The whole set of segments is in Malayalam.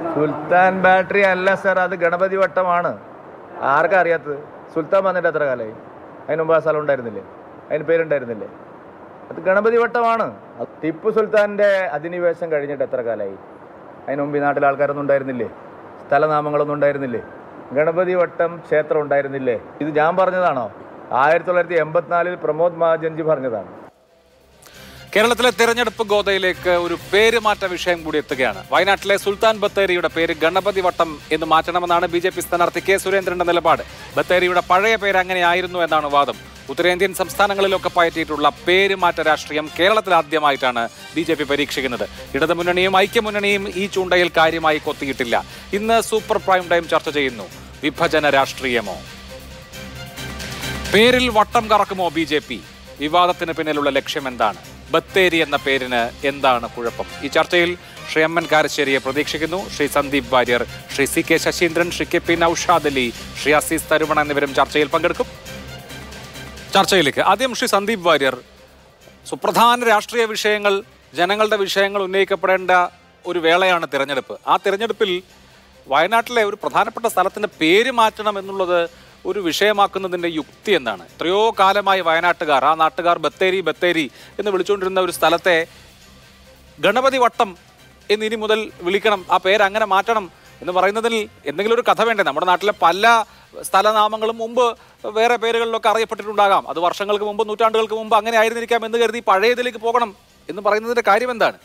സുൽത്താൻ ബാറ്ററി അല്ല സർ അത് ഗണപതി വട്ടമാണ് ആർക്കാ അറിയാത്തത് സുൽത്താൻ വന്നിട്ട് എത്ര കാലമായി അതിന് മുമ്പ് ആ സ്ഥലം ഉണ്ടായിരുന്നില്ലേ അതിന് പേരുണ്ടായിരുന്നില്ലേ അത് ഗണപതി വട്ടമാണ് അത് ടിപ്പു സുൽത്താൻ്റെ അധിനിവേശം കഴിഞ്ഞിട്ട് എത്ര കാലമായി അതിന് മുമ്പ് ഈ നാട്ടിൽ ആൾക്കാരൊന്നും ഉണ്ടായിരുന്നില്ലേ സ്ഥലനാമങ്ങളൊന്നും ഉണ്ടായിരുന്നില്ലേ ഗണപതി വട്ടം ക്ഷേത്രം ഉണ്ടായിരുന്നില്ലേ ഇത് ഞാൻ പറഞ്ഞതാണോ ആയിരത്തി തൊള്ളായിരത്തി എൺപത്തിനാലിൽ പ്രമോദ് മഹാജൻജി പറഞ്ഞതാണ് കേരളത്തിലെ തെരഞ്ഞെടുപ്പ് ഗോതയിലേക്ക് ഒരു പേരുമാറ്റ വിഷയം കൂടി എത്തുകയാണ് വയനാട്ടിലെ സുൽത്താൻ ബത്തേരിയുടെ പേര് ഗണപതി വട്ടം എന്ന് മാറ്റണമെന്നാണ് ബി ജെ പി സ്ഥാനാർത്ഥി കെ സുരേന്ദ്രന്റെ നിലപാട് ബത്തേരിയുടെ പഴയ പേര് അങ്ങനെയായിരുന്നു എന്നാണ് വാദം ഉത്തരേന്ത്യൻ സംസ്ഥാനങ്ങളിലൊക്കെ പയറ്റിയിട്ടുള്ള പേരുമാറ്റ രാഷ്ട്രീയം കേരളത്തിൽ ആദ്യമായിട്ടാണ് ബി ജെ പി പരീക്ഷിക്കുന്നത് ഇടതുമുന്നണിയും ഐക്യമുന്നണിയും ഈ ചൂണ്ടയിൽ കാര്യമായി കൊത്തിയിട്ടില്ല ഇന്ന് സൂപ്പർ പ്രൈം ടൈം ചർച്ച ചെയ്യുന്നു വിഭജന രാഷ്ട്രീയമോ പേരിൽ വട്ടം കറക്കുമോ ബി ജെ പി വിവാദത്തിന് പിന്നിലുള്ള ലക്ഷ്യം എന്താണ് ബത്തേരി എന്ന പേരിന് എന്താണ് കുഴപ്പം ഈ ചർച്ചയിൽ ശ്രീ എം എൻ കാരശ്ശേരിയെ പ്രതീക്ഷിക്കുന്നു Shri Sandeep Warrier Shri C K Saseendran Shri K P Noushad Ali Shri Azeez Tharuman എന്നിവരും ചർച്ചയിൽ പങ്കെടുക്കും ചർച്ചയിലേക്ക് ആദ്യം ശ്രീ സന്ദീപ് വാര്യർ സുപ്രധാന രാഷ്ട്രീയ വിഷയങ്ങൾ ജനങ്ങളുടെ വിഷയങ്ങൾ ഉന്നയിക്കപ്പെടേണ്ട ഒരു വേളയാണ് തിരഞ്ഞെടുപ്പ് ആ തിരഞ്ഞെടുപ്പിൽ വയനാട്ടിലെ ഒരു പ്രധാനപ്പെട്ട സ്ഥലത്തിന്റെ പേര് മാറ്റണം എന്നുള്ളത് ഒരു വിഷയമാക്കുന്നതിന്റെ യുക്തി എന്താണ് എത്രയോ കാലമായി വയനാട്ടുകാർ ആ നാട്ടുകാർ ബത്തേരി ബത്തേരി എന്ന് വിളിച്ചുകൊണ്ടിരുന്ന ഒരു സ്ഥലത്തെ ഗണപതി വട്ടം എന്ന് ഇനി മുതൽ വിളിക്കണം ആ പേര് അങ്ങനെ മാറ്റണം എന്ന് പറയുന്നതിൽ എന്തെങ്കിലും ഒരു കഥ വേണ്ടേ നമ്മുടെ നാട്ടിലെ പല സ്ഥലനാമങ്ങളും മുമ്പ് വേറെ പേരുകളിലൊക്കെ അറിയപ്പെട്ടിട്ടുണ്ടാകാം അത് വർഷങ്ങൾക്ക് മുമ്പ് നൂറ്റാണ്ടുകൾക്ക് മുമ്പ് അങ്ങനെ ആയിരുന്നിരിക്കാം എന്ന് കരുതി പഴയതിലേക്ക് പോകണം എന്ന് പറയുന്നതിന്റെ കാര്യം എന്താണ്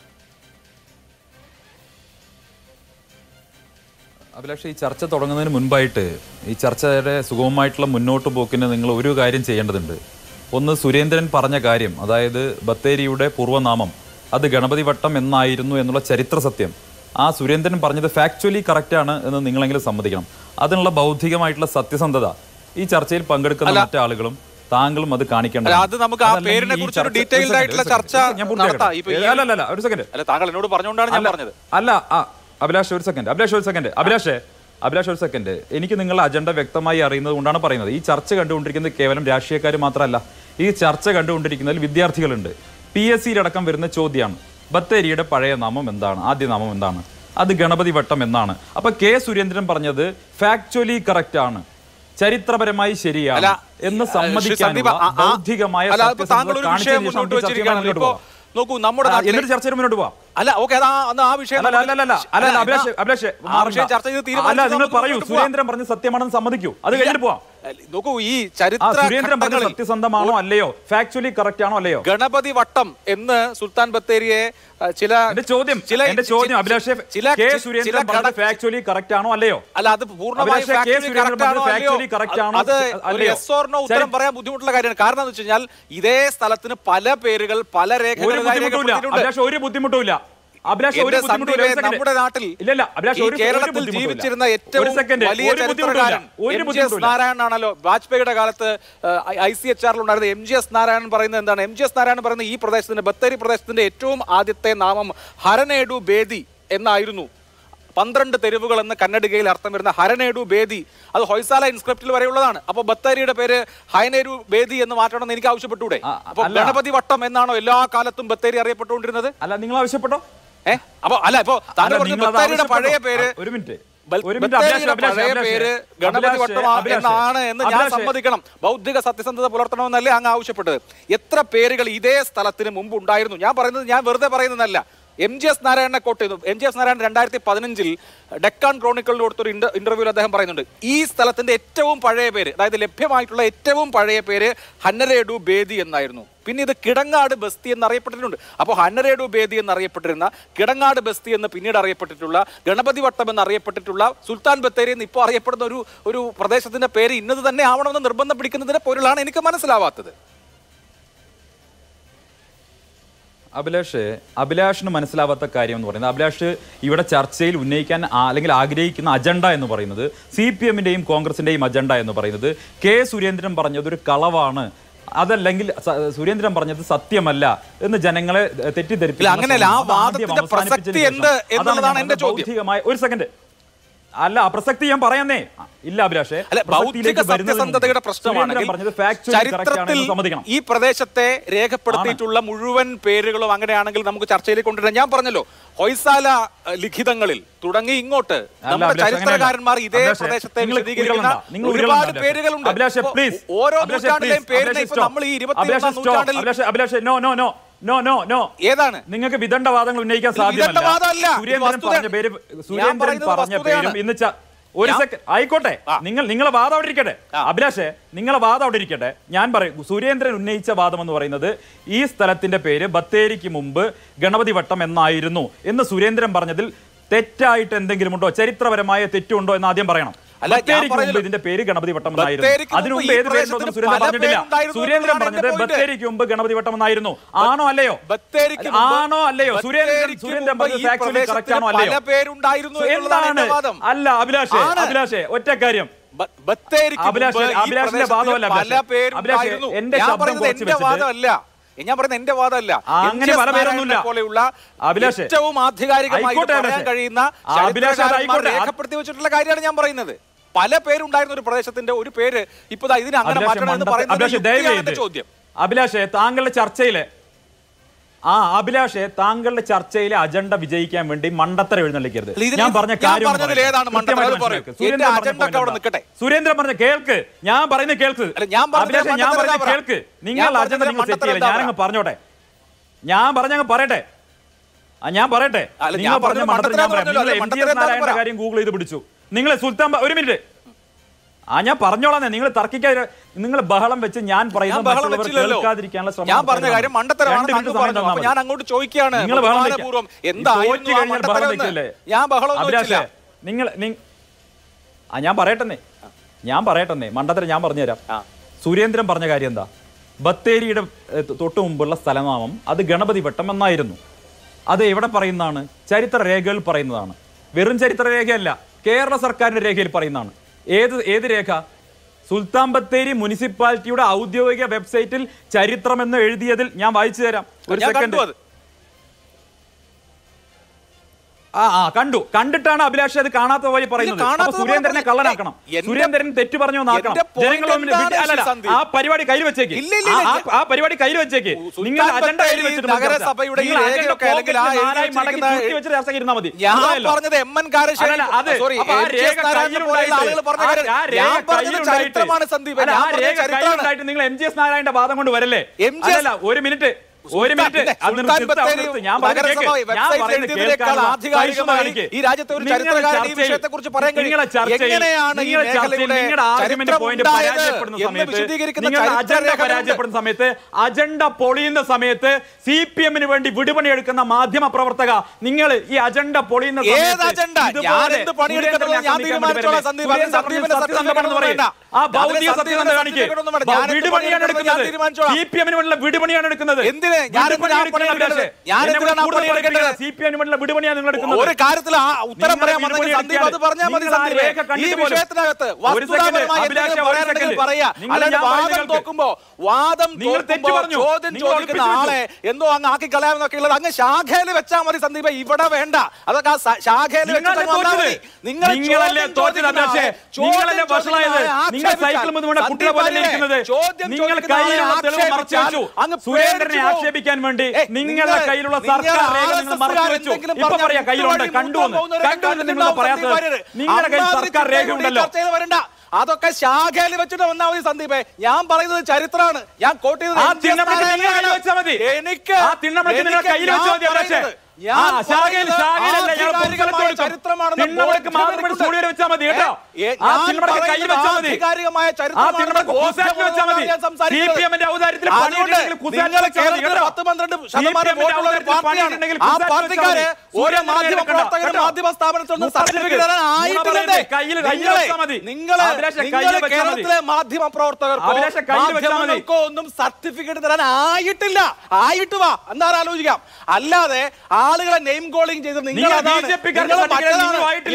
അഭിലാഷ് ഈ ചർച്ച തുടങ്ങുന്നതിന് മുൻപായിട്ട് ഈ ചർച്ചയുടെ സുഗമമായിട്ടുള്ള മുന്നോട്ട് പോക്കിന് നിങ്ങൾ ഒരു കാര്യം ചെയ്യേണ്ടതുണ്ട് ഒന്ന് സുരേന്ദ്രൻ പറഞ്ഞ കാര്യം അതായത് ബത്തേരിയുടെ പൂർവ്വനാമം അത് ഗണപതി വട്ടം എന്നായിരുന്നു എന്നുള്ള ചരിത്ര സത്യം ആ സുരേന്ദ്രൻ പറഞ്ഞത് ഫാക്ച്വലി കറക്റ്റ് ആണ് എന്ന് നിങ്ങളെങ്കിലും സമ്മതിക്കണം അതിനുള്ള ബൗദ്ധികമായിട്ടുള്ള സത്യസന്ധത ഈ ചർച്ചയിൽ പങ്കെടുക്കുന്ന മറ്റാളുകളും താങ്കളും അത് കാണിക്കേണ്ടത് അല്ല, അത് നമുക്ക് ആ പേരിനെ കുറിച്ച് ഒരു detailed ആയിട്ടുള്ള ചർച്ച നടത്താം. ഇപ്പൊ ഈ- അല്ല അല്ല ഒരു സെക്കൻഡ് അല്ല താങ്കൾ എന്നോട് പറഞ്ഞുകൊണ്ടാണ് ഞാൻ അല്ല, പറഞ്ഞത് അല്ല ആ, അഭിലാഷ് ഒരു സെക്കൻഡ് അഭിലാഷ് ഒരു സെക്കൻഡ് അഭിലാഷേ അഭിലാഷ് ഒരു സെക്കൻഡ് എനിക്ക് നിങ്ങളുടെ അജണ്ട വ്യക്തമായി അറിയുന്നത് കൊണ്ടാണ് പറയുന്നത് ഈ ചർച്ച കണ്ടുകൊണ്ടിരിക്കുന്നത് കേവലം രാഷ്ട്രീയക്കാർ മാത്രമല്ല ഈ ചർച്ച കണ്ടുകൊണ്ടിരിക്കുന്നതിൽ വിദ്യാർത്ഥികളുണ്ട് പി എസ് സിയിലടക്കം വരുന്ന ചോദ്യമാണ് ബത്തേരിയുടെ പഴയ നാമം എന്താണ് ആദ്യ നാമം എന്താണ് അത് ഗണപതി വട്ടം എന്നാണ് അപ്പൊ കെ സുരേന്ദ്രൻ പറഞ്ഞത് ഫാക്ച്വലി കറക്റ്റ് ആണ് ചരിത്രപരമായി ശരിയാണ് അല്ല, എന്ന് ശ്രീ സന്ദീപ്, സമ്മതിക്കാനുള്ള ആ- ആ- ബൗദ്ധികമായ അല്ല, അപ്പൊ താങ്കൾ സത്യസന്ധത ഒരു കാണിച്ചതിന് വിഷയം ശേഷം മുന്നോട്ട് നമുക്ക് ചർച്ചയുമായി വെച്ചിരിക്കുകയാണല്ലോ മുന്നോട്ട് ഇപ്പൊ പോകാം. നോക്കൂ നമ്മുടെ ആ, നാട്ടിലെ- എന്നിട്ട് ചർച്ചയിൽ മുന്നോട്ട് പോവാം അല്ല ഓക്കെ അതാ അന്ന് ആ വിഷയം അല്ല അല്ല അല്ല അല്ല അല്ല അല്ല അഭിലാഷ് അഭിലാഷ് ആ വിഷയം ചർച്ച ചെയ്ത് അല്ല തീരുമാനിച്ച് നിങ്ങൾ നമുക്ക് പറയൂ മുന്നോട്ട് പോവാം. സുരേന്ദ്രൻ പറഞ്ഞ സത്യമാണെന്ന് സമ്മതിക്കൂ അത് കഴിഞ്ഞിട്ട് പോവാം നോക്കൂ ഈ ആ ചരിത്ര സുരേന്ദ്രൻ പറഞ്ഞ ഘട്ടങ്ങളിൽ സത്യസന്ധമാണോ അല്ലയോ ഫാക്ച്വലി കറക്റ്റ് ആണോ അല്ലയോ ഗണപതി വട്ടം എന്ന് സുൽത്താൻ ബത്തേരിയെ ആ, ചില എന്റെ ചോദ്യം ചില എന്റെ ചോദ്യം അഭിലാഷ് ചില കെ ചില സുരേന്ദ്രൻ പറഞ്ഞത് ഘടക- ഫാക്ച്വലി കറക്റ്റ് ആണോ അല്ലയോ അല്ല അത് പൂർണ്ണമായി അഭിലാഷേ, കെ factually സുരേന്ദ്രൻ correct ആണോ പറഞ്ഞത് അല്ലയോ? factually correct ആണോ അത് ഒരു അല്ലയോ? yes or no ഉത്തരം ശരി. പറയാൻ ബുദ്ധിമുട്ടുള്ള കാര്യമാണ് കാരണം എന്ന് വെച്ച് കഴിഞ്ഞാൽ ഇതേ സ്ഥലത്തിന് പല പേരുകൾ പല ഒരു രേഖകളിലായി ബുദ്ധിമുട്ടുമില്ല രേഖപ്പെടുത്തിയിട്ടുണ്ട് അഭിലാഷ് ഒരു ബുദ്ധിമുട്ടുമില്ല അഭിലാഷ് ഒരു എന്റെ ബുദ്ധിമുട്ടുമില്ല ഒരു സന്ദീപേ, second. നമ്മുടെ നാട്ടിൽ ഇല്ല ഇല്ല അഭിലാഷ് ഈ ഒരു ഒരു കേരളത്തിൽ ബുദ്ധിമുട്ടുമില്ല. ജീവിച്ചിരുന്ന ഒരു ഏറ്റവും second. വലിയ ഒരു ബുദ്ധിമുട്ടുമില്ല ചരിത്രകാരൻ ഒരു എം ജി എസ് ബുദ്ധിമുട്ടുമില്ല നാരായണൻ ആണല്ലോ വാജ്പേയിയുടെ കാലത്ത് ഐ സി എച്ച് ആറിൽ ഉണ്ടായിരുന്നത് എം ജി എസ് നാരായണൻ പറയുന്നത് എന്താണ് എം ജി എസ് നാരായണൻ പറയുന്നത് ഈ പ്രദേശത്തിന്റെ ബത്തേരി പ്രദേശത്തിന്റെ ഏറ്റവും ആദ്യത്തെ നാമം ഹരനേഡു ബേദി എന്നായിരുന്നു പന്ത്രണ്ട് തെരുവുകൾ എന്ന് കന്നഡികയിൽ അർത്ഥം വരുന്ന ഹരനേഡു ബേദി അത് ഹൊയ്സാല ഇൻസ്ക്രിപ്റ്റിൽ വരെയുള്ളതാണ് അപ്പൊ ബത്തേരിയുടെ പേര് ഹൈനേരു ബേദി എന്ന് മാറ്റണമെന്ന് എനിക്ക് ആവശ്യപ്പെട്ടൂടെ ആ, അപ്പൊ അല്ല. ഗണപതി വട്ടം എന്നാണോ എല്ലാ കാലത്തും ബത്തേരി അറിയപ്പെട്ടുകൊണ്ടിരുന്നത് അല്ല നിങ്ങൾ ആവശ്യപ്പെട്ടോ ഏ അപ്പൊ അല്ല ഇപ്പൊ താങ്കൾ അല്ല, പറഞ്ഞു നിങ്ങൾ അത് ബത്തേരിയുടെ പഴയ ആവശ്യപ്പെട്ടോ? പേര് ആ, ഒരു മിനിറ്റ് ബൽ- ഒരു മിനിറ്റ് അഭിലാഷ് ബത്തേരിയുടെ അഭിലാഷ് പഴയ അഭിലാഷ് പേര് ഗണപതി അഭിലാഷ്, വട്ടം അഭിലാഷ്, എന്നാണ് എന്ന് ഞാൻ അഭിലാഷ്, സമ്മതിക്കണം ബൗദ്ധിക സത്യസന്ധത പുലർത്തണമെന്നല്ലേ അങ്ങ് ആവശ്യപ്പെട്ടത് എത്ര പേരുകൾ ഇതേ സ്ഥലത്തിന് മുമ്പ് ഉണ്ടായിരുന്നു ഞാൻ പറയുന്നത് ഞാൻ വെറുതെ പറയുന്നതല്ല എം ജി എസ് നാരായണനെ കോട്ട് ചെയ്തു എം ജി എസ് നാരായണൻ രണ്ടായിരത്തി പതിനഞ്ചിൽ ഡെക്കാൻ ക്രോണിക്കളിന് കൊടുത്തൊരു ഇന്റർ ഇന്റർവ്യൂവിൽ അദ്ദേഹം പറയുന്നുണ്ട് ഈ സ്ഥലത്തിന്റെ ഏറ്റവും പഴയ പേര് അതായത് ലഭ്യമായിട്ടുള്ള ഏറ്റവും പഴയ പേര് ഹന്നരേഡു ബേദി എന്നായിരുന്നു പിന്നെ ഇത് കിടങ്ങാട് ബസ്തി എന്നറിയപ്പെട്ടിട്ടുണ്ട് അപ്പോൾ ഹന്നരേഡു ബേദി എന്നറിയപ്പെട്ടിരുന്ന കിടങ്ങാട് ബസ്തി എന്ന് പിന്നീട് അറിയപ്പെട്ടിട്ടുള്ള ഗണപതി വട്ടം എന്നറിയപ്പെട്ടിട്ടുള്ള സുൽത്താൻ ബത്തേരി എന്ന് ഇപ്പോൾ അറിയപ്പെടുന്ന ഒരു ഒരു പ്രദേശത്തിന്റെ പേര് ഇന്നത് തന്നെ ആവണമെന്ന് നിർബന്ധം പിടിക്കുന്നതിന്റെ പൊരുളാണ് എനിക്ക് മനസ്സിലാവാത്തത് അഭിലാഷ് അഭിലാഷിന് മനസ്സിലാവാത്ത കാര്യം എന്ന് പറയുന്നത് അഭിലാഷ് ഇവിടെ ചർച്ചയിൽ ഉന്നയിക്കാൻ ആ- അല്ലെങ്കിൽ ആഗ്രഹിക്കുന്ന അജണ്ട എന്ന് പറയുന്നത് സി പി എമ്മിന്റെയും കോൺഗ്രസിന്റെയും അജണ്ട എന്ന് പറയുന്നത് കെ സുരേന്ദ്രൻ പറഞ്ഞത് ഒരു കളവാണ് അതല്ലെങ്കിൽ സ- സുരേന്ദ്രൻ പറഞ്ഞത് സത്യമല്ല എന്ന് ജനങ്ങളെ ഇല്ല, തെറ്റിദ്ധരിപ്പിക്കുന്ന അങ്ങനെയല്ല. ആ ശ്രമം ആദ്യം വാദത്തിന്റെ അവസാനിപ്പിച്ചതിന് പ്രസക്തി ശേഷം എന്ത് അതാണ് എന്നുള്ളതാണ് ഞാൻ എന്റെ ചോദ്യം. ബൗദ്ധികമായ ഒരു സെക്കൻഡ് അല്ല അപ്രസക്തി ഞാൻ പറയുന്നേ ഇല്ല അഭിലാഷേ അല്ല പ്രസക്തിയിലേക്ക് ഭൗതിക വരുന്നതിന് മുമ്പ് സത്യസന്ധതയുടെ പ്രശ്നമാണെങ്കിൽ സുരേന്ദ്രൻ പറഞ്ഞത് factually correct ചരിത്രത്തിൽ ആണെന്ന് സമ്മതിക്കണം ഈ പ്രദേശത്തെ രേഖപ്പെടുത്തിയിട്ടുള്ള മുഴുവൻ പേരുകളും അങ്ങനെയാണെങ്കിൽ നമുക്ക് ചർച്ചയിലേക്ക് കൊണ്ടുവരാം ഞാൻ പറഞ്ഞല്ലോ ഹൊയ്സാല അഹ്, ലിഖിതങ്ങളിൽ തുടങ്ങി ഇങ്ങോട്ട് നമ്മുടെ അഭിലാഷ്, ചരിത്രകാരന്മാർ ഇതേ അഭിലാഷേ, പ്രദേശത്തെ നിങ്ങൾ വിശദീകരിക്കുന്ന ഉരുളണ്ട. നിങ്ങൾ ഒരുപാട് ഉരുളണ്ട, അഭിലാഷേ. പേരുകളുണ്ട് അഭിലാഷേ, ഇപ്പോ please. ഓരോ അഭിലാഷേ, നൂറ്റാണ്ടിലെയും please. പേരിനെ അഭിലാഷേ, ഇപ്പൊ stop. നമ്മൾ ഈ അഭിലാഷേ, ഇരുപത്തിയൊന്നാം stop. നൂറ്റാണ്ടിൽ അഭിലാഷേ, അഭിലാഷേ, no, no, no. No, no, no. ഏതാണ് നിങ്ങൾക്ക് വിദണ്ഡവാദങ്ങൾ ഉന്നയിക്കാൻ ഇത് സാധ്യമല്ല വിദണ്ഡവാദമല്ല. ഇത് സുരേന്ദ്രൻ വസ്തുത- പറഞ്ഞ പേര് ഞാൻ സുരേന്ദ്രൻ പറയുന്നത് പറഞ്ഞ വസ്തുതയാണ്. പേരും ഇന്ന് ച- ഒരു ഞാൻ- സെക്കൻഡ് ആയിക്കോട്ടെ ആ. നിങ്ങൾ നിങ്ങളെ വാദം അവിടെ ഇരിക്കട്ടെ ആ. അഭിലാഷേ നിങ്ങളെ വാദം അവിടെ ഇരിക്കട്ടെ ഞാൻ പറയും സുരേന്ദ്രൻ ഉന്നയിച്ച വാദം എന്ന് പറയുന്നത് ഈ സ്ഥലത്തിന്റെ പേര് ബത്തേരിക്ക് മുമ്പ് ഗണപതി വട്ടം എന്നായിരുന്നു എന്ന് സുരേന്ദ്രൻ പറഞ്ഞതിൽ തെറ്റായിട്ട് എന്തെങ്കിലും ഉണ്ടോ ചരിത്രപരമായ തെറ്റുണ്ടോ എന്ന് ആദ്യം പറയണം അല്ല, ഞാൻ ബത്തേരിക്ക് മുമ്പ് പറയുന്നത് ഇതിന്റെ പേര് ഗണപതി വട്ടം എന്നായിരുന്നു ബത്തേരിക്ക് മുമ്പ് അതിനു മുമ്പ് ഈ ഏത് പേരുണ്ടോ പ്രദേശത്തിന് സുരേന്ദ്രൻ പല പറഞ്ഞിട്ടില്ല പേരുണ്ടായിരുന്നു സുരേന്ദ്രൻ എന്നുള്ളതാണ് പറഞ്ഞത് എന്റെ point. ബത്തേരിക്ക് മുമ്പ് ഗണപതി വട്ടം എന്നായിരുന്നു ആണോ അല്ലയോ ബത്തേരിക്ക് മുമ്പ് ആണോ അല്ലയോ സുരേന്ദ്രൻ ബത്തേരിക്ക് സുരേന്ദ്രൻ മുമ്പ് പറഞ്ഞത് ഈ ഫാക്ച്വലി പ്രദേശത്തിന് കറക്റ്റ് ആണോ അല്ലയോ പല പേരുണ്ടായിരുന്നു എന്നുള്ളതാണ് എന്താണ് എന്റെ വാദം അല്ല അഭിലാഷേ ആണ്. അഭിലാഷേ ഒറ്റ കാര്യം ബ- ബത്തേരിക്ക് അഭിലാഷ് മുമ്പ് ഈ അഭിലാഷിന്റെ പ്രദേശത്തിന് വാദമല്ല പല അഭിലാഷ്. പേരുണ്ടായിരുന്നു അഭിലാഷ്, എന്റെ ഞാൻ ശബ്ദം പറയുന്നത് കുറച്ച് എന്റെ വെച്ചിട്ട് വാദമല്ല ഞാൻ പറയുന്നത് എന്റെ വാദമല്ല ആ, അങ്ങനെ എം. ജി. പല പേരൊന്നുമില്ല. നാരായണനെ പോലെയുള്ള അഭിലാഷ്. ഏറ്റവും ആധികാരികമായി ആയിക്കോട്ടെ, പറയാൻ അഭിലാഷ്. കഴിയുന്ന ആ, അഭിലാഷ്, അത് ചരിത്രകാരന്മാർ ആയിക്കോട്ടെ. അത് രേഖപ്പെടുത്തി വെച്ചിട്ടുള്ള കാര്യമാണ് ഞാൻ പറയുന്നത് പല പേരുണ്ടായിരുന്ന ഒരു പ്രദേശത്തിന്റെ ഒരു പേര് ഇപ്പൊ ദാ ഇതിനെ അങ്ങനെ അഭിലാഷ് മാറ്റണം എന്ന് മണ്ടത്ത- പറയുന്നത് അഭിലാഷ് യുക്തിയാണ് ദയവ് എന്റെ ചെയ്ത് ചോദ്യം അഭിലാഷേ താങ്കളുടെ ചർച്ചയിലെ ആ അഭിലാഷേ താങ്കളുടെ ചർച്ചയിലെ അജണ്ട വിജയിക്കാൻ വേണ്ടി മണ്ടത്തരം എഴുന്നള്ളിക്കരുത് അല്ല, ഇതിൽ ഞാൻ പറഞ്ഞ ഞാൻ കാര്യം ഒന്ന് പറഞ്ഞതിൽ പറയട്ടെ. ഏതാണ് മണ്ടത്തരം? കൃത്യമായിട്ട് അത് പറയൂ. മനസ്സിലാക്ക്. എന്റെ സുരേന്ദ്രൻ പറഞ്ഞ അജണ്ട point ഒക്കെ അവിടെ എന്താ? നിൽക്കട്ടെ. സുരേന്ദ്രൻ പറഞ്ഞ കേൾക്ക് ഞാൻ പറയുന്നത് കേൾക്ക് അല്ല, ഞാൻ പറഞ്ഞത് അഭിലാഷേ ഞാൻ മണ്ടത്തരം പറയുന്നത് എന്താ കേൾക്ക് പറ? നിങ്ങൾ ഞാൻ അജണ്ട പറഞ്ഞത് നിങ്ങൾ സെറ്റ് മണ്ടത്തരം ചെയ്യില്ല എന്താ ഞാനങ്ങ് പറഞ്ഞോട്ടെ ഞാൻ പറഞ്ഞങ്ങ് പറയട്ടെ ആ ഞാൻ പറയട്ടെ അല്ല, ഞാൻ നിങ്ങൾ പറഞ്ഞ പറഞ്ഞത് മണ്ടത്തരം ഞാൻ മണ്ടത്തരം പറയാം നിങ്ങൾ പറഞ്ഞല്ലോ, എം ജി മണ്ടത്തരം എസ് നാരായണന്റെ എന്താ കാര്യം ഗൂഗിൾ ചെയ്ത് പിടിച്ചു നിങ്ങൾ സുൽത്താൻ ബ- ഒരു മിനിറ്റ് ആ ഞാൻ പറഞ്ഞോളാന്നേ നിങ്ങൾ തർക്കിക്കാതെ നിങ്ങൾ ബഹളം വെച്ച് ഞാൻ ഞാൻ പറയുന്നത് ബഹളം മറ്റുള്ളവർ വെച്ചില്ലല്ലോ കേൾക്കാതിരിക്കാനുള്ള ശ്രമം ഞാൻ പറഞ്ഞ നടത്തരുത്. കാര്യം മണ്ടത്തരമാണ് രണ്ട് അങ്ങ് മിനിറ്റ് സമയം പറഞ്ഞു തന്നാ അപ്പൊ മതി. ഞാൻ അങ്ങോട്ട് ചോദിക്കുകയാണ് നിങ്ങൾ ബഹളം വെക്ക- ബഹുമാനപൂർവ്വം ഈ തോറ്റ് എന്തായിരുന്നു ആ കഴിഞ്ഞാൽ ബഹളം മണ്ടത്തരം എന്ന്? വെക്കില്ലേ? ഞാൻ ബഹളം അഭിലാഷേ നിങ്ങൾ നി- ആ ഞാൻ പറയട്ടെന്നേ ഞാൻ പറയട്ടെന്നേ മണ്ടത്തരം ഞാൻ പറഞ്ഞുതരാം ആ. സുരേന്ദ്രൻ പറഞ്ഞ കാര്യം എന്താ ബത്തേരിയുടെ ഏ, തൊ- തൊട്ടു മുമ്പുള്ള സ്ഥലനാമം അത് ഗണപതി വട്ടം എന്നായിരുന്നു അത് എവിടെ പറയുന്നതാണ് ചരിത്ര രേഖകൾ പറയുന്നതാണ് വെറും ചരിത്ര രേഖയല്ല കേരള സർക്കാരിന്റെ രേഖയിൽ പറയുന്നതാണ് ഏത് ഏത് രേഖ സുൽത്താൻ ബത്തേരി മുനിസിപ്പാലിറ്റിയുടെ ഔദ്യോഗിക വെബ്സൈറ്റിൽ ചരിത്രം എന്ന് എഴുതിയതിൽ ഞാൻ വായിച്ചു തരാം ഒരു ഞാൻ സെക്കൻഡ് കണ്ടു അത് ആ ആ കണ്ടു കണ്ടിട്ടാണ് അഭിലാഷ് അത് കാണാത്ത പോലെ പറയുന്നത് കാണാത്തത് അപ്പൊ സുരേന്ദ്രനെ പോലെ കള്ളനാക്കണം എന്റെ- സുരേന്ദ്രൻ തെറ്റു പറഞ്ഞു എന്നാക്കണം എന്റെ point ജനങ്ങളൊന്നും എന്താണ് വിട്ട്- അല്ലല്ല, ശ്രീ സന്ദീപ്? ആ പരിപാടി കയ്യിൽ വെച്ചേക്ക് ഇല്ല, ഇല്ല, ആ- ഇല്ല. ആ- ആ പരിപാടി കയ്യിൽ വെച്ചേക്ക് സുൽത്താൻ നിങ്ങൾ അജണ്ട കയ്യിൽ ബത്തേരി വെച്ചിട്ട് മതി ചർച്ച. നഗരസഭയുടെ ഈ നിങ്ങൾ അജണ്ട രേഖയൊക്കെ അല്ലെങ്കിൽ ആ പോക്കറ്റിൽ എഴുതി നാലായി മടക്കി വെച്ചിരിക്കുന്ന ചുരുട്ടി വെച്ച് ചർച്ച ഇരുന്നാൽ മതി ഞാൻ മനസ്സിലായല്ലോ? പറഞ്ഞത് എം എൻ കാരശ്ശേരി അല്ലല്ല, അത് സോറി അപ്പൊ ആ എം. ജി. രേഖ എസ്. നാരായണനെ പോലെയുള്ള കയ്യിലുണ്ടായിട്ട് ആളുകൾ പറഞ്ഞ ആ- കാര്യം ആ രേഖ ഞാൻ പറഞ്ഞത് കയ്യിലുണ്ടായിട്ട് ചരിത്രമാണ് സന്ദീപ് അല്ല, ഞാൻ ആ പറഞ്ഞത് രേഖ ചരിത്രമാണ് കയ്യിലുണ്ടായിട്ട് നിങ്ങൾ എം ജി എസ് നാരായണന്റെ വാദം കൊണ്ട് വരല്ലേ എം ജി എസ് അല്ലല്ല, ഒരു മിനിറ്റ് ഒരു സുൽത്താൻ- മിനിറ്റ് പിന്നെ അത് സുൽത്താൻ നിർത്ത്, അത് ബത്തേരി നിർത്ത്. ഞാൻ പറയുന്നത് നഗരസഭ കേൾക്ക്. ഞാൻ വെബ്സൈറ്റിൽ പറയുന്നത് എഴുതിയതിനേക്കാൾ കേൾക്കാനുള്ള ആധികാരികമായി സഹിഷ്ണുത എനിക്ക്. ഈ രാജ്യത്തെ ഒരു നിങ്ങളുടെ ചരിത്രകാരൻ ഈ ചർച്ചയിൽ- വിഷയത്തെക്കുറിച്ച് പറയാൻ കഴിയും. നിങ്ങളുടെ ചർച്ചയിൽ- എങ്ങനെയാണ് ഈ നിങ്ങളുടെ ചർച്ചയിൽ മേഖലയുടെ നിങ്ങളുടെ ആർഗ്യുമെന്റ് ചരിത്രം പോയിന്റ് ഉണ്ടായത് പരാജയപ്പെടുന്ന എന്ന് സമയത്ത് വിശദീകരിക്കുന്ന നിങ്ങളുടെ അജണ്ട ചരിത്രരേഖകളുണ്ട്. പരാജയപ്പെടുന്ന സമയത്ത് അജണ്ട പൊളിയുന്ന സമയത്ത് സി പി എമ്മിന് വേണ്ടി വിടുപണി എടുക്കുന്ന മാധ്യമ പ്രവർത്തക നിങ്ങൾ ഈ അജണ്ട പൊളിയുന്ന ഏത് സമയത്ത് അജണ്ട? ഇതുപോലെ ഞാൻ എന്ത് പണിയെടുക്കണമെന്ന് ഞാൻ സുരേന്ദ്രനെ തീരുമാനിച്ചോളാം, ആക്രമിക്കാൻ സന്ദീപ്. അതിന് സുരേന്ദ്രൻ സന്ദീപിന്റെ സത്യസന്ധമാണെന്ന് പറയും. വേണ്ട. ആ അതിന് ഭൗതിക സന്ദീപിന്റെ സത്യസന്ധത കാണിക്ക് സത്യസന്ധത വേണ്ട. ഞാൻ എന്ത് വിടുപണിയാണ് പണിയെടുക്കണമെന്ന് ഞാൻ എടുക്കുന്നത് തീരുമാനിച്ചോളാം. സി പി എമ്മിന് വേണ്ടിയുള്ള വിടുപണിയാണ് എടുക്കുന്നത് എന്തിന്? ഞാൻ വിടുപണി എന്തിനാ എടുക്കുന്നത് പണിയെടുക്കുന്നത്? അഭിലാഷേ. ഞാൻ എന്നെ എന്തിനാണ് കൂടുതൽ പണിയെടുക്കേണ്ടത്? പഠിപ്പിക്കുന്നത്. സി പി എമ്മിന് വേണ്ടിയുള്ള വിടുപണിയാണ് നിങ്ങൾ എടുക്കുന്നത് ഒരു കാര്യത്തിൽ ആ ഉത്തരം നിങ്ങൾ പറയാൻ വിടുപണി വന്നെങ്കിൽ സന്ദീപ് അത് എടുക്കുകയാണ്. പറഞ്ഞാൽ മതി നിങ്ങൾ ആ സന്ദീപ് രേഖ ഈ കണ്ടിട്ട് പോലും. വിഷയത്തിനകത്ത് ഒരു second, വസ്തുതാപരമായി അഭിലാഷേ, എന്തെങ്കിലും ഒരു പറയാനുണ്ടെങ്കിൽ second. പറയാ നിങ്ങൾ അല്ലാണ്ട് ഞാൻ വാദം പറയുന്നത് തോക്കുമ്പോ വാദം നിങ്ങൾ തെറ്റ് തോക്കുമ്പോ പറഞ്ഞു. ചോദ്യം നിങ്ങൾ ചോദിക്കുന്ന ഒളിപ്പിച്ചു ആളെ എന്തോ അങ്ങ് ആക്കി കളയാമെന്നൊക്കെ ഉള്ളത് അങ്ങ് ശാഖയിൽ വെച്ചാൽ മതി സന്ദീപ് ഇവിടെ വേണ്ട അതൊക്കെ ആ സ- ശാഖയിൽ നിങ്ങളല്ലേ വെച്ചിട്ട് വന്നാൽ തോറ്റത്? മതി. നിങ്ങൾ നിങ്ങളല്ലേ ചോദ്യം തോറ്റത് ചോദിക്കുന്ന അഭിലാഷേ? ആളെ, ചോദ്യം നിങ്ങളല്ലേ ചോദിക്കുന്ന വഷളായത്? ആളെ നിങ്ങൾ ആക്ഷേപിച്ചാൽ സൈക്കിൾ മുതുകൊണ്ട് കുട്ടികളെ സന്ദീപ് പോലെ അല്ലേ? ഇരിക്കുന്നത്. ചോദ്യം നിങ്ങൾ ചോദിക്കുന്ന ആളെ കയ്യിലുള്ള തെളിവ് മറച്ചു ആക്ഷേപിച്ചാൽ വെച്ചു. അങ്ങ് സുരേന്ദ്രനെ പേടിച്ചു പോകും. ആക്ഷേപിക്കാൻ വേണ്ടി ഏയ്, നിങ്ങളുടെ നിങ്ങൾ- കയ്യിലുള്ള നിങ്ങൾ സർക്കാർ രേഖകൾ നിങ്ങൾ RSS മറച്ചു വെച്ചു എന്തെങ്കിലും ഇപ്പൊ പറഞ്ഞാൽ പറയാ കയ്യിലുണ്ട് മുട്ടുവഴി കണ്ടുവന്ന് മുട്ടുവഴി കണ്ടുവന്ന് നിങ്ങൾ കണ്ടിട്ടുണ്ടാവും പറയാത്തത് സന്ദീപ് വാര്യർ. നിങ്ങളുടെ കയ്യിൽ അമ്മാതിരി സർക്കാർ രേഖ ചിന്തയോടെ ഈ ഉണ്ടല്ലോ ചർച്ചയിൽ വരണ്ട അതൊക്കെ ശാഖയിൽ വെച്ചിട്ട് വന്നാൽ മതി സന്ദീപേ ഞാൻ പറയുന്നത് ചരിത്രമാണ് ഞാൻ കോട്ട് ചെയ്തത് ആ എം. ജി. എസ്. തിണ്ണമടക്ക് നിങ്ങൾ നാരായണനാണ്. കയ്യിൽ വെച്ചാൽ മതി. എനിക്ക് ആ തിണ്ണമടക്ക് നിങ്ങൾ എനിക്ക് കയ്യിൽ വെച്ചാൽ മതി ഞാൻ അഭിലാഷേ. പറയുന്നത് ആ, ഞാൻ ശാഖയിൽ പറയുന്നത് ശാഖയിലല്ല ഞാൻ ആധികാരികമായ പൊതുസ്ഥലത്ത് കൊടുക്കും. ചരിത്രമാണെന്ന് തിണ്ണമടക്ക് ബോധ്യം മാത്രം എനിക്കുണ്ട്. സ്റ്റുഡിയോയിൽ വെച്ചാൽ മതി കേട്ടോ. ഏ, ആ ഞാൻ തിണ്ണമടക്ക് കയ്യിൽ പറയുന്നത് വെച്ചാൽ മതി. ആധികാരികമായ ആ ചരിത്രമാണെന്ന് തിണ്ണമടക്ക് കുസാറ്റിൽ വെച്ചാൽ മതി. ബോധ്യപൂർവ്വമാണ് ഞാൻ സംസാരിക്കുന്നത്. CPM ന്റെ ഔദാര്യത്തിൽ അതുകൊണ്ട് പണിയിട്ടുണ്ടെങ്കിൽ കുസാറ്റിൽ നിങ്ങൾ വെച്ചാൽ മതി കേരളത്തിൽ കേട്ടോ. പത്ത് പന്ത്രണ്ട് CPM ശതമാനം ന്റെ വോട്ടുള്ള ഒരു ഔദാര്യത്തിൽ പാർട്ടിയാണ് പണിയിട്ടുണ്ടെങ്കിൽ ആ കുസാറ്റിൽ പാർട്ടിക്കാരെ വെച്ചാൽ മതി. ഓരോ സൂര്യനെ മാധ്യമ എടുക്കണ്ട. പ്രവർത്തകരും കേട്ടോ. മാധ്യമ സ്ഥാപനത്തിൽ നിന്ന് മുപ്പത് സർട്ടിഫിക്കറ്റ് തരാൻ നുണ ആയിട്ടില്ലേ പറയരുത്. കയ്യിൽ കയ്യിൽ വെച്ചാൽ മതി. നിങ്ങൾ അഭിലാഷേ, നിങ്ങൾ കയ്യിൽ വെച്ചാൽ മതി. കേരളത്തിലെ മാധ്യമ പ്രവർത്തകർക്കോ അഭിലാഷേ, കയ്യിൽ വെച്ചാൽ മതി. മാധ്യമങ്ങൾക്കോ ഒന്നും സർട്ടിഫിക്കറ്റ് തരാൻ ആയിട്ടില്ല ആയിട്ട് വാ എന്താ ആലോചിക്കാം അല്ലാതെ ആളുകളെ നെയിം കോളിംഗ് ചെയ്ത് നിങ്ങൾ നിങ്ങൾ അതാണ്, BJP ക്കാർക്ക് നിങ്ങൾ certificate മറ്റേതാണ് നിങ്ങളും ആയിട്ടില്ല.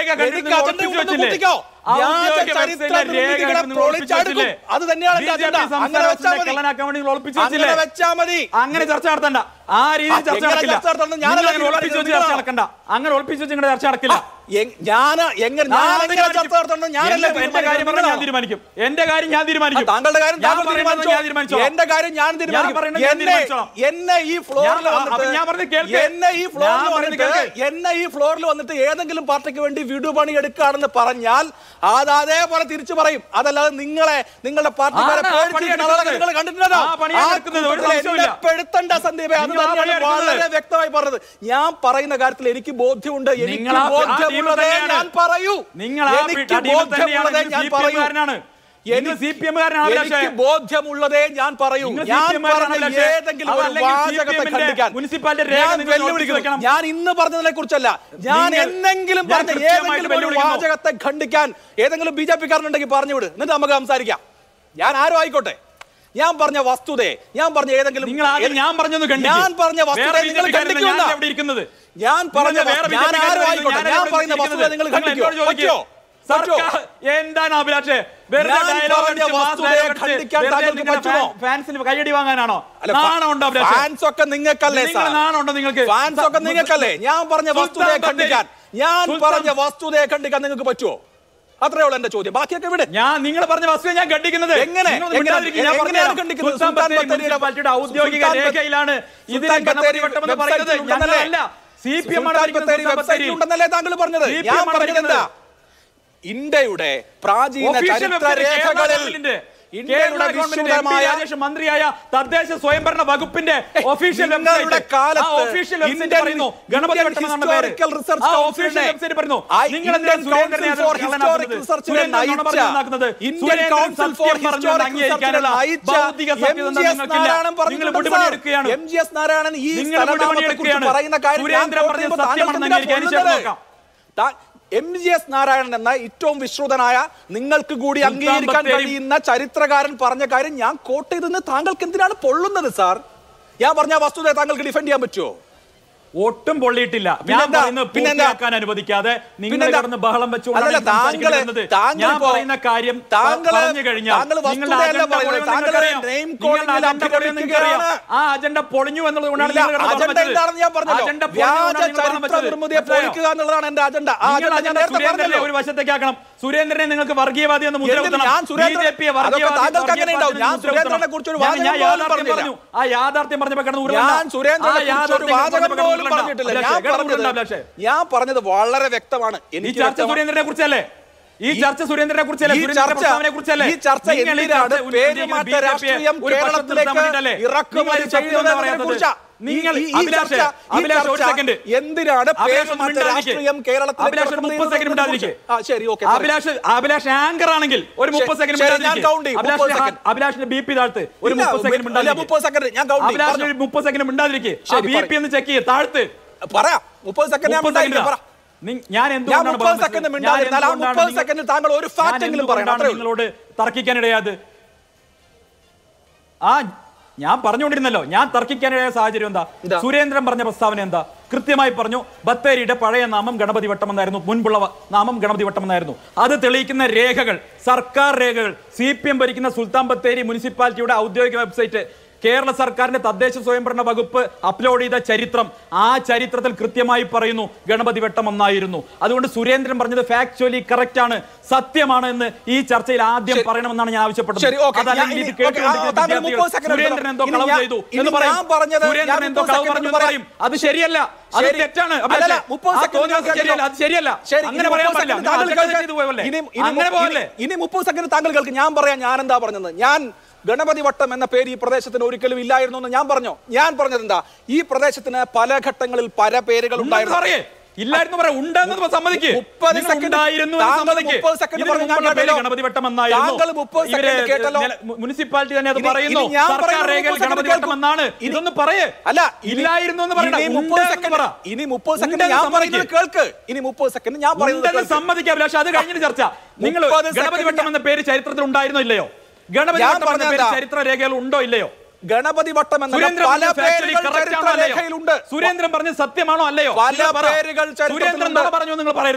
രേഖ കണ്ടിട്ട് എനിക്ക് അജണ്ട ഒളിപ്പിച്ച് ഉണ്ടെന്ന് വെച്ചില്ലേ? കൂട്ടിക്കോ ഔദ്യോഗിക ചരിത്ര വെബ്സൈറ്റിലെ നിർമ്മിതികളെ രേഖകൾ നിങ്ങൾ ഒളിപ്പിച്ചു പൊളിച്ചടുക്കും. വെച്ചില്ലേ? അത് തന്നെയാണ് എന്റെ BJP അജണ്ട. സംസ്ഥാന അങ്ങനെ വെച്ചാൽ പ്രസിഡന്റ് മതി. കള്ളനാക്കാൻ വേണ്ടി നിങ്ങൾ ഒളിപ്പിച്ചു അങ്ങനെ വെച്ചില്ലേ? വെച്ചാ മതി അങ്ങനെ ചർച്ച നടത്തണ്ട ആ രീതിയിൽ ചർച്ച എങ്ങനെ നടക്കില്ല ചർച്ച നടത്തണം? ഞാനല്ല നിങ്ങൾ അങ്ങനെ ഒളിപ്പിച്ചു വെച്ച് ചർച്ച തീരുമാനിക്കുന്നത്. നടക്കണ്ട അങ്ങനെ ഒളിപ്പിച്ചു വെച്ച് നിങ്ങളുടെ ചർച്ച നടക്കില്ല എങ്- ഞാന് എങ്ങനെ ഞാൻ ഞാൻ എങ്ങനെ തീരുമാനിക്കും. ചർച്ച നടത്തണം ഞാനല്ല എന്റെ- എന്റെ കാര്യം പറഞ്ഞാൽ ഞാൻ തീരുമാനിക്കും എന്റെ കാര്യം ഞാൻ തീരുമാനിക്കും താങ്കളുടെ കാര്യം ഞാൻ താങ്കൾ പറയുന്നത് തീരുമാനിച്ചോ ഞാൻ തീരുമാനിച്ചോളാം. എന്റെ കാര്യം ഞാൻ തീരുമാനിക്കും പറയുന്നത് ഞാൻ എന്നെ തീരുമാനിച്ചോളാം. എന്നെ ഈ ഫ്ലോറിൽ ഞാൻ- വന്നിട്ട് അപ്പൊ ഞാൻ പറഞ്ഞത് കേൾക്ക്. എന്നെ ഈ ഫ്ലോറിൽ ഞാൻ പറയുന്നത് വന്നിട്ട് കേൾക്ക്. എന്നെ ഈ ഫ്ലോറിൽ വന്നിട്ട് ഏതെങ്കിലും പാർട്ടിക്ക് വേണ്ടി വിടുപണി എടുക്കുകയാണെന്ന് പറഞ്ഞാൽ അത് അതേപോലെ തിരിച്ചു പറയും അതല്ലാതെ നിങ്ങളെ നിങ്ങളുടെ പാർട്ടിക്കാരെ ആണ്, ആ പേടിച്ചിരിക്കുന്ന പണിയെടുക്കുന്നത്. ആളുകളെ നിങ്ങൾ കണ്ടിട്ടുണ്ടോ ആ പണിയെടുക്കുന്നത് ഒരു കൂട്ടത്തിൽ സംശയവുമില്ല. എന്നെ പെടുത്തണ്ട സന്ദീപേ അത് നിങ്ങൾ ആ തന്നെയാണ് പണിയെടുക്കുന്നത്. വളരെ വ്യക്തമായി പറഞ്ഞത് ഞാൻ പറയുന്ന കാര്യത്തിൽ എനിക്ക് ബോധ്യമുണ്ട് എനിക്ക് നിങ്ങൾ ആ- ആ ടീമിൽ ബോധ്യമുള്ളതേ തന്നെയാണ്. ഞാൻ പറയൂ നിങ്ങൾ ആ എനിക്ക് ടീമിൽ തന്നെയാണ് ബോധ്യമുള്ളതേ ഞാൻ നിങ്ങൾ പറയൂ CPM-കാരനാണ്. നിങ്ങൾ എനിക്ക് CPM-കാരനാണ് എനിക്ക് അഭിലാഷേ. ബോധ്യമുള്ളതേ ഞാൻ പറയൂ നിങ്ങൾ ഞാൻ CPM-കാരനാണ് പറഞ്ഞ അഭിലാഷേ. ഏതെങ്കിലും ഒരു അതല്ലെങ്കിൽ വാചകത്തെ CPM-ന്റെ ഖണ്ഡിക്കാൻ മുനിസിപ്പാലിറ്റി രേഖ ഞാൻ നിങ്ങൾ വെല്ലുവിളിക്കുന്നു വെക്കണം. ഞാൻ ഇന്ന് പറഞ്ഞതിനെ കുറിച്ചല്ല ഞാൻ നിങ്ങൾ- എന്തെങ്കിലും ഞാൻ പറഞ്ഞ കൃത്യമായിട്ട് ഏതെങ്കിലും ഒരു വെല്ലുവിളിക്കുന്നു. വാചകത്തെ ഖണ്ഡിക്കാൻ ഏതെങ്കിലും ബി ജെ പി കാരനുണ്ടെങ്കിൽ പറഞ്ഞു വിട് എന്നിട്ട് നമുക്ക് സംസാരിക്കാം ഞാൻ ആരും ആയിക്കോട്ടെ ഞാൻ പറഞ്ഞ വസ്തുതയെ ഞാൻ പറഞ്ഞ ഏതെങ്കിലും നിങ്ങൾ ആദ്യം ഞാൻ പറഞ്ഞൊന്ന് കണ്ടിക്ക്. ഞാൻ പറഞ്ഞ വസ്തുത വേറെ നിങ്ങൾ BJP കാരനല്ല ഖണ്ഡിക്കുമെന്നാ? ഞാൻ ഇവിടെ ഇരിക്കുന്നത്. ഞാൻ പറഞ്ഞ നിങ്ങൾ വേറെ വസ്തു- ഞാൻ BJP ആരും കാരനല്ല ആയിക്കോട്ടെ ഞാനല്ല ഞാൻ ഇവിടെ പറയുന്ന വസ്തുത ഇരിക്കുന്നത്. നിങ്ങൾ നിങ്ങൾ ഖണ്ഡിക്കോ എന്നോട് ചോദിക്കൂ. പറ്റോ പറ്റോ സർക്കാർ എന്താണ് അഭിലാഷേ വെറുതെ ഞാൻ dialogue പറഞ്ഞ അടിച്ച്, mass വസ്തുതയെ dialogue അടിച്ച് ഖണ്ഡിക്കാൻ വെറുതെ താങ്കൾക്ക് നിങ്ങളുടെ പറ്റുമോ? ഫാൻ- ഫാൻസിന് കൈയടി വാങ്ങാനാണോ അല്ല, നാണമുണ്ടോ അഭിലാഷേ ഫാൻസ് ഒക്കെ നിങ്ങൾക്കല്ലേ നിങ്ങൾ സാർ നാണമുണ്ടോ നിങ്ങൾക്ക് ഫാൻസ് ഒക്കെ നിങ്ങൾക്കല്ലേ ഞാൻ പറഞ്ഞ സുൽത്താൻ വസ്തുതയെ ബത്തേരി. ഖണ്ഡിക്കാൻ ഞാൻ സുൽത്താൻ- പറഞ്ഞ വസ്തുതയെ ഖണ്ഡിക്കാൻ നിങ്ങൾക്ക് പറ്റുമോ അത്രേ ഉള്ളൂ എന്റെ ചോദ്യം ബാക്കിയൊക്കെ ഇവിടെ ഞാൻ നിങ്ങൾ പറഞ്ഞ വസ്തുത ഞാൻ ഖണ്ഡിക്കുന്നത് എങ്ങനെ? നിങ്ങളൊന്ന് എങ്ങനെ? മിണ്ടാതിരിക്ക്, ഞാൻ എങ്ങനെയാണ് പറഞ്ഞുതരാം. ഖണ്ഡിക്കുന്നത്? സുൽത്താൻ സുൽത്താൻ ബത്തേരി ബത്തേരിയുടെ മുനിസിപ്പാലിറ്റിയുടെ ഔദ്യോഗിക സുൽത്താൻ ബത്തേരി- രേഖയിലാണ് ഇതിനെ സുൽത്താൻ ഗണപതി ബത്തേരി വട്ടം എന്ന് പറയുന്നത് വെബ്സൈറ്റിൽ ഉണ്ടെന്നല്ലേ? ഞങ്ങളല്ല സി പി എം ആണ് സുൽത്താൻ ഭരിക്കുന്നത് ബത്തേരി സുൽത്താൻ വെബ്സൈറ്റിൽ ബത്തേരി. ഉണ്ടെന്നല്ലേ താങ്കൾ പറഞ്ഞത് CPM ഞാൻ ആണ് പറഞ്ഞത് എന്താ ഇന്ത്യയുടെ പ്രാചീന Official ചരിത്ര website കേരള രേഖകളിൽ ഗവൺമെന്റിന്റെ ഇന്ത്യയുടെ കേരള ഗവൺമെന്റിന്റെ എം പി വിശുദ്ധമായ രാജേഷ് മന്ത്രിയായ തദ്ദേശ സ്വയംഭരണ വകുപ്പിന്റെ ഒഫീഷ്യൽ നിങ്ങളുടെ കാലത്ത് ഒഫീഷ്യൽ വെബ്സൈറ്റ് ഇന്ത്യൻ- പറയുന്നു ഗണപതി ഇന്ത്യൻ വട്ടം എന്നാണ് പേര് ഹിസ്റ്റോറിക്കൽ റിസർച്ച് ആ കൗൺസിലിനെ- ഒഫീഷ്യൽ വെബ്സൈറ്റ് പറയുന്നു ആ നിങ്ങൾ ഇന്ത്യൻ എന്തിനാണ് സുരേന്ദ്രനെ കൗൺസിൽ ഫോർ ഹിസ്റ്റോറിക് റിസർച്ചിനെ സുരേന്ദ്രൻ നുണ പറഞ്ഞ് നയിച്ച- ഉണ്ടാക്കുന്നത്? ഇന്ത്യൻ സുരേന്ദ്രൻ കൗൺസിൽ ഫോർ സത്യം പറഞ്ഞ് ഹിസ്റ്റോറിക് അംഗീകരിക്കാനുള്ള റിസർച്ചിനെ നയിച്ച ഭൗതിക സത്യത എം ജി എസ് നിങ്ങൾക്കില്ല. നാരായണൻ നിങ്ങൾ പറഞ്ഞിട്ടുണ്ട് വിടുപണി സാർ. എടുക്കുകയാണ് എം ജി എസ് നാരായണൻ ഈ നിങ്ങൾ വിടുപണി സ്ഥലനാമത്തെക്കുറിച്ച് എടുക്കുകയാണ്. പറയുന്ന കാര്യം ഞാൻ സുരേന്ദ്രൻ quote പറഞ്ഞത് ചെയ്യുമ്പോൾ താങ്കൾക്ക് സത്യമാണെന്ന് എന്തിനാ അംഗീകരിക്കാൻ ശേഷം പൊള്ളുന്നത്? നോക്കാം. താ- എം ജി എസ് നാരായണൻ എന്ന ഏറ്റവും വിശ്രുതനായ നിങ്ങൾക്ക് കൂടി സുൽത്താൻ അംഗീകരിക്കാൻ ബത്തേരി- കഴിയുന്ന ചരിത്രകാരൻ പറഞ്ഞ കാര്യം ഞാൻ കോട്ട് ചെയ്തെന്ന് താങ്കൾക്ക് എന്തിനാണ് പൊള്ളുന്നത് സാർ ഞാൻ പറഞ്ഞ ആ വസ്തുത താങ്കൾക്ക് ഡിഫെൻഡ് ചെയ്യാൻ പറ്റുമോ ഒട്ടും പൊള്ളിയിട്ടില്ല ഞാൻ പിന്നെന്താ? പറയുന്നത് പിന്നെന്താ? പൂർത്തിയാക്കാൻ അനുവദിക്കാതെ നിങ്ങൾ പിന്നെന്താ? കിടന്ന് ബഹളം വെച്ചുകൊണ്ടാണ് അല്ലല്ല, ഈ സംസാരിക്കുന്നത് താങ്കള്- വരുന്നത്. താങ്കൾ ഞാൻ ഇപ്പോ- പറയുന്ന കാര്യം പ- താങ്കള് പറഞ്ഞു കഴിഞ്ഞാൽ താങ്കള് നിങ്ങളുടെ വസ്തുതയല്ല അജണ്ട പറയുന്നത്. പൊളിയുമെന്ന് താങ്കള് നിങ്ങൾക്കറിയാം. name നിങ്ങളുടെ calling ൽ അജണ്ട പൊളിയുമെന്ന് നിങ്ങൾക്കറിയാം. അഭിനയിക്കുകയാണ്. ആ അജണ്ട പൊളിഞ്ഞു എന്നുള്ളത് കൊണ്ടാണ് ഇല്ല, നിങ്ങൾ കിടന്ന് ബഹളം അജണ്ട വെച്ചത്. എന്താണെന്ന് ഞാൻ പറഞ്ഞല്ലോ അജണ്ട വ്യാജ പൊളിഞ്ഞുകൊണ്ടാണ് നിങ്ങൾ ബഹളം ചരിത്ര വെച്ചത്. നിർമ്മിതിയെ മനസ്സിലായോ? പൊളിക്കുക എന്നുള്ളതാണ് എന്റെ അജണ്ട ആ നിങ്ങൾ അജണ്ട ഞാൻ അജണ്ട നേരത്തെ സുരേന്ദ്രനെ പറഞ്ഞല്ലോ ഒരു വശത്തേക്കാക്കണം സുരേന്ദ്രനെ നിങ്ങൾക്ക് വർഗീയവാദി എന്ന് മുദ്ര എന്തിന്? കുത്തണം. ഞാൻ സുരേന്ദ്രൻ- BJP യെ അതൊക്കെ വർഗീയവാദി, താങ്കൾക്ക് അങ്ങനെ ഉണ്ടാവും. ഞാൻ വർഗീയ പാർട്ടി സുരേന്ദ്രനെ എന്ന് കുറിച്ച് ഒരു ഞാൻ- വാചകം ഞാൻ പോലും യാഥാർത്ഥ്യം പറഞ്ഞില്ല. പറഞ്ഞു ആ യാഥാർത്ഥ്യം പറഞ്ഞപ്പോ കിടന്ന് ഉരുളണ്ട. ഞാൻ സുരേന്ദ്രനെ ആ കുറിച്ച് ഒരു യാഥാർത്ഥ്യം വാചകം പറഞ്ഞപ്പോ പോലും കിടന്ന് പറഞ്ഞിട്ടില്ല ഉരുളണ്ട. ഞാൻ അഭിലാഷേ, കിടന്ന് ഉരുളണ്ട, പറഞ്ഞത് അഭിലാഷേ. ഞാൻ പറഞ്ഞത് വളരെ വ്യക്തമാണ് ഈ എനിക്ക് ചർച്ച വ്യക്തമാണ്. സുരേന്ദ്രനെ കുറിച്ചല്ലേ ഈ ചർച്ച സുരേന്ദ്രനെ കുറിച്ചല്ലേ ഈ സുരേന്ദ്രന്റെ ചർച്ച പ്രസ്താവനയെ കുറിച്ചല്ലേ ഈ ചർച്ച നിങ്ങൾ ഈ എന്തിനാണ് ചർച്ച ഉന്നയിക്കുന്നത് പേരുമാറ്റ BJP യെ രാഷ്ട്രീയം ഒരു പക്ഷത്ത് നിർത്താൻ കേരളത്തിലേക്ക് വേണ്ടിയിട്ടല്ലേ? ഇറക്കുമതി നിങ്ങൾ ഈ സത്യം എന്താ ചെയ്യുന്നതിനെ പറയാത്തത്? കുറിച്ചാ? നിങ്ങൾ ഈ- ഈ അഭിലാഷേ, ചർച്ച- ഈ അഭിലാഷ് ഒരു ചർച്ച സെക്കൻഡ് എന്തിനാണ് അഭിലാഷ് ഒന്ന് പേരുമാറ്റ മിണ്ടാതിരിക്ക്. രാഷ്ട്രീയം കേരളത്തിലേക്ക് അഭിലാഷ് ഒരു ഇറക്കുമതി മുപ്പത് സെക്കൻഡ് ചെയ്യുന്നതിനെ മിണ്ടാതിരിക്ക്. കുറിച്ച്? ആ ശരി ഓക്കെ അഭിലാഷ് അഭിലാഷ് ആങ്കർ ആണെങ്കിൽ ഒരു മുപ്പത് സെക്കൻഡ് ശരി, ഞാൻ മിണ്ടാതിരിക്ക്. count ചെയ്യും. മുപ്പത് അഭിലാഷിന്റെ second. ഹാ- അഭിലാഷിന്റെ ബി പി താഴ്ത്ത് ഒരു ഇല്ല, മുപ്പത് സെക്കൻഡ് അല്ല, മിണ്ടാതിരിക്ക്. മുപ്പത് സെക്കൻഡ് ഞാൻ count ചെയ്യും. അഭിലാഷിന് പറഞ്ഞോ. ഒരു മുപ്പത് സെക്കൻഡ് മിണ്ടാതിരിക്ക് ആ ശരി, ബി പി പറയ്. ഒന്ന് ചെക്ക് ചെയ്ത് താഴ്ത്ത് പറയാം മുപ്പത് സെക്കൻഡ് ഞാൻ മുപ്പത് മിണ്ടാതിരിക്കാം. സെക്കൻഡ് പറ നി- ഞാൻ ഞാൻ എന്തുകൊണ്ടാണ് മുപ്പത് ബഹളം സെക്കൻഡ് വെച്ചത്? മിണ്ടാതിരുന്നാൽ ആ ഞാൻ എന്തുകൊണ്ടാണ് മുപ്പത് നിങ്ങൾ- സെക്കൻഡിൽ താങ്കൾ ഒരു fact ഞാൻ എങ്കിലും പറയണം. എന്തുകൊണ്ടാണ് അത്രേ ഉള്ളൂ. നിങ്ങളോട് തർക്കിക്കാനിടയാത് ആ ഞാൻ പറഞ്ഞുകൊണ്ടിരുന്നല്ലോ ഞാൻ തർക്കിക്കാനിടയായ സാഹചര്യം എന്താ ഇതാ. സുരേന്ദ്രൻ പറഞ്ഞ പ്രസ്താവന എന്താ കൃത്യമായി പറഞ്ഞു ബത്തേരിയുടെ പഴയ നാമം ഗണപതി വട്ടം എന്നായിരുന്നു മുൻപുള്ള വ- നാമം ഗണപതി വട്ടം എന്നായിരുന്നു അത് തെളിയിക്കുന്ന രേഖകൾ സർക്കാർ രേഖകൾ സി പി എം ഭരിക്കുന്ന സുൽത്താൻ ബത്തേരി മുനിസിപ്പാലിറ്റിയുടെ ഔദ്യോഗിക വെബ്സൈറ്റ് കേരള സർക്കാരിന്റെ തദ്ദേശ സ്വയംഭരണ വകുപ്പ് അപ്ലോഡ് ചെയ്ത ചരിത്രം ആ ചരിത്രത്തിൽ കൃത്യമായി പറയുന്നു ഗണപതി വട്ടം ഒന്നായിരുന്നു അതുകൊണ്ട് സുരേന്ദ്രൻ പറഞ്ഞത് ഫാക്ച്വലി കറക്റ്റ് ആണ് സത്യമാണ് എന്ന് ഈ ചർച്ചയിൽ ആദ്യം ശരി. പറയണമെന്നാണ് ഞാൻ ആവശ്യപ്പെട്ടത് ശരി, okay. അതല്ലെങ്കിൽ ഞാൻ ഇത് ഇനി- കേട്ടുകൊണ്ടിരിക്കുന്ന okay, ആ, താങ്കൾ വിദ്യാർത്ഥികൾ മുപ്പത് second സുരേന്ദ്രൻ എന്തോ എടുക്കണം. കളവ് ഇനി ചെയ്തു ഞാൻ- എന്ന് ഇനി പറയും ഞാൻ പറഞ്ഞത് സുരേന്ദ്രൻ ഞാൻ എന്തോ മുപ്പത് കളവ് second പറഞ്ഞു എന്ന് പറയാം. പറയും അത് ശരിയല്ല അത് ശരി. തെറ്റാണ് അല്ലല്ല, അഭിലാഷേ. മുപ്പത് ആ second തോന്നിയത് ഞാൻ ശരിയല്ല അത് ശരിയല്ല ശരി, അങ്ങനെ ഇനി പറയാൻ മുപ്പത് പറ്റില്ല second താങ്കൾ നിങ്ങൾ കേൾക്ക്. ചെയ്തു പോയല്ലേ ഇനി- ഇനി അങ്ങനെ മുപ്പത് പോകല്ലേ ഇനി- ഇനി മുപ്പത് സെക്കൻഡ് താങ്കൾ കേൾക്ക് ഞാൻ പറയാം ഞാൻ എന്താ പറഞ്ഞത് ഞാൻ ഗണപതി വട്ടം എന്ന പേര് ഈ പ്രദേശത്തിന് ഒരിക്കലും ഇല്ലായിരുന്നു എന്ന് ഞാൻ പറഞ്ഞു ഞാൻ പറഞ്ഞത് എന്താ ഈ പ്രദേശത്തിന് പല ഘട്ടങ്ങളിൽ പല പേരുകൾ ഉണ്ടെന്ന് ഉണ്ടായിരുന്നു പറയേ ഇല്ലായിരുന്നു പറയാം ഉണ്ടെന്ന് സമ്മതിക്ക് മുപ്പത് നിങ്ങൾ second ഉണ്ടായിരുന്നു എന്ന് താങ്കൾ സമ്മതിക്ക്. മുപ്പത് second ഇതിന് പറഞ്ഞു, ഞാൻ മുമ്പുള്ള പേര് കേട്ടല്ലോ. ഗണപതി വട്ടം എന്നായിരുന്നു താങ്കൾ മുപ്പത് second ഇവര് കേട്ടല്ലോ. നില- മു- മുനിസിപ്പാലിറ്റി തന്നെ അത് ഇനി- പറയുന്നു ഇനി ഞാൻ സർക്കാർ പറയുന്നത് രേഖയിൽ മുപ്പത് ഗണപതി second വട്ടം എന്നാണ് ഇനി- ഇതൊന്ന് പറയേ അല്ല ഇനി- ഇല്ലായിരുന്നു എന്ന് പറയണ്ട ഇനി മുപ്പത് ഉണ്ടെന്ന് സെക്കൻഡ് പറ. ഇനി മുപ്പത് സെക്കൻഡ് ഉണ്ടെന്ന് ഞാൻ സമ്മതിക്ക്. പറയുന്നത് കേൾക്ക് ഇനി മുപ്പത് സെക്കൻഡ് ഞാൻ പറയുന്നത് ഉണ്ടെന്ന് കേൾക്ക്. സമ്മതിക്കാം അഭിലാഷ് അത് കഴിഞ്ഞിട്ട് ചർച്ച നിങ്ങൾ മുപ്പത് ഗണപതി second വട്ടം എന്ന പേര് ചരിത്രത്തിൽ ഉണ്ടായിരുന്നോ ഇല്ലയോ ഗണപതി ഞാൻ വട്ടം എന്ന പേര് പറഞ്ഞതാ. ചരിത്ര രേഖയിൽ ഉണ്ടോ ഇല്ലയോ ഗണപതി വട്ടം എന്ന സുരേന്ദ്രൻ പല പറഞ്ഞത് factually പേരുകൾ correct ആണോ ചരിത്ര അല്ലയോ? രേഖയിലുണ്ട് സുരേന്ദ്രൻ പറഞ്ഞത് സത്യമാണോ അല്ലയോ പല നിങ്ങൾ പറ. പേരുകൾ ചരിത്രത്തിലുണ്ട്. സുരേന്ദ്രൻ നുണ പറഞ്ഞു നിങ്ങൾ പറയരുത്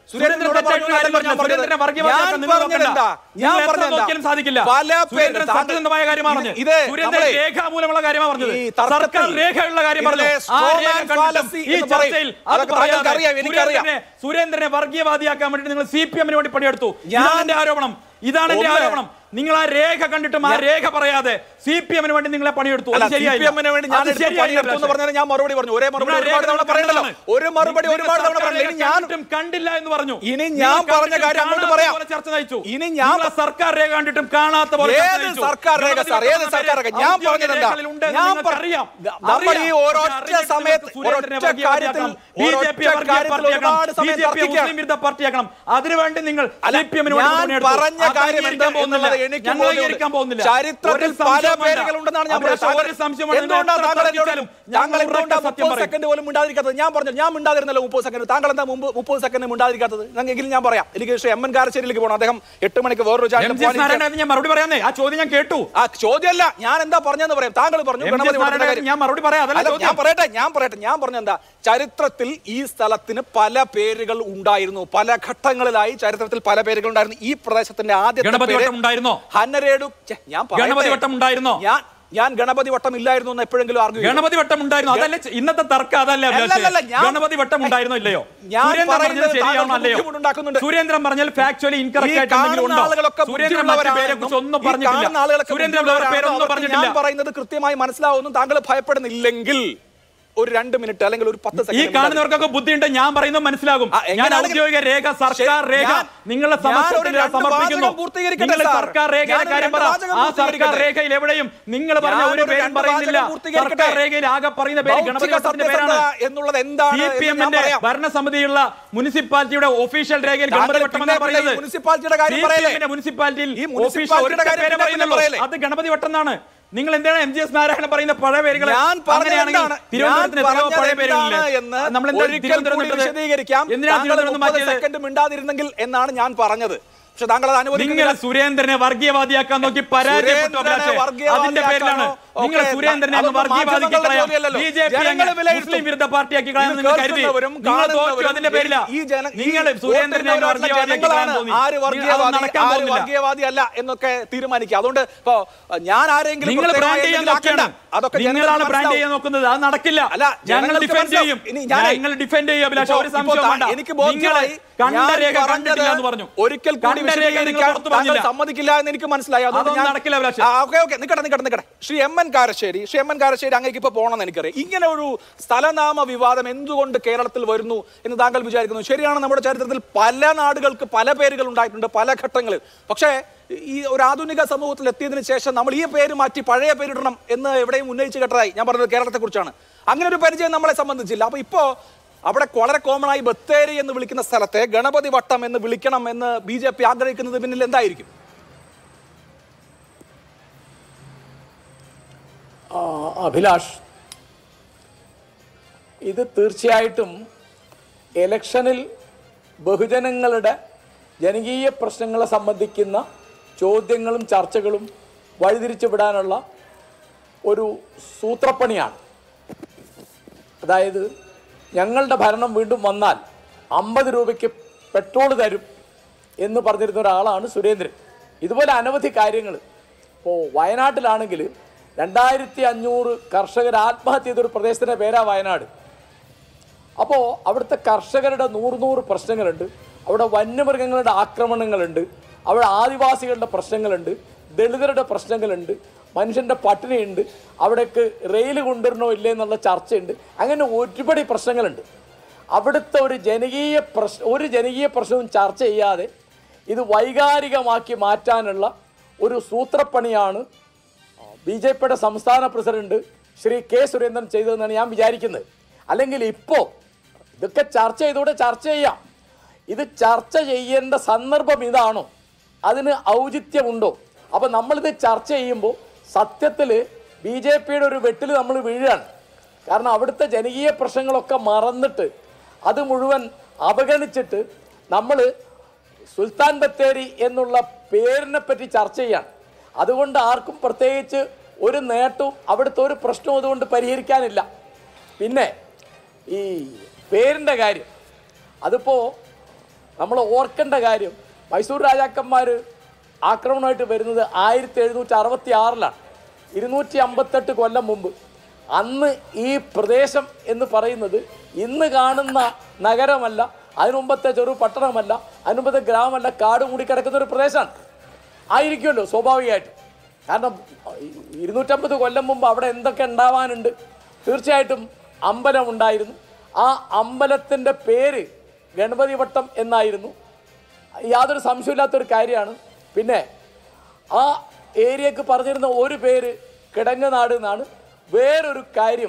സുരേന്ദ്രനോട് സുരേന്ദ്രൻ പറഞ്ഞ തെറ്റായ കാര്യം ഞാൻ പറഞ്ഞത്. സുരേന്ദ്രനെ വർഗീയവാദിയാക്കാൻ ഞാൻ നിങ്ങൾ പറഞ്ഞത് നോക്കണ്ട. എന്താ? ഞാൻ നിങ്ങൾ എത്ര പറഞ്ഞത് എന്താ? നോക്കിയാലും സാധിക്കില്ല പല സുരേന്ദ്രൻ പേരും സത്യസന്ധമായ കാര്യമാണ് പറഞ്ഞത്. ഇത് സുരേന്ദ്രൻ നമ്മളെ രേഖാമൂലമുള്ള കാര്യമാണ് പറഞ്ഞത് ഈ തർക്കത്തിൽ സർക്കാർ രേഖയുള്ള കാര്യം പറഞ്ഞു ഇതിലെ ആ straw രേഖ man കണ്ടിട്ടും fallacy ഈ എന്ന് പറയും. ചർച്ചയിൽ അത് അതൊക്കെ പറയാതെ താങ്കൾക്ക് അറിയാം, എനിക്കറിയാം. സുരേന്ദ്രനെ സുരേന്ദ്രനെ വർഗീയവാദിയാക്കാൻ വേണ്ടി നിങ്ങൾ സി പി എമ്മിന് വേണ്ടി പണിയെടുത്തു ഞാൻ- ഇതാണ് എന്റെ ആരോപണം ഇതാണ് എന്റെ ഒന്ന് ആരോപണം നിങ്ങൾ ആ രേഖ കണ്ടിട്ടും ആ രേഖ പറയാതെ സി പി എമ്മിന് വേണ്ടി നിങ്ങളെ പണിയെടുത്തു അത് അല്ല സി ശരിയായില്ല. പി എമ്മിന് വേണ്ടി ഞാൻ അത് എടുത്ത് ശരിയായില്ല, പണിയെടുത്തു എന്ന് അഭിലാഷേ. പറഞ്ഞാൽ ഞാൻ മറുപടി പറഞ്ഞു ഒരേ മറുപടി നിങ്ങൾ ഒരുപാട് തവണ രേഖ പറയണ്ടല്ലോ കണ്ടതാണ്. ഒരു മറുപടി നിങ്ങൾ ഒരുപാട് തവണ സർക്കാർ പറയണ്ട ഇനി രേഖ ഞാൻ കണ്ടിട്ടും കണ്ടില്ല എന്ന് പറഞ്ഞു ഇനി നിങ്ങൾ ഞാൻ പറഞ്ഞ കണ്ടിട്ടും കാര്യം അങ്ങോട്ട് കാണാത്ത പറയാം. പോലെ ചർച്ച നയിച്ചു ഇനി ഞാൻ നിങ്ങൾ സർക്കാർ രേഖ കണ്ടിട്ടും കാണാത്ത പോലെ ചർച്ച ഏത് നയിച്ചു. സർക്കാർ രേഖ ഗണപതി സാർ ഏത് വട്ടം സർക്കാർ രേഖ ഔദ്യോഗിക ഞാൻ പറഞ്ഞത് എന്താ രേഖകളിലുണ്ട് എന്ന് ഞാൻ നിങ്ങൾക്കറിയാം. നമ്മൾ ഈ അറിയാം. ഒരൊറ്റ അറിഞ്ഞിട്ട് സമയത്ത് സുരേന്ദ്രനെ ഒരൊറ്റ കാര്യത്തിൽ വർഗീയവാദിയാക്കണം. ബി ജെ പി ഒരൊറ്റ കാര്യത്തിൽ ഒരുപാട് സമയം തർക്കിക്കാം മുസ്ലിം വിരുദ്ധ പാർട്ടിയാക്കണം അതിനുവേണ്ടി നിങ്ങൾ അല്ല, സി പി എമ്മിന് ഞാൻ പറഞ്ഞ കാര്യം എന്താ എന്നുള്ളത് എനിക്ക് ഞങ്ങൾ ബോധ്യമുണ്ട്. അംഗീകരിക്കാൻ പോകുന്നില്ല ചരിത്രത്തിൽ ഒരു പല സംശയം വേണ്ട. പേരുകളുണ്ടെന്നാണ് ഞാൻ അഭിലാഷ്, പറഞ്ഞത്. ഒരു സംശയം വേണ്ട. നിങ്ങൾ എന്തുകൊണ്ടാണ് എത്ര താങ്കൾ എന്നോട് തർക്കിച്ചാലും താങ്കൾ ഞങ്ങൾ എന്തുകൊണ്ടാണ് ഉറക്കെ സത്യം മുപ്പത് പറയും. സെക്കൻഡ് പോലും മിണ്ടാതിരിക്കാത്തത് ഞാൻ പറഞ്ഞു ഞാൻ മിണ്ടാതിരുന്നല്ലോ മുപ്പത് സെക്കൻഡ് താങ്കൾ എന്താ മുമ്പ് മുപ്പത് സെക്കൻഡ് മിണ്ടാതിരിക്കാത്തത് എങ്കിലും ഞാൻ പറയാം എനിക്ക് ശ്രീ എം എൻ കാരശ്ശേരിയിലേക്ക് പോകണം അദ്ദേഹം എട്ട് മണിക്ക് വേറൊരു M channel G S Narayanan ഞാൻ മറുപടി പറയാന്നേ ആ ചോദ്യം ഞാൻ കേട്ടു ആ ചോദ്യമല്ല ഞാൻ എന്താ പറഞ്ഞെന്ന് പറയാം താങ്കൾ പറഞ്ഞു എം ജി ഗണപതി എസ് വട്ടത്തിന്റെ നാരായണൻ കാര്യം. ഞാൻ മറുപടി പറയാം അതല്ല അല്ല, ഞാൻ ചോദ്യം പറയട്ടെ ഞാൻ പറയട്ടെ ഞാൻ പറഞ്ഞ എന്താ ചരിത്രത്തിൽ ഈ സ്ഥലത്തിന് പല പേരുകൾ ഉണ്ടായിരുന്നു പല ഘട്ടങ്ങളിലായി ചരിത്രത്തിൽ പല പേരുകൾ ഉണ്ടായിരുന്നു ഈ പ്രദേശത്തിന്റെ ആദ്യത്തെ ഗണപതി പേര് വട്ടം ഉണ്ടായിരുന്നോ? ഹന്നരേഡു ഛെ, ഞാൻ പറയട്ടെ. ഗണപതി വട്ടം ഉണ്ടായിരുന്നോ? ഞാൻ ഞാൻ ഗണപതി വട്ടം ഇല്ലായിരുന്നു എന്ന് എപ്പോഴെങ്കിലും ആർഗ്യൂ ചെയ്തോ? ഗണപതി വട്ടം ഉണ്ടായിരുന്നു അതല്ലേ ച- ഇന്നത്തെ തർക്കം അതല്ലേ അഭിലാഷേ? അല്ലല്ലല്ല, ഞാൻ- ഗണപതി വട്ടം ഉണ്ടായിരുന്നോ ഇല്ലയോ ഞാൻ സുരേന്ദ്രൻ പറഞ്ഞത് പറയുന്നത് ശരിയാണോ താങ്കൾക്ക് അല്ലയോ ബുദ്ധിമുട്ടുണ്ടാക്കുന്നുണ്ട്. സുരേന്ദ്രൻ പറഞ്ഞാൽ ഫാക്ച്വലി ഇൻകറക്റ്റ് ഈ ആയിട്ട് എന്തെങ്കിലും കാണുന്ന ഉണ്ടോ ആളുകളൊക്കെ സുരേന്ദ്രൻ മറ്റു പേരെ കുറിച്ച് ബുദ്ധിയുള്ളവരാണെന്നും, ഒന്നും ഈ കാണുന്ന പറഞ്ഞിട്ടില്ല ആളുകളൊക്കെ സുരേന്ദ്രൻ വേറെ പേരൊന്നും ബുദ്ധിയുള്ളവരാണെന്നും പറഞ്ഞിട്ടില്ല ഞാൻ പറയുന്നത് കൃത്യമായി മനസ്സിലാവുന്നു താങ്കൾ ഭയപ്പെടുന്നില്ലെങ്കിൽ ഒരു രണ്ട് മിനിറ്റ് അല്ലെങ്കിൽ ഒരു പത്ത് ഈ സെക്കൻഡ് കാണുന്നവർക്കൊക്കെ ബുദ്ധിയുണ്ട് ഞാൻ പറയുന്നത് മനസ്സിലാകും ആ, ഞാൻ എങ്ങനെയാണെങ്കിലും- ഔദ്യോഗിക രേഖ സർക്കാർ ശരി, രേഖ ഞാൻ- നിങ്ങളെ ഞാൻ സമക്ഷത്തിൽ ഒരു രണ്ട് സമർപ്പിക്കുന്നു വാചകം പൂർത്തീകരിക്കട്ടെ, നിങ്ങൾ സാർ. സർക്കാർ രേഖയുടെ ഞാനൊരു കാര്യം രണ്ട് പറ വാചകം ആ സർക്കാർ പൂർത്തീകരിക്കട്ടെ. രേഖയിൽ എവിടെയും നിങ്ങൾ പറഞ്ഞ ഒരു ഞാനൊരു പേരും രണ്ട് പറയുന്നില്ല വാചകം പൂർത്തീകരിക്കട്ടെ. സർക്കാർ രേഖയിൽ ആകെ പറയുന്ന പേര് ഗണപതി ഭൗതിക വട്ടത്തിന്റെ സത്യസന്ധത പേരാണ് എന്നുള്ളത് എന്താണ് സി പി എന്ന് ഞാൻ എമ്മിന്റെ പറയാം. ഭരണസമിതിയുള്ള മുനിസിപ്പാലിറ്റിയുടെ ഒഫീഷ്യൽ രേഖയിൽ താങ്കൾ ഗണപതി വട്ടം എന്നാണ് പിന്നെ പറയുന്നത് ഈ മുനിസിപ്പാലിറ്റിയുടെ കാര്യം സി പി പറയല്ലേ? എമ്മിന്റെ മുനിസിപ്പാലിറ്റിയിൽ ഈ ഒഫീഷ്യൽ മുനിസിപ്പാലിറ്റിയുടെ ഒരൊറ്റ കാര്യം പേരെ പിന്നെ പറയുന്നുള്ളൂ പറയല്ലേ? അത് ഗണപതി വട്ടം എന്നാണ് നിങ്ങൾ എന്താണ് എം ജി എസ് നാരായണൻ പറയുന്ന പഴയ പേരുകൾ ഞാൻ പറഞ്ഞത് അങ്ങനെയാണെങ്കിൽ എന്താണ്? തിരുവനന്തപുരത്തിന് ഞാൻ എത്രയോ പഴയ പറഞ്ഞത് പേരുകളില്ലേ എന്താണ് എന്ന് നമ്മൾ എന്താ ഒരിക്കൽ തിരുവനന്തപുരം കൂടി ഇട്ടത്? വിശദീകരിക്കാം എന്തിനാ താങ്കൾ തിരുവനന്തപുരം മുപ്പത് മാറ്റിയത് സെക്കൻഡ് മിണ്ടാതിരുന്നെങ്കിൽ എന്നാണ് ഞാൻ പറഞ്ഞത് പക്ഷെ താങ്കൾ അത് നിങ്ങൾ അനുവദിക്കുന്നില്ല സുരേന്ദ്രനെ വർഗീയവാദിയാക്കാൻ നോക്കി പരാജയപ്പെട്ടു സുരേന്ദ്രനെ അഭിലാഷേ. അതിന്റെ പേരിലാണ് വർഗീയവാദിയാക്കാനോ? നിങ്ങൾ ഓക്കേ, സുരേന്ദ്രനെ അങ്ങ് അതൊന്നും വർഗീയവാദിക്ക് മാധ്യമങ്ങളുടെ കളയാം ജോലിയല്ലല്ലോ. ബി ജെ പി ജനങ്ങൾ വിലയിരുത്തും. മുസ്ലിം വിരുദ്ധ പാർട്ടിയാക്കി ഇത് കളയാമെന്ന് നിങ്ങൾ കരുതി കേൾക്കുന്നവരും നിങ്ങൾ തോറ്റു കാണുന്നവരും അതിന്റെ പേരില ഈ ജന- ഈ നിങ്ങൾ സുരേന്ദ്രനെ അങ്ങ് വോട്ടിടുന്നവരായിട്ടുള്ള വർഗീയവാദിയാക്കി കളയാൻ ജനങ്ങളാണ് തോന്നി ആര് നിങ്ങൾ അതൊന്നും വർഗീയവാദി നടക്കാൻ ആര് പോകുന്നില്ല വർഗീയവാദി അല്ല എന്നൊക്കെ തീരുമാനിക്കുക അതുകൊണ്ട് ഇപ്പോ ഞാൻ ആരെങ്കിലും നിങ്ങൾ പ്രത്യേകമായി ബ്രാൻഡ് ചെയ്യാൻ എന്തെങ്കിലും ആക്കണ്ട. നോക്കിയാണ് അതൊക്കെ നിങ്ങളാണ് ജനങ്ങൾക്ക് ബ്രാൻഡ് മനസ്സിലാവും. ചെയ്യാൻ നോക്കുന്നത് അത് നടക്കില്ല അല്ല, ഞങ്ങൾ ജനങ്ങൾക്ക് ഡിഫെൻഡ് മനസ്സിലാവും. ചെയ്യും ഇനി ഞാനേ- ഞങ്ങൾ ഡിഫെൻഡ് ചെയ്യും അഭിലാഷ ഇപ്പോ- ഒരു ഇപ്പോ സംശയം താ- വേണ്ട എനിക്ക് നിങ്ങൾ ബോധ്യമായി കണ്ട ഞാൻ രേഖ പറഞ്ഞത് കണ്ടിട്ടില്ല എന്ന് പറഞ്ഞു ഒരിക്കൽ കൂടി കണ്ട രേഖ നിങ്ങൾ വിശദീകരിക്കാൻ പുറത്ത് താങ്കൾ പറഞ്ഞില്ല സമ്മതിക്കില്ല എന്ന് എനിക്ക് മനസ്സിലായി അതുകൊണ്ട് അതൊന്നും ഞാൻ- നടക്കില്ല, അഭിലാഷ്. ആ, ഓക്കേ ഓക്കേ നിക്കട്ടെ നിക്കട്ടെ നിക്കട്ടെ Shri M N Karassery Shri M N Karassery അങ്ങേക്ക് ഇപ്പൊ പോകണമെന്ന് എനിക്കറിയാം ഇങ്ങനെ ഒരു സ്ഥലനാമ വിവാദം എന്തുകൊണ്ട് കേരളത്തിൽ വരുന്നു എന്ന് താങ്കൾ വിചാരിക്കുന്നു ശരിയാണ് നമ്മുടെ ചരിത്രത്തിൽ പല നാടുകൾക്ക് പല പേരുകൾ ഉണ്ടായിട്ടുണ്ട് പല ഘട്ടങ്ങളിൽ പക്ഷേ ഈ ഒരു ആധുനിക സമൂഹത്തിൽ എത്തിയതിനു ശേഷം നമ്മൾ ഈ പേര് മാറ്റി പഴയ പേരിടണം എന്ന് എവിടെയും ഉന്നയിച്ച് കേട്ടതായി ഞാൻ പറഞ്ഞത് കേരളത്തെ കുറിച്ചാണ് അങ്ങനെ ഒരു പരിചയം നമ്മളെ സംബന്ധിച്ചില്ല അപ്പൊ ഇപ്പോ അവിടെ വളരെ കോമൺ ആയി ബത്തേരി എന്ന് വിളിക്കുന്ന സ്ഥലത്തെ ഗണപതി വട്ടം എന്ന് വിളിക്കണം എന്ന് ബി ജെ പി ആഗ്രഹിക്കുന്നത് പിന്നിൽ എന്തായിരിക്കും ആ, അഭിലാഷ് ഇത് തീർച്ചയായിട്ടും ഇലക്ഷനിൽ ബഹുജനങ്ങളുടെ ജനകീയ പ്രശ്നങ്ങളെ സംബന്ധിക്കുന്ന ചോദ്യങ്ങളും ചർച്ചകളും വഴിതിരിച്ചു വിടാനുള്ള ഒരു സൂത്രപ്പണിയാണ് അതായത് ഞങ്ങളുടെ ഭരണം വീണ്ടും വന്നാൽ അമ്പത് രൂപയ്ക്ക് പെട്രോൾ തരും എന്ന് പറഞ്ഞിരുന്ന ഒരാളാണ് സുരേന്ദ്രൻ ഇതുപോലെ അനവധി കാര്യങ്ങൾ ഇപ്പോൾ വയനാട്ടിലാണെങ്കിൽ രണ്ടായിരത്തി അഞ്ഞൂറ് കർഷകർ ആത്മഹത്യ ചെയ്തൊരു പ്രദേശത്തിൻ്റെ പേരാ വയനാട് അപ്പോൾ അവിടുത്തെ കർഷകരുടെ നൂറ് നൂറ് പ്രശ്നങ്ങളുണ്ട് അവിടെ വന്യമൃഗങ്ങളുടെ ആക്രമണങ്ങളുണ്ട് അവിടെ ആദിവാസികളുടെ പ്രശ്നങ്ങളുണ്ട് ദളിതരുടെ പ്രശ്നങ്ങളുണ്ട് മനുഷ്യൻ്റെ പട്ടിണിയുണ്ട് അവിടേക്ക് റെയിൽ കൊണ്ടുവരണോ ഇല്ലേ എന്നുള്ള ചർച്ചയുണ്ട് അങ്ങനെ ഒരുപടി പ്രശ്നങ്ങളുണ്ട് അവിടുത്തെ ഒരു ജനകീയ പ്രശ്ന ഒരു ജനകീയ പ്രശ്നവും ചർച്ച ചെയ്യാതെ ഇത് വൈകാരികമാക്കി മാറ്റാനുള്ള ഒരു സൂത്രപ്പണിയാണ് ബി ജെ പിയുടെ സംസ്ഥാന പ്രസിഡന്റ് ശ്രീ കെ സുരേന്ദ്രൻ ചെയ്തതെന്നാണ് ഞാൻ വിചാരിക്കുന്നത് അല്ലെങ്കിൽ ഇപ്പോൾ ഇതൊക്കെ ചർച്ച ചെയ്തുകൂടെ ചർച്ച ചെയ്യാം ഇത് ചർച്ച ചെയ്യേണ്ട സന്ദർഭം ഇതാണോ അതിന് ഔചിത്യമുണ്ടോ അപ്പം നമ്മളിത് ചർച്ച ചെയ്യുമ്പോൾ സത്യത്തിൽ ബി ജെ പിയുടെ ഒരു വെട്ടിൽ നമ്മൾ വീഴുകയാണ് കാരണം അവിടുത്തെ ജനകീയ പ്രശ്നങ്ങളൊക്കെ മറന്നിട്ട് അത് മുഴുവൻ അവഗണിച്ചിട്ട് നമ്മൾ സുൽത്താൻ ബത്തേരി എന്നുള്ള പേരിനെ പറ്റി ചർച്ച ചെയ്യാണ് അതുകൊണ്ട് ആർക്കും പ്രത്യേകിച്ച് ഒരു നേട്ടവും അവിടുത്തെ ഒരു പ്രശ്നവും അതുകൊണ്ട് പരിഹരിക്കാനില്ല പിന്നെ ഈ പേരിൻ്റെ കാര്യം അതിപ്പോൾ നമ്മൾ ഓർക്കേണ്ട കാര്യം മൈസൂർ രാജാക്കന്മാർ ആക്രമണമായിട്ട് വരുന്നത് ആയിരത്തി എഴുന്നൂറ്റി അറുപത്തി ആറിലാണ് ഇരുന്നൂറ്റി അമ്പത്തെട്ട് കൊല്ലം മുമ്പ് അന്ന് ഈ പ്രദേശം എന്ന് പറയുന്നത് ഇന്ന് കാണുന്ന നഗരമല്ല അതിനു മുമ്പത്തെ ചെറു പട്ടണമല്ല അതിനു മുമ്പത്തെ ഗ്രാമമല്ല കാട് മൂടിക്കിടക്കുന്ന ഒരു പ്രദേശമാണ് ആയിരിക്കുമല്ലോ സ്വാഭാവികമായിട്ട് കാരണം ഇരുന്നൂറ്റമ്പത് കൊല്ലം മുമ്പ് അവിടെ എന്തൊക്കെ ഉണ്ടാവാനുണ്ട് തീർച്ചയായിട്ടും അമ്പലം ഉണ്ടായിരുന്നു ആ അമ്പലത്തിൻ്റെ പേര് ഗണപതി വട്ടം എന്നായിരുന്നു യാതൊരു സംശയമില്ലാത്തൊരു കാര്യമാണ് പിന്നെ ആ ഏരിയക്ക് പറഞ്ഞിരുന്ന ഒരു പേര് കിടങ്ങനാട് എന്നാണ് വേറൊരു കാര്യം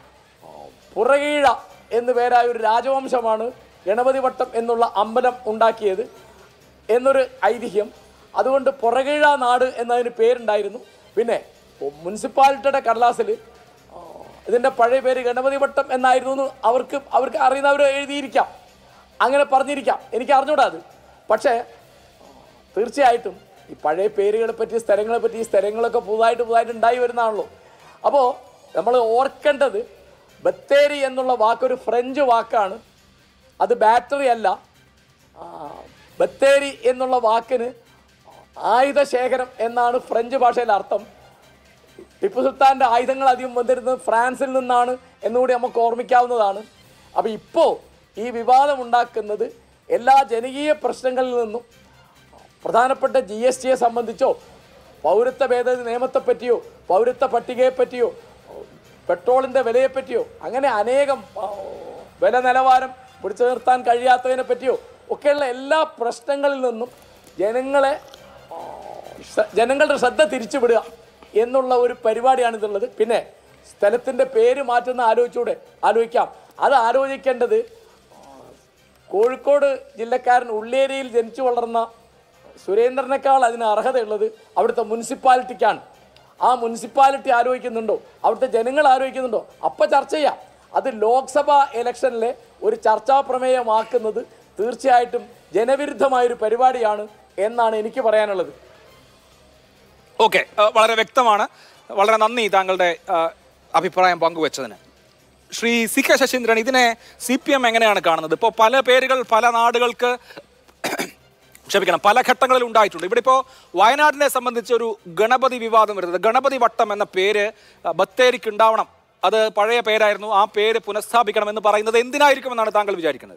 പുറകീഴ എന്ന് പേരായ ഒരു രാജവംശമാണ് ഗണപതി വട്ടം എന്നുള്ള അമ്പലം ഉണ്ടാക്കിയത് എന്നൊരു ഐതിഹ്യം അതുകൊണ്ട് പുറകീഴ നാട് എന്നതിന് പേരുണ്ടായിരുന്നു പിന്നെ മുനിസിപ്പാലിറ്റിയുടെ കടലാസിൽ ഇതിൻ്റെ പഴയ പേര് ഗണപതി വട്ടം എന്നായിരുന്നു എന്ന് അവർക്ക് അവർക്ക് അറിയുന്നവർ എഴുതിയിരിക്കാം അങ്ങനെ പറഞ്ഞിരിക്കാം എനിക്ക് അറിഞ്ഞൂടാ അത് പക്ഷേ തീർച്ചയായിട്ടും ഈ പഴയ പേരുകളെ പറ്റി സ്ഥലങ്ങളെ പറ്റി ഈ സ്ഥലങ്ങളൊക്കെ പുതുതായിട്ട് പുതുതായിട്ട് ഉണ്ടായി വരുന്നതാണല്ലോ അപ്പോൾ നമ്മൾ ഓർക്കേണ്ടത് ബത്തേരി എന്നുള്ള വാക്കൊരു ഫ്രഞ്ച് വാക്കാണ് അത് ബാറ്ററി അല്ല ആ, ബത്തേരി എന്നുള്ള വാക്കിന് ആയുധശേഖരം എന്നാണ് ഫ്രഞ്ച് ഭാഷയിൽ അർത്ഥം ടിപ്പു സുൽത്താൻ്റെ ആയുധങ്ങൾ അധികം വന്നിരുന്നത് ഫ്രാൻസിൽ നിന്നാണ് എന്നുകൂടി നമുക്ക് ഓർമ്മിക്കാവുന്നതാണ് അപ്പോൾ ഇപ്പോൾ ഈ വിവാദം ഉണ്ടാക്കുന്നത് എല്ലാ ജനകീയ പ്രശ്നങ്ങളിൽ നിന്നും പ്രധാനപ്പെട്ട ജി എസ് ടിയെ സംബന്ധിച്ചോ പൗരത്വ ഭേദഗതി നിയമത്തെ പറ്റിയോ പൗരത്വ പട്ടികയെ പറ്റിയോ പെട്രോളിൻ്റെ വിലയെ പറ്റിയോ അങ്ങനെ അനേകം ആ, വില നിലവാരം പിടിച്ചു നിർത്താൻ കഴിയാത്തതിനെ പറ്റിയോ ഒക്കെയുള്ള എല്ലാ പ്രശ്നങ്ങളിൽ നിന്നും ജനങ്ങളെ ആ, ശ്ര- ജനങ്ങളുടെ ശ്രദ്ധ തിരിച്ചുവിടുക എന്നുള്ള ഒരു പരിപാടിയാണ് ഇതുള്ളത് പിന്നെ സ്ഥലത്തിൻ്റെ പേര് മാറ്റുന്ന ആലോചിച്ചൂടെ ആലോചിക്കാം അത് ആലോചിക്കേണ്ടത് കോഴിക്കോട് ജില്ലക്കാരൻ ഉള്ളേരിയിൽ ജനിച്ചു വളർന്ന സുരേന്ദ്രനേക്കാൾ അതിന് അർഹതയുള്ളത് അവിടുത്തെ മുനിസിപ്പാലിറ്റിക്കാണ് ആ മുനിസിപ്പാലിറ്റി ആലോചിക്കുന്നുണ്ടോ അവിടുത്തെ ജനങ്ങൾ ആലോചിക്കുന്നുണ്ടോ അപ്പം ചർച്ച ചെയ്യാം അത് ലോക്സഭാ ഇലക്ഷനിലെ ഒരു ചർച്ചാ പ്രമേയമാക്കുന്നത് തീർച്ചയായിട്ടും ജനവിരുദ്ധമായൊരു പരിപാടിയാണ് എന്നാണ് എനിക്ക് പറയാനുള്ളത് ഓക്കെ വളരെ വ്യക്തമാണ് വളരെ നന്ദി താങ്കളുടെ ആ, അഭിപ്രായം പങ്കുവച്ചതിന് ശ്രീ സി കെ ശശീന്ദ്രൻ ഇതിനെ സി പി എം എങ്ങനെയാണ് കാണുന്നത് ഇപ്പോൾ പല പേരുകൾ പല നാടുകൾക്ക് ക്ഷമിക്കണം പല ഘട്ടങ്ങളിൽ ഉണ്ടായിട്ടുണ്ട് ഇവിടെ ഇപ്പോൾ വയനാടിനെ സംബന്ധിച്ച് ഒരു ഗണപതി വിവാദം വരുന്നത് ഗണപതി വട്ടം എന്ന പേര് ആ, ബത്തേരിക്ക് ഉണ്ടാവണം അത് പഴയ പേരായിരുന്നു ആ പേര് പുനഃസ്ഥാപിക്കണം എന്ന് പറയുന്നത് എന്തിനായിരിക്കുമെന്നാണ് താങ്കൾ വിചാരിക്കുന്നത്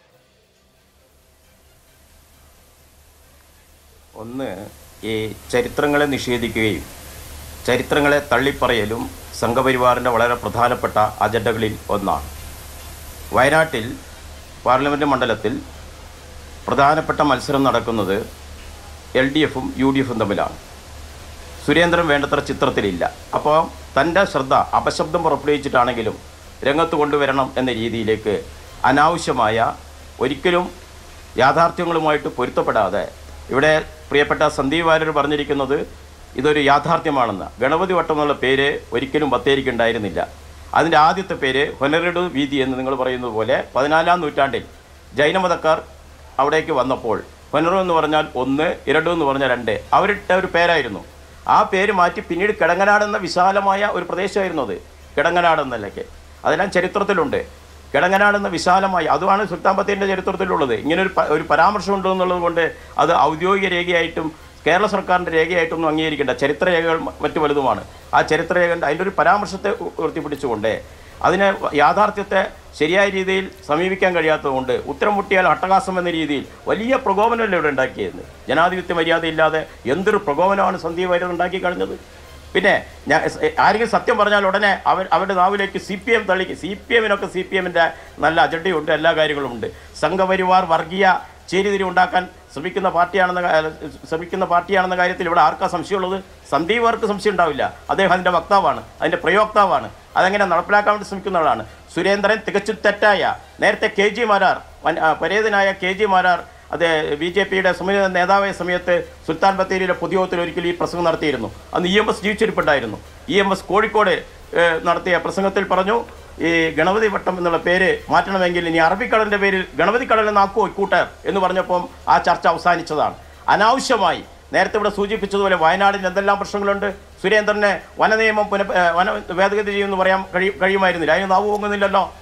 ഒന്ന് ഈ ചരിത്രങ്ങളെ നിഷേധിക്കുകയും ചരിത്രങ്ങളെ തള്ളിപ്പറയലും സംഘപരിവാറിൻ്റെ വളരെ പ്രധാനപ്പെട്ട അജണ്ടകളിൽ ഒന്നാണ് വയനാട്ടിൽ പാർലമെൻറ്റ് മണ്ഡലത്തിൽ പ്രധാനപ്പെട്ട മത്സരം നടക്കുന്നത് എൽ ഡി എഫും യു ഡി എഫും തമ്മിലാണ് സുരേന്ദ്രൻ വേണ്ടത്ര ചിത്രത്തിലില്ല അപ്പോൾ തൻ്റെ ശ്രദ്ധ അപശബ്ദം പുറപ്പെടുവിച്ചിട്ടാണെങ്കിലും രംഗത്ത് കൊണ്ടുവരണം എന്ന രീതിയിലേക്ക് അനാവശ്യമായ ഒരിക്കലും യാഥാർത്ഥ്യങ്ങളുമായിട്ട് പൊരുത്തപ്പെടാതെ ഇവിടെ പ്രിയപ്പെട്ട സന്ദീപ് വാര്യർ പറഞ്ഞിരിക്കുന്നത് ഇതൊരു യാഥാർത്ഥ്യമാണെന്ന് ഗണപതി വട്ടം എന്നുള്ള പേര് ഒരിക്കലും ബത്തേരിക്ക് ഉണ്ടായിരുന്നില്ല അതിൻ്റെ ആദ്യത്തെ പേര് ഹൊനറിഡു വീതി എന്ന് നിങ്ങൾ പറയുന്നത് പോലെ പതിനാലാം നൂറ്റാണ്ടിൽ ജൈനമതക്കാർ അവിടേക്ക് വന്നപ്പോൾ ഹൊനറു എന്ന് പറഞ്ഞാൽ ഒന്ന് ഇരടു എന്ന് പറഞ്ഞാൽ രണ്ട് അവരിട്ട ഒരു പേരായിരുന്നു ആ പേര് മാറ്റി പിന്നീട് കിടങ്ങനാട് എന്ന വിശാലമായ ഒരു പ്രദേശമായിരുന്നു അത് കിടങ്ങനാട് എന്നല്ലൊക്കെ അതെല്ലാം ചരിത്രത്തിലുണ്ട് കിടങ്ങനാട് എന്ന വിശാലമായ അതുമാണ് സുൽത്താൻ ബത്തേരിൻ്റെ ചരിത്രത്തിലുള്ളത് ഇങ്ങനെ ഒരു പ- ഒരു പരാമർശം ഉണ്ട് എന്നുള്ളത് കൊണ്ട് അത് ഔദ്യോഗിക രേഖയായിട്ടും കേരള സർക്കാരിൻ്റെ രേഖയായിട്ടൊന്നും അംഗീകരിക്കേണ്ട ചരിത്രരേഖകൾ മ- മറ്റു പലതുമാണ് ആ ചരിത്രരേഖ അതിൻ്റെ ഒരു പരാമർശത്തെ ഉ- ഉയർത്തിപ്പിടിച്ചുകൊണ്ട് അതിനെ യാഥാർത്ഥ്യത്തെ ശരിയായ രീതിയിൽ സമീപിക്കാൻ കഴിയാത്തതുകൊണ്ട് ഉത്തരം മുട്ടിയാൽ അട്ടഹാസം എന്ന രീതിയിൽ വലിയ പ്രകോപനമല്ലേ ഇവിടെ ഉണ്ടാക്കിയത് ജനാധിപത്യ മര്യാദയില്ലാതെ എന്തൊരു പ്രകോപനമാണ് സന്ദീപ് വാര്യർ ഉണ്ടാക്കി കഴിഞ്ഞത് പിന്നെ ഞാൻ ആരെങ്കിലും സത്യം പറഞ്ഞാൽ ഉടനെ അവർ അവരുടെ നാവിലേക്ക് സി പി എം തള്ളിക്ക് സി പി എമ്മിനൊക്കെ സി പി എമ്മിൻ്റെ നല്ല അജണ്ടയുണ്ട് എല്ലാ കാര്യങ്ങളും ഉണ്ട് സംഘപരിവാർ വർഗീയ ചേരിതിരി ഉണ്ടാക്കാൻ ശ്രമിക്കുന്ന പാർട്ടിയാണെന്ന കാ- ശ്രമിക്കുന്ന പാർട്ടിയാണെന്ന കാര്യത്തിൽ ഇവിടെ ആർക്കാ സംശയമുള്ളത് സന്ദീപർക്ക് സംശയം ഉണ്ടാവില്ല അദ്ദേഹം അതിൻ്റെ വക്താവാണ് അതിൻ്റെ പ്രയോക്താവാണ് അതെങ്ങനെ നടപ്പിലാക്കാൻ വേണ്ടി ശ്രമിക്കുന്നവരാണ് സുരേന്ദ്രൻ തികച്ചും തെറ്റായ നേരത്തെ കെ ജി മാരാർ വൻ- ആ, പരേതനായ കെ ജി മാരാർ അത് ബി ജെ പിയുടെ സുമിത നേതാവായ സമയത്ത് സുൽത്താൻ ബത്തേരിയിലെ പൊതുയോഗത്തിൽ ഒരിക്കൽ ഈ പ്രസംഗം നടത്തിയിരുന്നു അന്ന് ഇ എം എസ് ജീവിച്ചിരിപ്പുണ്ടായിരുന്നു ഇ എം എസ് കോഴിക്കോട് ഏഹ്, നടത്തിയ പ്രസംഗത്തിൽ പറഞ്ഞു ഈ ഗണപതി വട്ടം എന്നുള്ള പേര് മാറ്റണമെങ്കിൽ ഇനി അറബിക്കടലിൻ്റെ പേരിൽ ഗണപതി കടൽ എന്നാക്കുമോ ഇക്കൂട്ടർ എന്ന് പറഞ്ഞപ്പം ആ ചർച്ച അവസാനിച്ചതാണ് അനാവശ്യമായി നേരത്തെ ഇവിടെ സൂചിപ്പിച്ചതുപോലെ വയനാടിന് എന്തെല്ലാം പ്രശ്നങ്ങളുണ്ട് സുരേന്ദ്രനെ വനനിയമം പുന ഏഹ്, വന ഭേദഗതി ചെയ്യുമെന്ന് പറയാൻ കഴി കഴിയുമായിരുന്നില്ല അതിന് നാവ് പൊങ്ങുന്നില്ലല്ലോ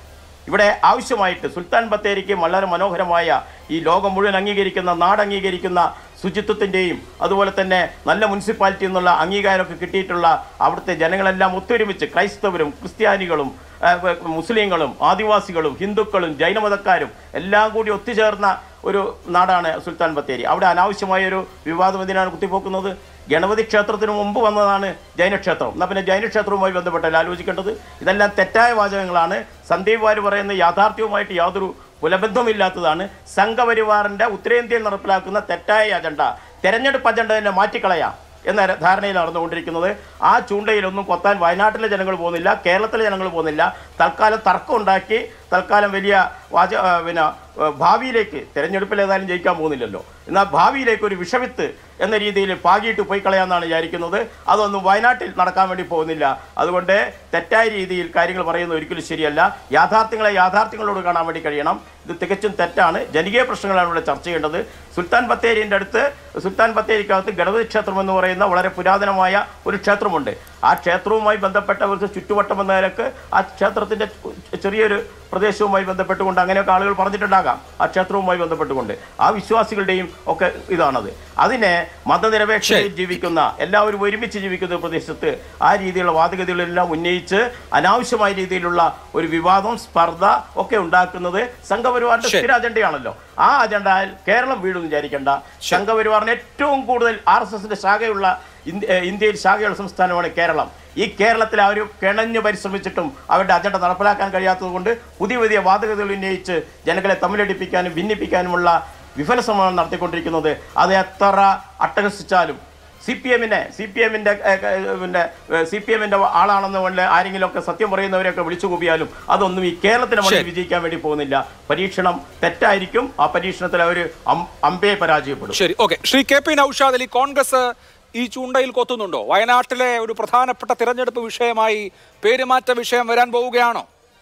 ഇവിടെ ആവശ്യമായിട്ട് സുൽത്താൻ ബത്തേരിക്ക് വളരെ മനോഹരമായ ഈ ലോകം മുഴുവൻ അംഗീകരിക്കുന്ന നാട് അംഗീകരിക്കുന്ന ശുചിത്വത്തിൻ്റെയും അതുപോലെ തന്നെ നല്ല മുനിസിപ്പാലിറ്റി എന്നുള്ള അംഗീകാരമൊക്കെ കിട്ടിയിട്ടുള്ള അവിടുത്തെ ജനങ്ങളെല്ലാം ഒത്തൊരുമിച്ച് ക്രൈസ്തവരും ക്രിസ്ത്യാനികളും ആ, മുസ്ലിങ്ങളും ആദിവാസികളും ഹിന്ദുക്കളും ജൈനമതക്കാരും എല്ലാം കൂടി ഒത്തുചേർന്ന ഒരു നാടാണ് സുൽത്താൻ ബത്തേരി അവിടെ അനാവശ്യമായ ഒരു വിവാദം എന്തിനാണ് കുത്തിപ്പോക്കുന്നത് ഗണപതി ക്ഷേത്രത്തിന് മുമ്പ് വന്നതാണ് ജൈനക്ഷേത്രം എന്നാൽ പിന്നെ ജൈനക്ഷേത്രവുമായി ബന്ധപ്പെട്ടല്ല ആലോചിക്കേണ്ടത് ഇതെല്ലാം തെറ്റായ വാചകങ്ങളാണ് സന്ദീപ് വാര് പറയുന്ന യാഥാർത്ഥ്യവുമായിട്ട് യാതൊരു കുലബന്ധമില്ലാത്തതാണ് സംഘപരിവാറിൻ്റെ ഉത്തരേന്ത്യയിൽ നടപ്പിലാക്കുന്ന തെറ്റായ അജണ്ട തെരഞ്ഞെടുപ്പ് അജണ്ട തന്നെ മാറ്റിക്കളയാം എന്ന ധാരണയിൽ നടന്നുകൊണ്ടിരിക്കുന്നത് ആ ചൂണ്ടയിലൊന്നും കൊത്താൻ വയനാട്ടിലെ ജനങ്ങൾ പോകുന്നില്ല കേരളത്തിലെ ജനങ്ങൾ പോകുന്നില്ല തൽക്കാലം തർക്കം ഉണ്ടാക്കി തൽക്കാലം വലിയ വാച ആ, പിന്നെ ആ, ഭാവിയിലേക്ക് തെരഞ്ഞെടുപ്പിൽ ഏതായാലും ജയിക്കാൻ പോകുന്നില്ലല്ലോ എന്നാൽ ഭാവിയിലേക്ക് ഒരു വിഷവിത്ത് എന്ന രീതിയിൽ പാകിയിട്ട് പോയി കളയാമെന്നാണ് വിചാരിക്കുന്നത് അതൊന്നും വയനാട്ടിൽ നടക്കാൻ വേണ്ടി പോകുന്നില്ല അതുകൊണ്ട് തെറ്റായ രീതിയിൽ കാര്യങ്ങൾ പറയുന്നത് ഒരിക്കലും ശരിയല്ല യാഥാർത്ഥ്യങ്ങളെ യാഥാർത്ഥ്യങ്ങളോട് കാണാൻ വേണ്ടി കഴിയണം ഇത് തികച്ചും തെറ്റാണ് ജനകീയ പ്രശ്നങ്ങളാണ് ഇവിടെ ചർച്ച ചെയ്യേണ്ടത് സുൽത്താൻ ബത്തേരിൻ്റെ അടുത്ത് സുൽത്താൻ ബത്തേരിക്കകത്ത് ഗണപതി ക്ഷേത്രം എന്ന് പറയുന്ന വളരെ പുരാതനമായ ഒരു ക്ഷേത്രമുണ്ട് ആ ക്ഷേത്രവുമായി ബന്ധപ്പെട്ടവർക്ക് ചുറ്റുവട്ടം എന്ന നിലക്ക് ആ ക്ഷേത്രത്തിൻ്റെ ചെറിയൊരു പ്രദേശവുമായി ബന്ധപ്പെട്ടുകൊണ്ട് അങ്ങനെയൊക്കെ ആളുകൾ പറഞ്ഞിട്ടുണ്ടാകാം ആ ക്ഷേത്രവുമായി ബന്ധപ്പെട്ടുകൊണ്ട് ആ വിശ്വാസികളുടെയും ഒക്കെ ഇതാണത് അതിനെ മതനിരപേക്ഷതയിൽ ജീവിക്കുന്ന എല്ലാവരും ഒരുമിച്ച് ജീവിക്കുന്ന ഒരു പ്രദേശത്ത് ആ രീതിയിലുള്ള വാദഗതികളെല്ലാം ഉന്നയിച്ച് അനാവശ്യമായ രീതിയിലുള്ള ഒരു വിവാദം സ്പർദ്ധ ഒക്കെ ഉണ്ടാക്കുന്നത് സംഘപരിവാറിന്റെ ശരി. സ്ഥിര അജണ്ടയാണല്ലോ ആ അജണ്ടയിൽ കേരളം വീഴുമെന്ന് വിചാരിക്കേണ്ട സംഘപരിവാറിന് ഏറ്റവും കൂടുതൽ ആർ എസ് എസിന്റെ ശാഖയുള്ള ഇന്ത്യ- ഏഹ് ഇന്ത്യയിൽ ശാഖയുള്ള സംസ്ഥാനമാണ് കേരളം ഈ കേരളത്തിൽ അവർ കിണഞ്ഞു പരിശ്രമിച്ചിട്ടും അവരുടെ അജണ്ട നടപ്പിലാക്കാൻ കഴിയാത്തതുകൊണ്ട് പുതിയ പുതിയ വാദഗതികൾ ഉന്നയിച്ച് ജനങ്ങളെ തമ്മിലടിപ്പിക്കാനും ഭിന്നിപ്പിക്കാനുമുള്ള വിഫല ശ്രമങ്ങൾ നടത്തിക്കൊണ്ടിരിക്കുന്നത് അത് എത്ര അട്ടഹസിച്ചാലും സി പി എമ്മിനെ സി പി എമ്മിൻ്റെ പിന്നെ സി പി എമ്മിൻ്റെ ആളാണെന്ന് കൊണ്ട് ആരെങ്കിലുമൊക്കെ സത്യം പറയുന്നവരെയൊക്കെ വിളിച്ചു കൂപ്പിയാലും അതൊന്നും ഈ കേരളത്തിന് മണ്ണിൽ ശരി. വിജയിക്കാൻ വേണ്ടി പോകുന്നില്ല പരീക്ഷണം തെറ്റായിരിക്കും ആ പരീക്ഷണത്തിൽ അവർ അമ്പയെ പരാജയപ്പെടും ശരി okay Shri K P Noushad Ali Congress ഈ ചൂണ്ടയിൽ കൊത്തുന്നുണ്ടോ വയനാട്ടിലെ ഒരു പ്രധാനപ്പെട്ട തിരഞ്ഞെടുപ്പ് വിഷയമായി പേരുമാറ്റ വിഷയം വരാൻ പോവുകയാണോ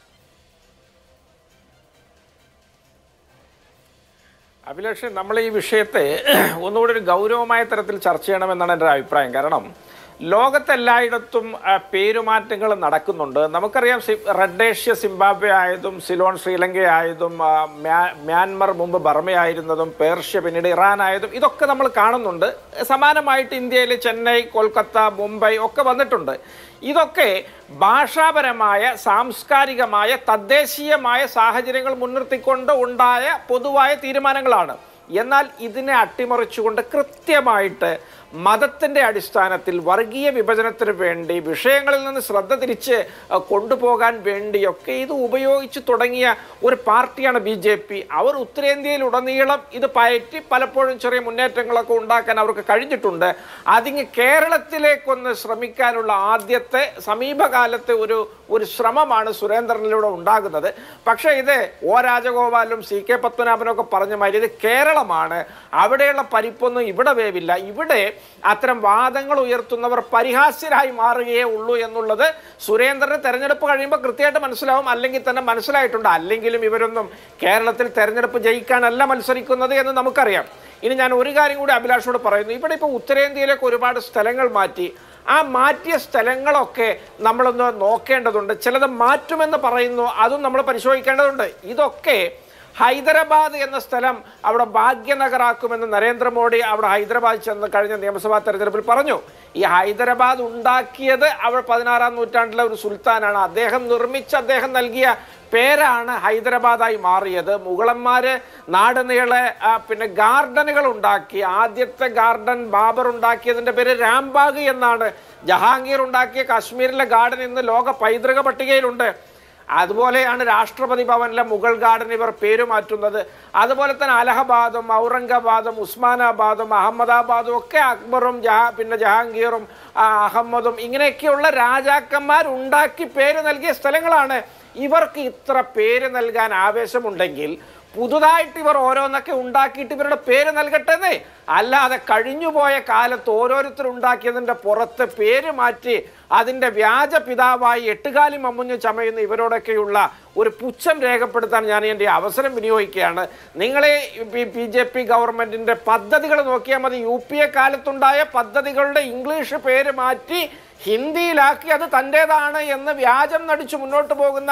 അഭിലാഷ് നമ്മൾ ഈ വിഷയത്തെ ഒന്നുകൂടി ഒരു ഗൗരവമായ തരത്തിൽ ചർച്ച ചെയ്യണമെന്നാണ് എൻ്റെ അഭിപ്രായം കാരണം ലോകത്തെല്ലായിടത്തും ആ, പേരുമാറ്റങ്ങൾ നടക്കുന്നുണ്ട് നമുക്കറിയാം സി റെഡേഷ്യ സിംബാബ്വെ ആയതും സിലോൺ ശ്രീലങ്ക ആയതും ആ, മ്യാ- മ്യാൻമർ മുമ്പ് ബർമയായിരുന്നതും പേർഷ്യ പിന്നീട് ഇറാൻ ആയതും ഇതൊക്കെ നമ്മൾ കാണുന്നുണ്ട് സമാനമായിട്ട് ഇന്ത്യയിൽ ചെന്നൈ കൊൽക്കത്ത മുംബൈ ഒക്കെ വന്നിട്ടുണ്ട് ഇതൊക്കെ ഭാഷാപരമായ സാംസ്കാരികമായ തദ്ദേശീയമായ സാഹചര്യങ്ങൾ മുൻനിർത്തിക്കൊണ്ട് ഉണ്ടായ പൊതുവായ തീരുമാനങ്ങളാണ് എന്നാൽ ഇതിനെ അട്ടിമറിച്ചുകൊണ്ട് കൃത്യമായിട്ട് മതത്തിൻ്റെ അടിസ്ഥാനത്തിൽ വർഗീയ വിഭജനത്തിന് വേണ്ടി വിഷയങ്ങളിൽ നിന്ന് ശ്രദ്ധ തിരിച്ച് അഹ്, കൊണ്ടുപോകാൻ വേണ്ടിയൊക്കെ ഇത് ഉപയോഗിച്ച് തുടങ്ങിയ ഒരു പാർട്ടിയാണ് ബി ജെ പി അവർ ഉത്തരേന്ത്യയിലുടനീളം ഇത് പയറ്റി പലപ്പോഴും ചെറിയ മുന്നേറ്റങ്ങളൊക്കെ ഉണ്ടാക്കാൻ അവർക്ക് കഴിഞ്ഞിട്ടുണ്ട് അതിങ്ങ് കേരളത്തിലേക്കൊന്ന് ശ്രമിക്കാനുള്ള ആദ്യത്തെ സമീപകാലത്തെ ഒരു ഒരു ശ്രമമാണ് സുരേന്ദ്രനിലൂടെ ഉണ്ടാകുന്നത് പക്ഷേ ഇത് ഒ രാജഗോപാലും സി കെ പത്മനാഭനും ഒക്കെ പറഞ്ഞ മാതിരി ഇത് കേരളമാണ് അവിടെയുള്ള പരിപ്പൊന്നും ഇവിടെ വേവില്ല ഇവിടെ അത്തരം വാദങ്ങൾ ഉയർത്തുന്നവർ പരിഹാസ്യരായി മാറുകയേ ഉള്ളൂ എന്നുള്ളത് സുരേന്ദ്രന് തെരഞ്ഞെടുപ്പ് കഴിയുമ്പോൾ കൃത്യമായിട്ട് മനസ്സിലാവും അല്ലെങ്കിൽ തന്നെ മനസ്സിലായിട്ടുണ്ട് അല്ലെങ്കിലും ഇവരൊന്നും കേരളത്തിൽ തെരഞ്ഞെടുപ്പ് ജയിക്കാനല്ല മത്സരിക്കുന്നത് എന്ന് നമുക്കറിയാം ഇനി ഞാൻ ഒരു കാര്യം കൂടി അഭിലാഷോട് പറയുന്നു ഇവിടെ ഇപ്പോൾ ഉത്തരേന്ത്യയിലേക്ക് ഒരുപാട് സ്ഥലങ്ങൾ മാറ്റി ആ മാറ്റിയ സ്ഥലങ്ങളൊക്കെ നമ്മളൊന്ന് നോക്കേണ്ടതുണ്ട് ചിലത് മാറ്റുമെന്ന് പറയുന്നു അതും നമ്മൾ പരിശോധിക്കേണ്ടതുണ്ട് ഇതൊക്കെ ഹൈദരാബാദ് എന്ന സ്ഥലം അവിടെ ഭാഗ്യനഗറാക്കുമെന്ന് നരേന്ദ്രമോദി അവിടെ ഹൈദരാബാദ് ചെന്ന് കഴിഞ്ഞ നിയമസഭാ തെരഞ്ഞെടുപ്പിൽ പറഞ്ഞു ഈ ഹൈദരാബാദ് ഉണ്ടാക്കിയത് അവിടെ പതിനാറാം നൂറ്റാണ്ടിലെ ഒരു സുൽത്താനാണ് അദ്ദേഹം നിർമ്മിച്ച് അദ്ദേഹം നൽകിയ പേരാണ് ഹൈദരാബാദായി മാറിയത് മുഗളന്മാര് നാട് നീളെ ആ, പിന്നെ ഗാർഡനുകൾ ഉണ്ടാക്കി ആദ്യത്തെ ഗാർഡൻ ബാബർ ഉണ്ടാക്കിയതിന്റെ പേര് രാംബാഗ് എന്നാണ് ജഹാംഗീർ ഉണ്ടാക്കിയ കാശ്മീരിലെ ഗാർഡൻ ഇന്ന് ലോക പൈതൃക പട്ടികയിലുണ്ട് അതുപോലെയാണ് രാഷ്ട്രപതി ഭവനിലെ മുഗൾ ഗാർഡൻ ഇവർ പേര് മാറ്റുന്നത് അതുപോലെ തന്നെ അലഹബാദും ഔറംഗാബാദും ഉസ്മാനാബാദും അഹമ്മദാബാദും ഒക്കെ അക്ബറും ജഹാ പിന്നെ ജഹാംഗീറും ആ, അഹമ്മദും ഇങ്ങനെയൊക്കെയുള്ള രാജാക്കന്മാർ ഉണ്ടാക്കി പേര് നൽകിയ സ്ഥലങ്ങളാണ് ഇവർക്ക് ഇത്ര പേര് നൽകാൻ ആവേശമുണ്ടെങ്കിൽ പുതുതായിട്ട് ഇവർ ഓരോന്നൊക്കെ ഉണ്ടാക്കിയിട്ട് ഇവരുടെ പേര് നൽകട്ടെന്നേ അല്ലാതെ കഴിഞ്ഞുപോയ കാലത്ത് ഓരോരുത്തർ ഉണ്ടാക്കിയതിൻ്റെ പുറത്ത് പേര് മാറ്റി അതിൻ്റെ വ്യാജ പിതാവായി എട്ടുകാലി മമ്മുഞ്ഞ് ചമയുന്ന ഇവരോടൊക്കെയുള്ള ഒരു പുച്ഛം രേഖപ്പെടുത്താൻ ഞാൻ എൻ്റെ അവസരം വിനിയോഗിക്കുകയാണ് നിങ്ങളെ ബി ജെ പി ഗവൺമെൻറ്റിൻ്റെ പദ്ധതികൾ നോക്കിയാൽ മതി യു പി എ കാലത്തുണ്ടായ പദ്ധതികളുടെ ഇംഗ്ലീഷ് പേര് മാറ്റി ഹിന്ദിയിലാക്കി അത് തൻ്റേതാണ് എന്ന് വ്യാജം നടിച്ചു മുന്നോട്ട് പോകുന്ന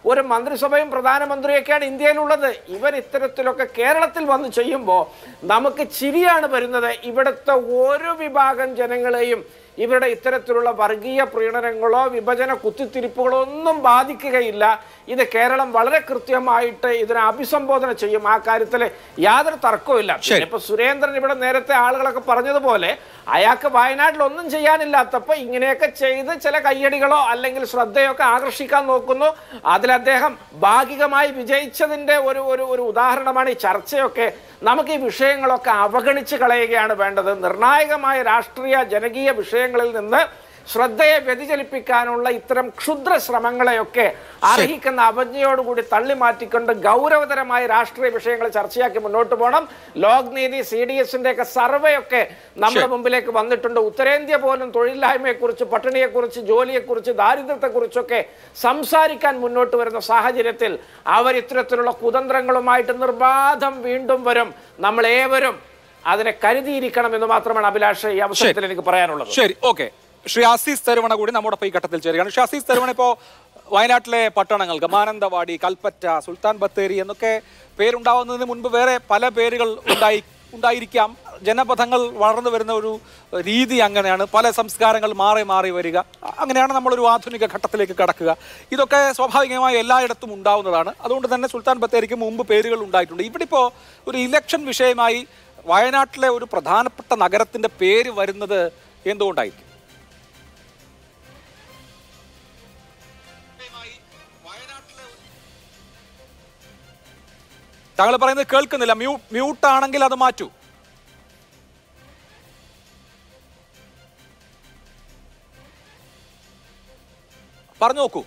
ഒരു മന്ത്രിസഭയും പ്രധാനമന്ത്രിയൊക്കെയാണ് ഇന്ത്യയിലുള്ളത് ഇവർ ഇത്തരത്തിലൊക്കെ കേരളത്തിൽ വന്ന് ചെയ്യുമ്പോൾ നമുക്ക് ചിരിയാണ് വരുന്നത് ഇവിടുത്തെ ഒരു വിഭാഗം ജനങ്ങളെയും ഇവരുടെ ഇത്തരത്തിലുള്ള വർഗീയ പ്രീണനങ്ങളോ വിഭജന കുത്തിത്തിരിപ്പുകളോ ഒന്നും ബാധിക്കുകയില്ല ഇത് കേരളം വളരെ കൃത്യമായിട്ട് ഇതിനെ അഭിസംബോധന ചെയ്യും ആ കാര്യത്തിൽ യാതൊരു തർക്കവുമില്ല ശരി. ഇപ്പൊ സുരേന്ദ്രൻ ഇവിടെ നേരത്തെ ആളുകളൊക്കെ പറഞ്ഞതുപോലെ അയാൾക്ക് വയനാട്ടിൽ ഒന്നും ചെയ്യാനില്ലാത്തപ്പോൾ ഇങ്ങനെയൊക്കെ ചെയ്ത് ചില കയ്യടികളോ അല്ലെങ്കിൽ ശ്രദ്ധയോ ഒക്കെ ആകർഷിക്കാൻ നോക്കുന്നു അതിൽ അദ്ദേഹം ഭാഗികമായി വിജയിച്ചതിന്റെ ഒരു ഒരു ഒരു ഉദാഹരണമാണ് ഈ ചർച്ചയൊക്കെ നമുക്ക് ഈ വിഷയങ്ങളൊക്കെ അവഗണിച്ച് കളയുകയാണ് വേണ്ടത് നിർണായകമായ രാഷ്ട്രീയ ജനകീയ വിഷയങ്ങളിൽ നിന്ന് ശ്രദ്ധയെ വ്യതിചലിപ്പിക്കാനുള്ള ഇത്തരം ക്ഷുദ്ര ശ്രമങ്ങളെയൊക്കെ അർഹിക്കുന്ന അവജ്ഞയോടുകൂടി തള്ളി മാറ്റിക്കൊണ്ട് ഗൗരവതരമായ രാഷ്ട്രീയ വിഷയങ്ങൾ ചർച്ചയാക്കി മുന്നോട്ട് പോകണം ലോക് നീതി സി ഡി എസിന്റെ ഒക്കെ സർവേ ഒക്കെ നമ്മുടെ മുമ്പിലേക്ക് വന്നിട്ടുണ്ട് ഉത്തരേന്ത്യ പോലും തൊഴിലില്ലായ്മയെക്കുറിച്ച് പട്ടിണിയെക്കുറിച്ച് ജോലിയെക്കുറിച്ച് ദാരിദ്ര്യത്തെക്കുറിച്ചൊക്കെ സംസാരിക്കാൻ മുന്നോട്ട് വരുന്ന സാഹചര്യത്തിൽ അവർ ഇത്തരത്തിലുള്ള കുതന്ത്രങ്ങളുമായിട്ട് നിർബാധം വീണ്ടും വരും നമ്മൾ ഏവരും അതിനെ കരുതിയിരിക്കണം എന്ന് മാത്രമാണ് അഭിലാഷ് ഈ അവസരത്തിൽ എനിക്ക് പറയാനുള്ളത് ശരി ഓക്കെ ശ്രീ ആസീസ് തരുവണ കൂടി നമ്മോടൊപ്പം ഈ ഘട്ടത്തിൽ ചേരുകയാണ് ശ്രീ ആസീസ് തരുവണ ഇപ്പോൾ വയനാട്ടിലെ പട്ടണങ്ങൾക്ക് മാനന്തവാടി കൽപ്പറ്റ സുൽത്താൻ ബത്തേരി എന്നൊക്കെ പേരുണ്ടാവുന്നതിന് മുൻപ് വേറെ പല പേരുകൾ ഉണ്ടായി ഉണ്ടായിരിക്കാം ജനപഥങ്ങൾ വളർന്നു വരുന്ന ഒരു രീതി അങ്ങനെയാണ് പല സംസ്കാരങ്ങൾ മാറി മാറി വരിക അങ്ങനെയാണ് നമ്മളൊരു ആധുനിക ഘട്ടത്തിലേക്ക് കടക്കുക ഇതൊക്കെ സ്വാഭാവികമായി എല്ലായിടത്തും ഉണ്ടാവുന്നതാണ് അതുകൊണ്ട് തന്നെ സുൽത്താൻ ബത്തേരിക്ക് മുമ്പ് പേരുകൾ ഉണ്ടായിട്ടുണ്ട് ഇവിടെ ഇപ്പോൾ ഒരു ഇലക്ഷൻ വിഷയമായി വയനാട്ടിലെ ഒരു പ്രധാനപ്പെട്ട നഗരത്തിന്റെ പേര് വരുന്നത് എന്തുകൊണ്ടായിരിക്കും താങ്കൾ പറയുന്നത് കേൾക്കുന്നില്ല മ്യൂ മ്യൂട്ട് ആണെങ്കിൽ അത് മാറ്റൂ പറഞ്ഞു നോക്കൂ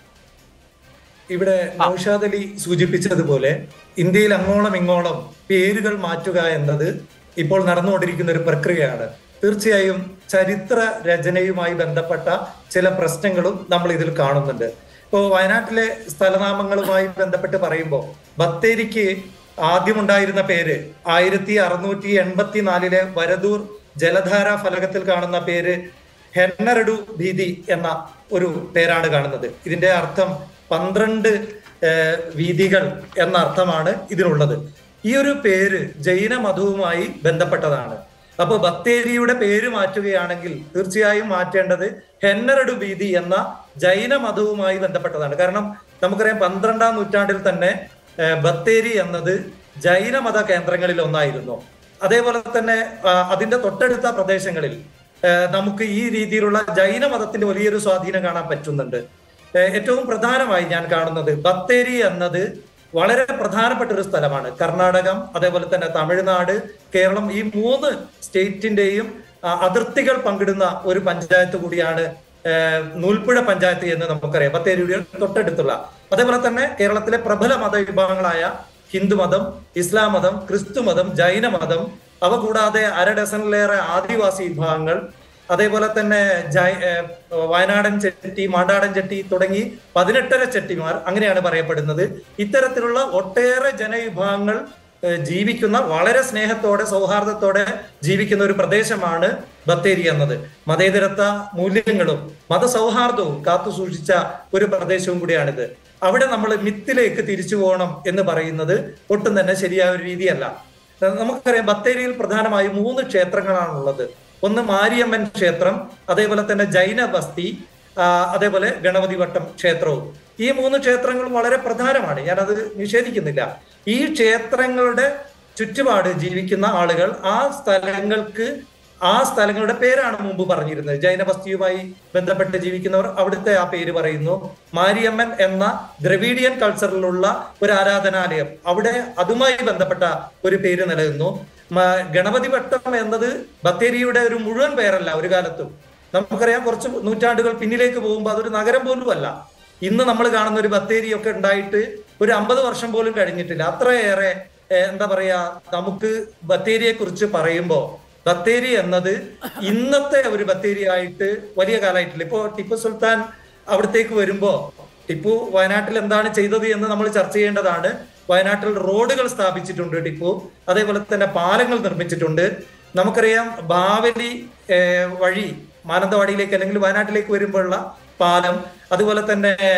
ഇവിടെ നൌഷാദ് അലി സൂചിപ്പിച്ചതുപോലെ ഇന്ത്യയിൽ അങ്ങോളം ഇങ്ങോളം പേരുകൾ മാറ്റുക എന്നത് ഇപ്പോൾ നടന്നുകൊണ്ടിരിക്കുന്ന ഒരു പ്രക്രിയയാണ് തീർച്ചയായും ചരിത്ര രചനയുമായി ബന്ധപ്പെട്ട ചില പ്രശ്നങ്ങളും നമ്മൾ ഇതിൽ കാണുന്നുണ്ട് ഇപ്പോൾ വയനാട്ടിലെ സ്ഥലനാമങ്ങളുമായി ബന്ധപ്പെട്ട് പറയുമ്പോൾ ബത്തേരിക്ക് ആദ്യമുണ്ടായിരുന്ന പേര് ആയിരത്തി അറുന്നൂറ്റി എൺപത്തി നാലിലെ വരദൂർ ജലധാര ഫലകത്തിൽ കാണുന്ന പേര് ഹെന്നറഡു ഭീതി എന്ന ഒരു പേരാണ് കാണുന്നത് ഇതിന്റെ അർത്ഥം പന്ത്രണ്ട് ഏഹ്, വീതികൾ എന്ന അർത്ഥമാണ് ഇതിനുള്ളത് ഈ ഒരു പേര് ജൈന മതവുമായി ബന്ധപ്പെട്ടതാണ് അപ്പൊ ബത്തേരിയുടെ പേര് മാറ്റുകയാണെങ്കിൽ തീർച്ചയായും മാറ്റേണ്ടത് ഹെന്നറഡു ഭീതി എന്ന ജൈന മതവുമായി ബന്ധപ്പെട്ടതാണ് കാരണം നമുക്കറിയാം പന്ത്രണ്ടാം നൂറ്റാണ്ടിൽ തന്നെ ഏഹ്, ബത്തേരി എന്നത് ജൈനമത കേന്ദ്രങ്ങളിൽ ഒന്നായിരുന്നു അതേപോലെ തന്നെ ആ, അതിന്റെ തൊട്ടടുത്ത പ്രദേശങ്ങളിൽ ഏഹ്, നമുക്ക് ഈ രീതിയിലുള്ള ജൈനമതത്തിന്റെ വലിയൊരു സ്വാധീനം കാണാൻ പറ്റുന്നുണ്ട് ഏഹ്, ഏറ്റവും പ്രധാനമായി ഞാൻ കാണുന്നത് ബത്തേരി എന്നത് വളരെ പ്രധാനപ്പെട്ട ഒരു സ്ഥലമാണ് കർണാടകം അതേപോലെ തന്നെ തമിഴ്നാട് കേരളം ഈ മൂന്ന് സ്റ്റേറ്റിന്റെയും ആ, അതിർത്തികൾ പങ്കിടുന്ന ഒരു പഞ്ചായത്ത് കൂടിയാണ് ഏഹ്, നൂൽപ്പുഴ പഞ്ചായത്ത് എന്ന് നമുക്കറിയാം ബത്തേരിയുടെ തൊട്ടടുത്തുള്ള അതേപോലെ തന്നെ കേരളത്തിലെ പ്രബല മതവിഭാഗങ്ങളായ ഹിന്ദുമതം ഇസ്ലാം മതം ക്രിസ്തു മതം ജൈനമതം അവ കൂടാതെ അര ഡസനിലേറെ ആദിവാസി വിഭാഗങ്ങൾ അതേപോലെ തന്നെ ജൈ- ഏഹ് വയനാടൻ ചെട്ടി മാണ്ടാടൻ ചെട്ടി തുടങ്ങി പതിനെട്ടര ചെട്ടിമാർ അങ്ങനെയാണ് പറയപ്പെടുന്നത് ഇത്തരത്തിലുള്ള ഒട്ടേറെ ജനവിഭാഗങ്ങൾ ഏഹ് ജീവിക്കുന്ന വളരെ സ്നേഹത്തോടെ സൗഹാർദ്ദത്തോടെ ജീവിക്കുന്ന ഒരു പ്രദേശമാണ് ബത്തേരി എന്നത് മതേതരത്വ മൂല്യങ്ങളും മതസൗഹാർദ്ദവും കാത്തു സൂക്ഷിച്ച ഒരു പ്രദേശവും കൂടിയാണിത് അവിടെ നമ്മൾ മിത്തിലേക്ക് തിരിച്ചു പോകണം എന്ന് പറയുന്നത് ഒട്ടും തന്നെ ശരിയായ ഒരു രീതിയല്ല നമുക്കറിയാം ബത്തേരിയിൽ പ്രധാനമായും മൂന്ന് ക്ഷേത്രങ്ങളാണുള്ളത് ഒന്ന് മാരിയമ്മൻ ക്ഷേത്രം അതേപോലെ തന്നെ ജൈന ബസ്തി ആ, അതേപോലെ ഗണപതി വട്ടം ക്ഷേത്രവും ഈ മൂന്ന് ക്ഷേത്രങ്ങളും വളരെ പ്രധാനമാണ് ഞാനത് നിഷേധിക്കുന്നില്ല ഈ ക്ഷേത്രങ്ങളുടെ ചുറ്റുപാട് ജീവിക്കുന്ന ആളുകൾ ആ സ്ഥലങ്ങൾക്ക് ആ സ്ഥലങ്ങളുടെ പേരാണ് മുമ്പ് പറഞ്ഞിരുന്നത് ജൈനബസ്തിയുമായി ബന്ധപ്പെട്ട് ജീവിക്കുന്നവർ അവിടുത്തെ ആ പേര് പറയുന്നു മാരിയമ്മൻ എന്ന ദ്രവീഡിയൻ കൾച്ചറിലുള്ള ഒരു ആരാധനാലയം അവിടെ അതുമായി ബന്ധപ്പെട്ട ഒരു പേര് നിലനിന്നു മ- ഗണപതി വട്ടം എന്നത് ബത്തേരിയുടെ ഒരു മുഴുവൻ പേരല്ല ഒരു കാലത്തും നമുക്കറിയാം കുറച്ച് നൂറ്റാണ്ടുകൾ പിന്നിലേക്ക് പോകുമ്പോൾ അതൊരു നഗരം പോലും അല്ല ഇന്ന് നമ്മൾ കാണുന്ന ഒരു ബത്തേരി ഒക്കെ ഉണ്ടായിട്ട് ഒരു അമ്പത് വർഷം പോലും കഴിഞ്ഞിട്ടില്ല അത്രയേറെ ഏഹ്, എന്താ പറയാ നമുക്ക് ബത്തേരിയെ കുറിച്ച് പറയുമ്പോൾ ബത്തേരി എന്നത് ഇന്നത്തെ ഒരു ബത്തേരി ആയിട്ട് വലിയ കാലമായിട്ടില്ല ഇപ്പോ ടിപ്പു സുൽത്താൻ അവിടത്തേക്ക് വരുമ്പോ ടിപ്പു വയനാട്ടിൽ എന്താണ് ചെയ്തത് എന്ന് നമ്മൾ ചർച്ച ചെയ്യേണ്ടതാണ് വയനാട്ടിൽ റോഡുകൾ സ്ഥാപിച്ചിട്ടുണ്ട് ടിപ്പു അതേപോലെ തന്നെ പാലങ്ങൾ നിർമ്മിച്ചിട്ടുണ്ട് നമുക്കറിയാം ബാവലി ഏഹ്, വഴി മാനന്തവാടിയിലേക്ക് അല്ലെങ്കിൽ വയനാട്ടിലേക്ക് വരുമ്പോഴുള്ള പാലം അതുപോലെ തന്നെ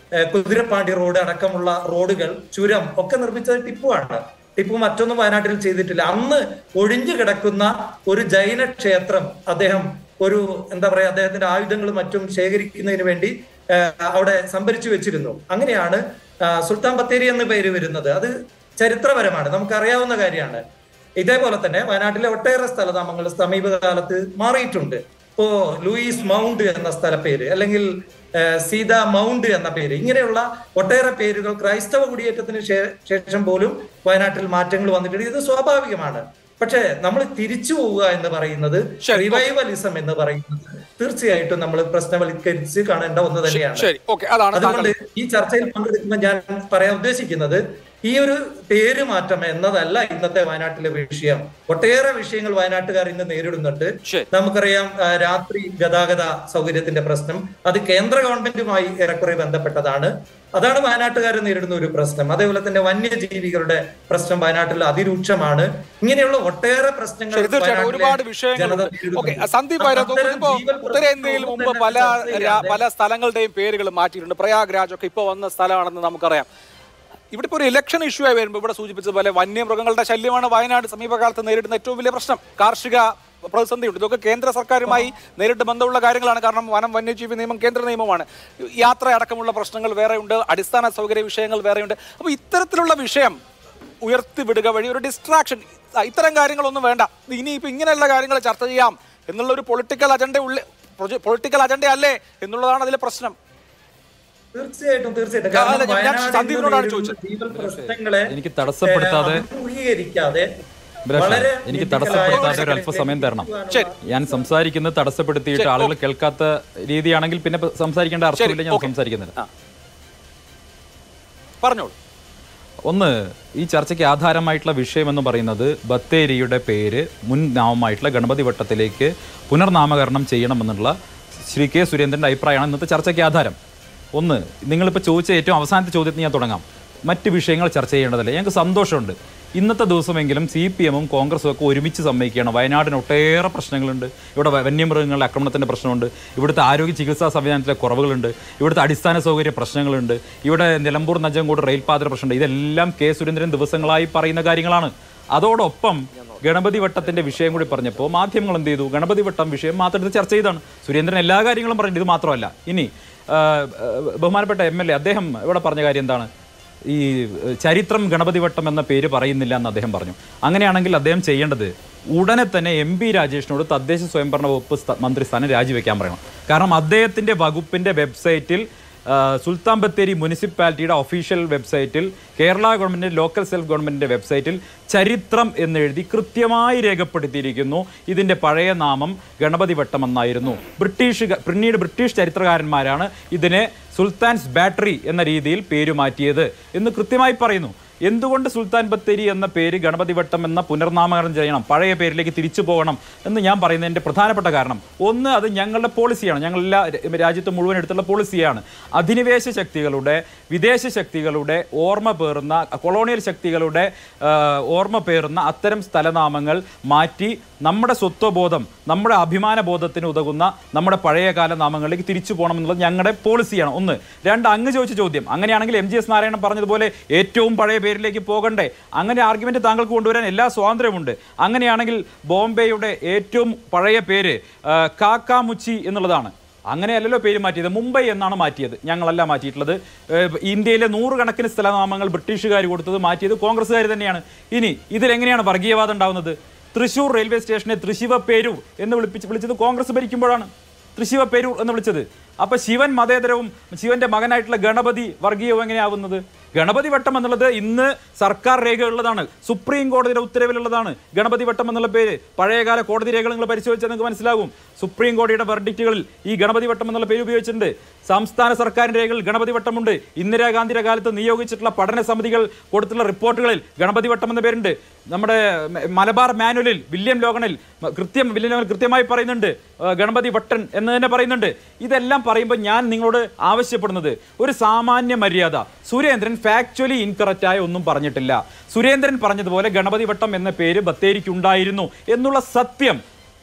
ഏഹ്, കുതിരപ്പാണ്ടി റോഡ് അടക്കമുള്ള റോഡുകൾ ചുരം ഒക്കെ നിർമ്മിച്ചത് ടിപ്പുവാണ് ടിപ്പു മറ്റൊന്നും വയനാട്ടിൽ ചെയ്തിട്ടില്ല അന്ന് ഒഴിഞ്ഞു കിടക്കുന്ന ഒരു ജൈന ക്ഷേത്രം അദ്ദേഹം ഒരു എന്താ പറയാ അദ്ദേഹത്തിന്റെ ആയുധങ്ങളും മറ്റും ശേഖരിക്കുന്നതിന് വേണ്ടി ഏഹ്, അവിടെ സംഭരിച്ചു വെച്ചിരുന്നു അങ്ങനെയാണ് ആ, സുൽത്താൻ ബത്തേരി എന്ന പേര് വരുന്നത് അത് ചരിത്രപരമാണ് നമുക്കറിയാവുന്ന കാര്യമാണ് ഇതേപോലെ തന്നെ വയനാട്ടിലെ ഒട്ടേറെ സ്ഥലനാമങ്ങൾ സമീപകാലത്ത് മാറിയിട്ടുണ്ട് ഇപ്പോ ലൂയിസ് മൗണ്ട് എന്ന സ്ഥലപ്പേര് അല്ലെങ്കിൽ ഏഹ്, സീത മൗണ്ട് എന്ന പേര് ഇങ്ങനെയുള്ള ഒട്ടേറെ പേരുകൾ ക്രൈസ്തവ കുടിയേറ്റത്തിന് ശേ- ശേഷം പോലും വയനാട്ടിൽ മാറ്റങ്ങൾ വന്നിട്ടുണ്ട് ഇത് സ്വാഭാവികമാണ് പക്ഷേ നമ്മൾ തിരിച്ചു പോവുക എന്ന് പറയുന്നത് റിവൈവലിസം എന്ന് പറയുന്നത് തീർച്ചയായിട്ടും നമ്മൾ പ്രശ്നവൽക്കരിച്ച് കാണേണ്ട ഒന്ന് തന്നെയാണ് ശരി ഓക്കെ അതാണ് അതുകൊണ്ട് താങ്കൾ ഈ ചർച്ചയിൽ പങ്കെടുക്കുമ്പോൾ ഞാൻ പറയാൻ ഉദ്ദേശിക്കുന്നത് ഈ ഒരു പേര് മാറ്റം എന്നതല്ല ഇന്നത്തെ വയനാട്ടിലെ വിഷയം ഒട്ടേറെ വിഷയങ്ങൾ വയനാട്ടുകാർ ഇന്ന് നേരിടുന്നുണ്ട് ശരി. നമുക്കറിയാം ആ, രാത്രി ഗതാഗത സൗകര്യത്തിന്റെ പ്രശ്നം അത് കേന്ദ്ര ഗവൺമെന്റുമായി ഏറെക്കുറെ ബന്ധപ്പെട്ടതാണ് അതാണ് വയനാട്ടുകാർ നേരിടുന്ന ഒരു പ്രശ്നം അതേപോലെ തന്നെ വന്യജീവികളുടെ പ്രശ്നം വയനാട്ടിൽ അതിരൂക്ഷമാണ് ഇങ്ങനെയുള്ള ഒട്ടേറെ പ്രശ്നങ്ങൾ ശരി, തീർച്ചയായിട്ടും വയനാട്ടിലെ ഒരുപാട് ജനത വിഷയങ്ങളുണ്ട് നേരിടുന്നുണ്ട്. ഓക്കെ സന്ദീപ് വൈരത്ത് അത്തരം ഇപ്പോ ജീവൽ ഉത്തരേന്ത്യയിൽ മുമ്പ് പ്രശ്നങ്ങൾ പല ചർച്ച രാ- ചെയ്യാതെ പല സ്ഥലങ്ങളുടെയും പേരുകൾ മാറ്റിയിട്ടുണ്ട് പ്രയാഗ്രാജ് ഒക്കെ ഇപ്പോൾ വന്ന സ്ഥലമാണെന്ന് നമുക്കറിയാം ഇവിടെ ഇപ്പോൾ ഒരു ഇലക്ഷൻ ഇഷ്യൂ ആയി വരുമ്പോൾ ഇവിടെ സൂചിപ്പിച്ചതുപോലെ വന്യമൃഗങ്ങളുടെ ശല്യമാണ് വയനാട് സമീപകാലത്ത് നേരിടുന്ന ഏറ്റവും വലിയ പ്രശ്നം കാർഷിക പ്രതിസന്ധിയുണ്ട് ഇതൊക്കെ കേന്ദ്ര സർക്കാരുമായി നേരിട്ട് ബന്ധമുള്ള കാര്യങ്ങളാണ് കാരണം വനം വന്യജീവി നിയമം കേന്ദ്ര നിയമമാണ് യാത്ര അടക്കമുള്ള പ്രശ്നങ്ങൾ വേറെയുണ്ട് അടിസ്ഥാന സൗകര്യ വിഷയങ്ങൾ വേറെയുണ്ട് അപ്പോൾ ഇത്തരത്തിലുള്ള വിഷയം ഉയർത്തിവിടുക വഴി ഒരു ഡിസ്ട്രാക്ഷൻ ഇത്തരം കാര്യങ്ങളൊന്നും വേണ്ട ഇനിയിപ്പോൾ ഇങ്ങനെയുള്ള കാര്യങ്ങൾ ചർച്ച ചെയ്യാം എന്നുള്ള ഒരു പൊളിറ്റിക്കൽ അജണ്ട ഉള്ള പൊളിറ്റിക്കൽ അജണ്ട അല്ലേ എന്നുള്ളതാണ് അതിലെ പ്രശ്നം തീർച്ചയായിട്ടും തീർച്ചയായിട്ടും ആ, അല്ല, കാരണം ഞാൻ- ഞാൻ വയനാട് സന്ദീപിനോടാണ് ഇന്ന് ചോദിച്ചത്. ജീവൽ പ്രശ്നങ്ങളെ എനിക്ക് തടസ്സപ്പെടുത്താതെ ഏഹ്, അഭിമുഖീകരിക്കാതെ അഭിലാഷേ, വളരെ എനിക്ക് critical തടസ്സപ്പെടുത്താതെ ആയ ഒരു അല്പസമയം തരണം ശരി. ഞാൻ സംസാരിക്കുന്നത് തടസ്സപ്പെടുത്തിയിട്ട് ശരി, ആളുകൾ കേൾക്കാത്ത രീതിയാണെങ്കിൽ പിന്നെ പ- സംസാരിക്കേണ്ട അർത്ഥമില്ല ഞാൻ ഓക്കേ. സംസാരിക്കുന്നില്ല ആ. പറഞ്ഞോളൂ ഒന്ന് ഈ ചർച്ചയ്ക്ക് ആധാരമായിട്ടുള്ള വിഷയം എന്ന് പറയുന്നത് ബത്തേരിയുടെ പേര് മുൻ നാമമായിട്ടുള്ള ഗണപതി വട്ടത്തിലേക്ക് പുനർനാമകരണം ചെയ്യണമെന്നുള്ള ശ്രീ കെ സുരേന്ദ്രൻ്റെ അഭിപ്രായമാണ് ഇന്നത്തെ ചർച്ചയ്ക്ക് ആധാരം ഒന്ന് നിങ്ങളിപ്പോൾ ചോദിച്ച ഏറ്റവും അവസാനത്തെ ചോദ്യത്തിന് ഞാൻ തുടങ്ങാം മറ്റ് വിഷയങ്ങൾ ചർച്ച ചെയ്യേണ്ടതല്ല ഞങ്ങൾക്ക് സന്തോഷമുണ്ട് ഇന്നത്തെ ദിവസമെങ്കിലും സി പി എമ്മും കോൺഗ്രസും ഒക്കെ ഒരുമിച്ച് സമ്മതിക്കുകയാണ് വയനാടിന് ഒട്ടേറെ പ്രശ്നങ്ങളുണ്ട് ഇവിടെ വ- വന്യമൃഗങ്ങളുടെ ആക്രമണത്തിൻ്റെ പ്രശ്നമുണ്ട് ഇവിടുത്തെ ആരോഗ്യ ചികിത്സാ സംവിധാനത്തിലെ കുറവുകളുണ്ട് ഇവിടുത്തെ അടിസ്ഥാന സൗകര്യ പ്രശ്നങ്ങളുണ്ട് ഇവിടെ നിലമ്പൂർ നജങ്കോട് റെയിൽപാത പ്രശ്നമുണ്ട് ഇതെല്ലാം കെ സുരേന്ദ്രൻ ദിവസങ്ങളായി പറയുന്ന കാര്യങ്ങളാണ് അതോടൊപ്പം ഗണപതി വട്ടത്തിന്റെ വിഷയം കൂടി പറഞ്ഞപ്പോൾ മാധ്യമങ്ങൾ എന്ത് ചെയ്തു ഗണപതി വട്ടം വിഷയം മാത്രം എടുത്ത് ചർച്ച ചെയ്താണ് സുരേന്ദ്രൻ എല്ലാ കാര്യങ്ങളും പറഞ്ഞിട്ട് ഇത് മാത്രമല്ല ഇനി ആ, ആ, ബഹുമാനപ്പെട്ട എം എൽ എ അദ്ദേഹം ഇവിടെ പറഞ്ഞ കാര്യം എന്താണ് ഈ ഏഹ്, ചരിത്രം ഗണപതി വട്ടം എന്ന പേര് പറയുന്നില്ല എന്ന് അദ്ദേഹം പറഞ്ഞു അങ്ങനെയാണെങ്കിൽ അദ്ദേഹം ചെയ്യേണ്ടത് ഉടനെ തന്നെ എം പി രാജേഷിനോട് തദ്ദേശ സ്വയംഭരണ വകുപ്പ് സ്ഥ- മന്ത്രി സ്ഥാനം രാജിവെക്കാൻ പറയണം കാരണം അദ്ദേഹത്തിന്റെ വകുപ്പിന്റെ വെബ്സൈറ്റിൽ ആ, സുൽത്താൻ ബത്തേരി മുനിസിപ്പാലിറ്റിയുടെ ഒഫീഷ്യൽ വെബ്സൈറ്റിൽ കേരള ഗവൺമെന്റ് ലോക്കൽ സെൽഫ് ഗവൺമെന്റിന്റെ വെബ്സൈറ്റിൽ ചരിത്രം എന്നെഴുതി കൃത്യമായി രേഖപ്പെടുത്തിയിരിക്കുന്നു ഇതിന്റെ പഴയ നാമം ഗണപതി വട്ടം എന്നായിരുന്നു ബ്രിട്ടീഷ് പിന്നീട് ബ്രിട്ടീഷ് ചരിത്രകാരന്മാരാണ് ഇതിനെ സുൽത്താൻസ് ബാറ്ററി എന്ന രീതിയിൽ പേര് മാറ്റിയത് എന്ന് കൃത്യമായി പറയുന്നു എന്തുകൊണ്ട് സുൽത്താൻ ബത്തേരി എന്ന പേര് ഗണപതി വട്ടം എന്ന പുനർനാമകരണം ചെയ്യണം പഴയ പേരിലേക്ക് തിരിച്ചു പോകണം എന്ന് ഞാൻ പറയുന്നതിൻ്റെ പ്രധാനപ്പെട്ട കാരണം ഒന്ന് അത് ഞങ്ങളുടെ പോളിസിയാണ് ഞങ്ങൾ എല്ലാ രാജ്യത്ത് മുഴുവൻ എടുത്തുള്ള പോളിസിയാണ് അധിനിവേശ ശക്തികളുടെ വിദേശ ശക്തികളുടെ ഓർമ്മ പേറുന്ന കൊളോണിയൽ ശക്തികളുടെ ആ, ഓർമ്മ പേറുന്ന അത്തരം സ്ഥലനാമങ്ങൾ മാറ്റി നമ്മുടെ സ്വത്വബോധം നമ്മുടെ അഭിമാന ബോധത്തിന് ഉതകുന്ന നമ്മുടെ പഴയകാല നാമങ്ങളിലേക്ക് തിരിച്ചു പോകണം എന്നുള്ളത് ഞങ്ങളുടെ പോളിസിയാണ് ഒന്ന് രണ്ട് അങ്ങ് ചോദിച്ച ചോദ്യം അങ്ങനെയാണെങ്കിൽ എം ജി എസ് നാരായണൻ പറഞ്ഞതുപോലെ ഏറ്റവും പഴയ പേരിലേക്ക് പോകണ്ടേ അങ്ങനെ ആർഗ്യുമെന്റ് താങ്കൾക്ക് കൊണ്ടുവരാൻ എല്ലാ സ്വാതന്ത്ര്യമുണ്ട് അങ്ങനെയാണെങ്കിൽ ബോംബെയുടെ ഏറ്റവും പഴയ പേര് ആ, കാക്കാമുച്ചി എന്നുള്ളതാണ് അങ്ങനെയല്ലല്ലോ പേര് മാറ്റിയത് മുംബൈ എന്നാണ് മാറ്റിയത് ഞങ്ങളല്ല മാറ്റിയിട്ടുള്ളത് ഏഹ് ഇന്ത്യയിലെ നൂറുകണക്കിന് സ്ഥലനാമങ്ങൾ ബ്രിട്ടീഷുകാർ കൊടുത്തത് മാറ്റിയത് കോൺഗ്രസ്സുകാർ തന്നെയാണ് ഇനി ഇതിലെങ്ങനെയാണ് വർഗീയവാദം ഉണ്ടാവുന്നത് തൃശൂർ റെയിൽവേ സ്റ്റേഷനെ തൃശിവ പേരൂർ എന്ന് വിളിപ്പിച്ച് വിളിച്ചത് കോൺഗ്രസ് ഭരിക്കുമ്പോഴാണ് തൃശിവ പേരൂർ എന്ന് വിളിച്ചത് അപ്പൊ ശിവൻ മതേതരവും ശിവന്റെ മകനായിട്ടുള്ള ഗണപതി വർഗീയവും എങ്ങനെയാവുന്നത് ഗണപതി വട്ടം എന്നുള്ളത് ഇന്ന് സർക്കാർ രേഖയുള്ളതാണ് സുപ്രീം കോടതിയുടെ ഉത്തരവിലുള്ളതാണ് ഗണപതി വട്ടം എന്നുള്ള പേര് പഴയകാല കോടതി രേഖകൾ നിങ്ങൾ പരിശോധിച്ചാൽ നിങ്ങൾക്ക് മനസ്സിലാകും സുപ്രീം കോടതിയുടെ വെർഡിക്റ്റുകളിൽ ഈ ഗണപതി വട്ടം എന്നുള്ള പേര് ഉപയോഗിച്ചിട്ടുണ്ട് സംസ്ഥാന സർക്കാരിന്റെ രേഖകളിൽ ഗണപതി വട്ടമുണ്ട് ഇന്ദിരാഗാന്ധിയുടെ കാലത്ത് നിയോഗിച്ചിട്ടുള്ള പഠന സമിതികൾ കൊടുത്തുള്ള റിപ്പോർട്ടുകളിൽ ഗണപതി വട്ടം എന്ന പേരുണ്ട് നമ്മുടെ മ- മലബാർ മാനുവലിൽ വില്യം ലോഗണിൽ മ- കൃത്യം വില്യം ലോഗൻ കൃത്യമായി പറയുന്നുണ്ട് ആ, ഗണപതി വട്ടൻ എന്ന് തന്നെ പറയുന്നുണ്ട് ഇതെല്ലാം പറയുമ്പോൾ ഞാൻ നിങ്ങളോട് ആവശ്യപ്പെടുന്നത് ഒരു സാമാന്യ മര്യാദ സുരേന്ദ്രൻ ഫാക്ച്വലി ഇൻകറക്റ്റ് ആയ ഒന്നും പറഞ്ഞിട്ടില്ല സുരേന്ദ്രൻ പറഞ്ഞതുപോലെ ഗണപതി വട്ടം എന്ന പേര് ബത്തേരിക്ക് ഉണ്ടായിരുന്നു എന്നുള്ള സത്യം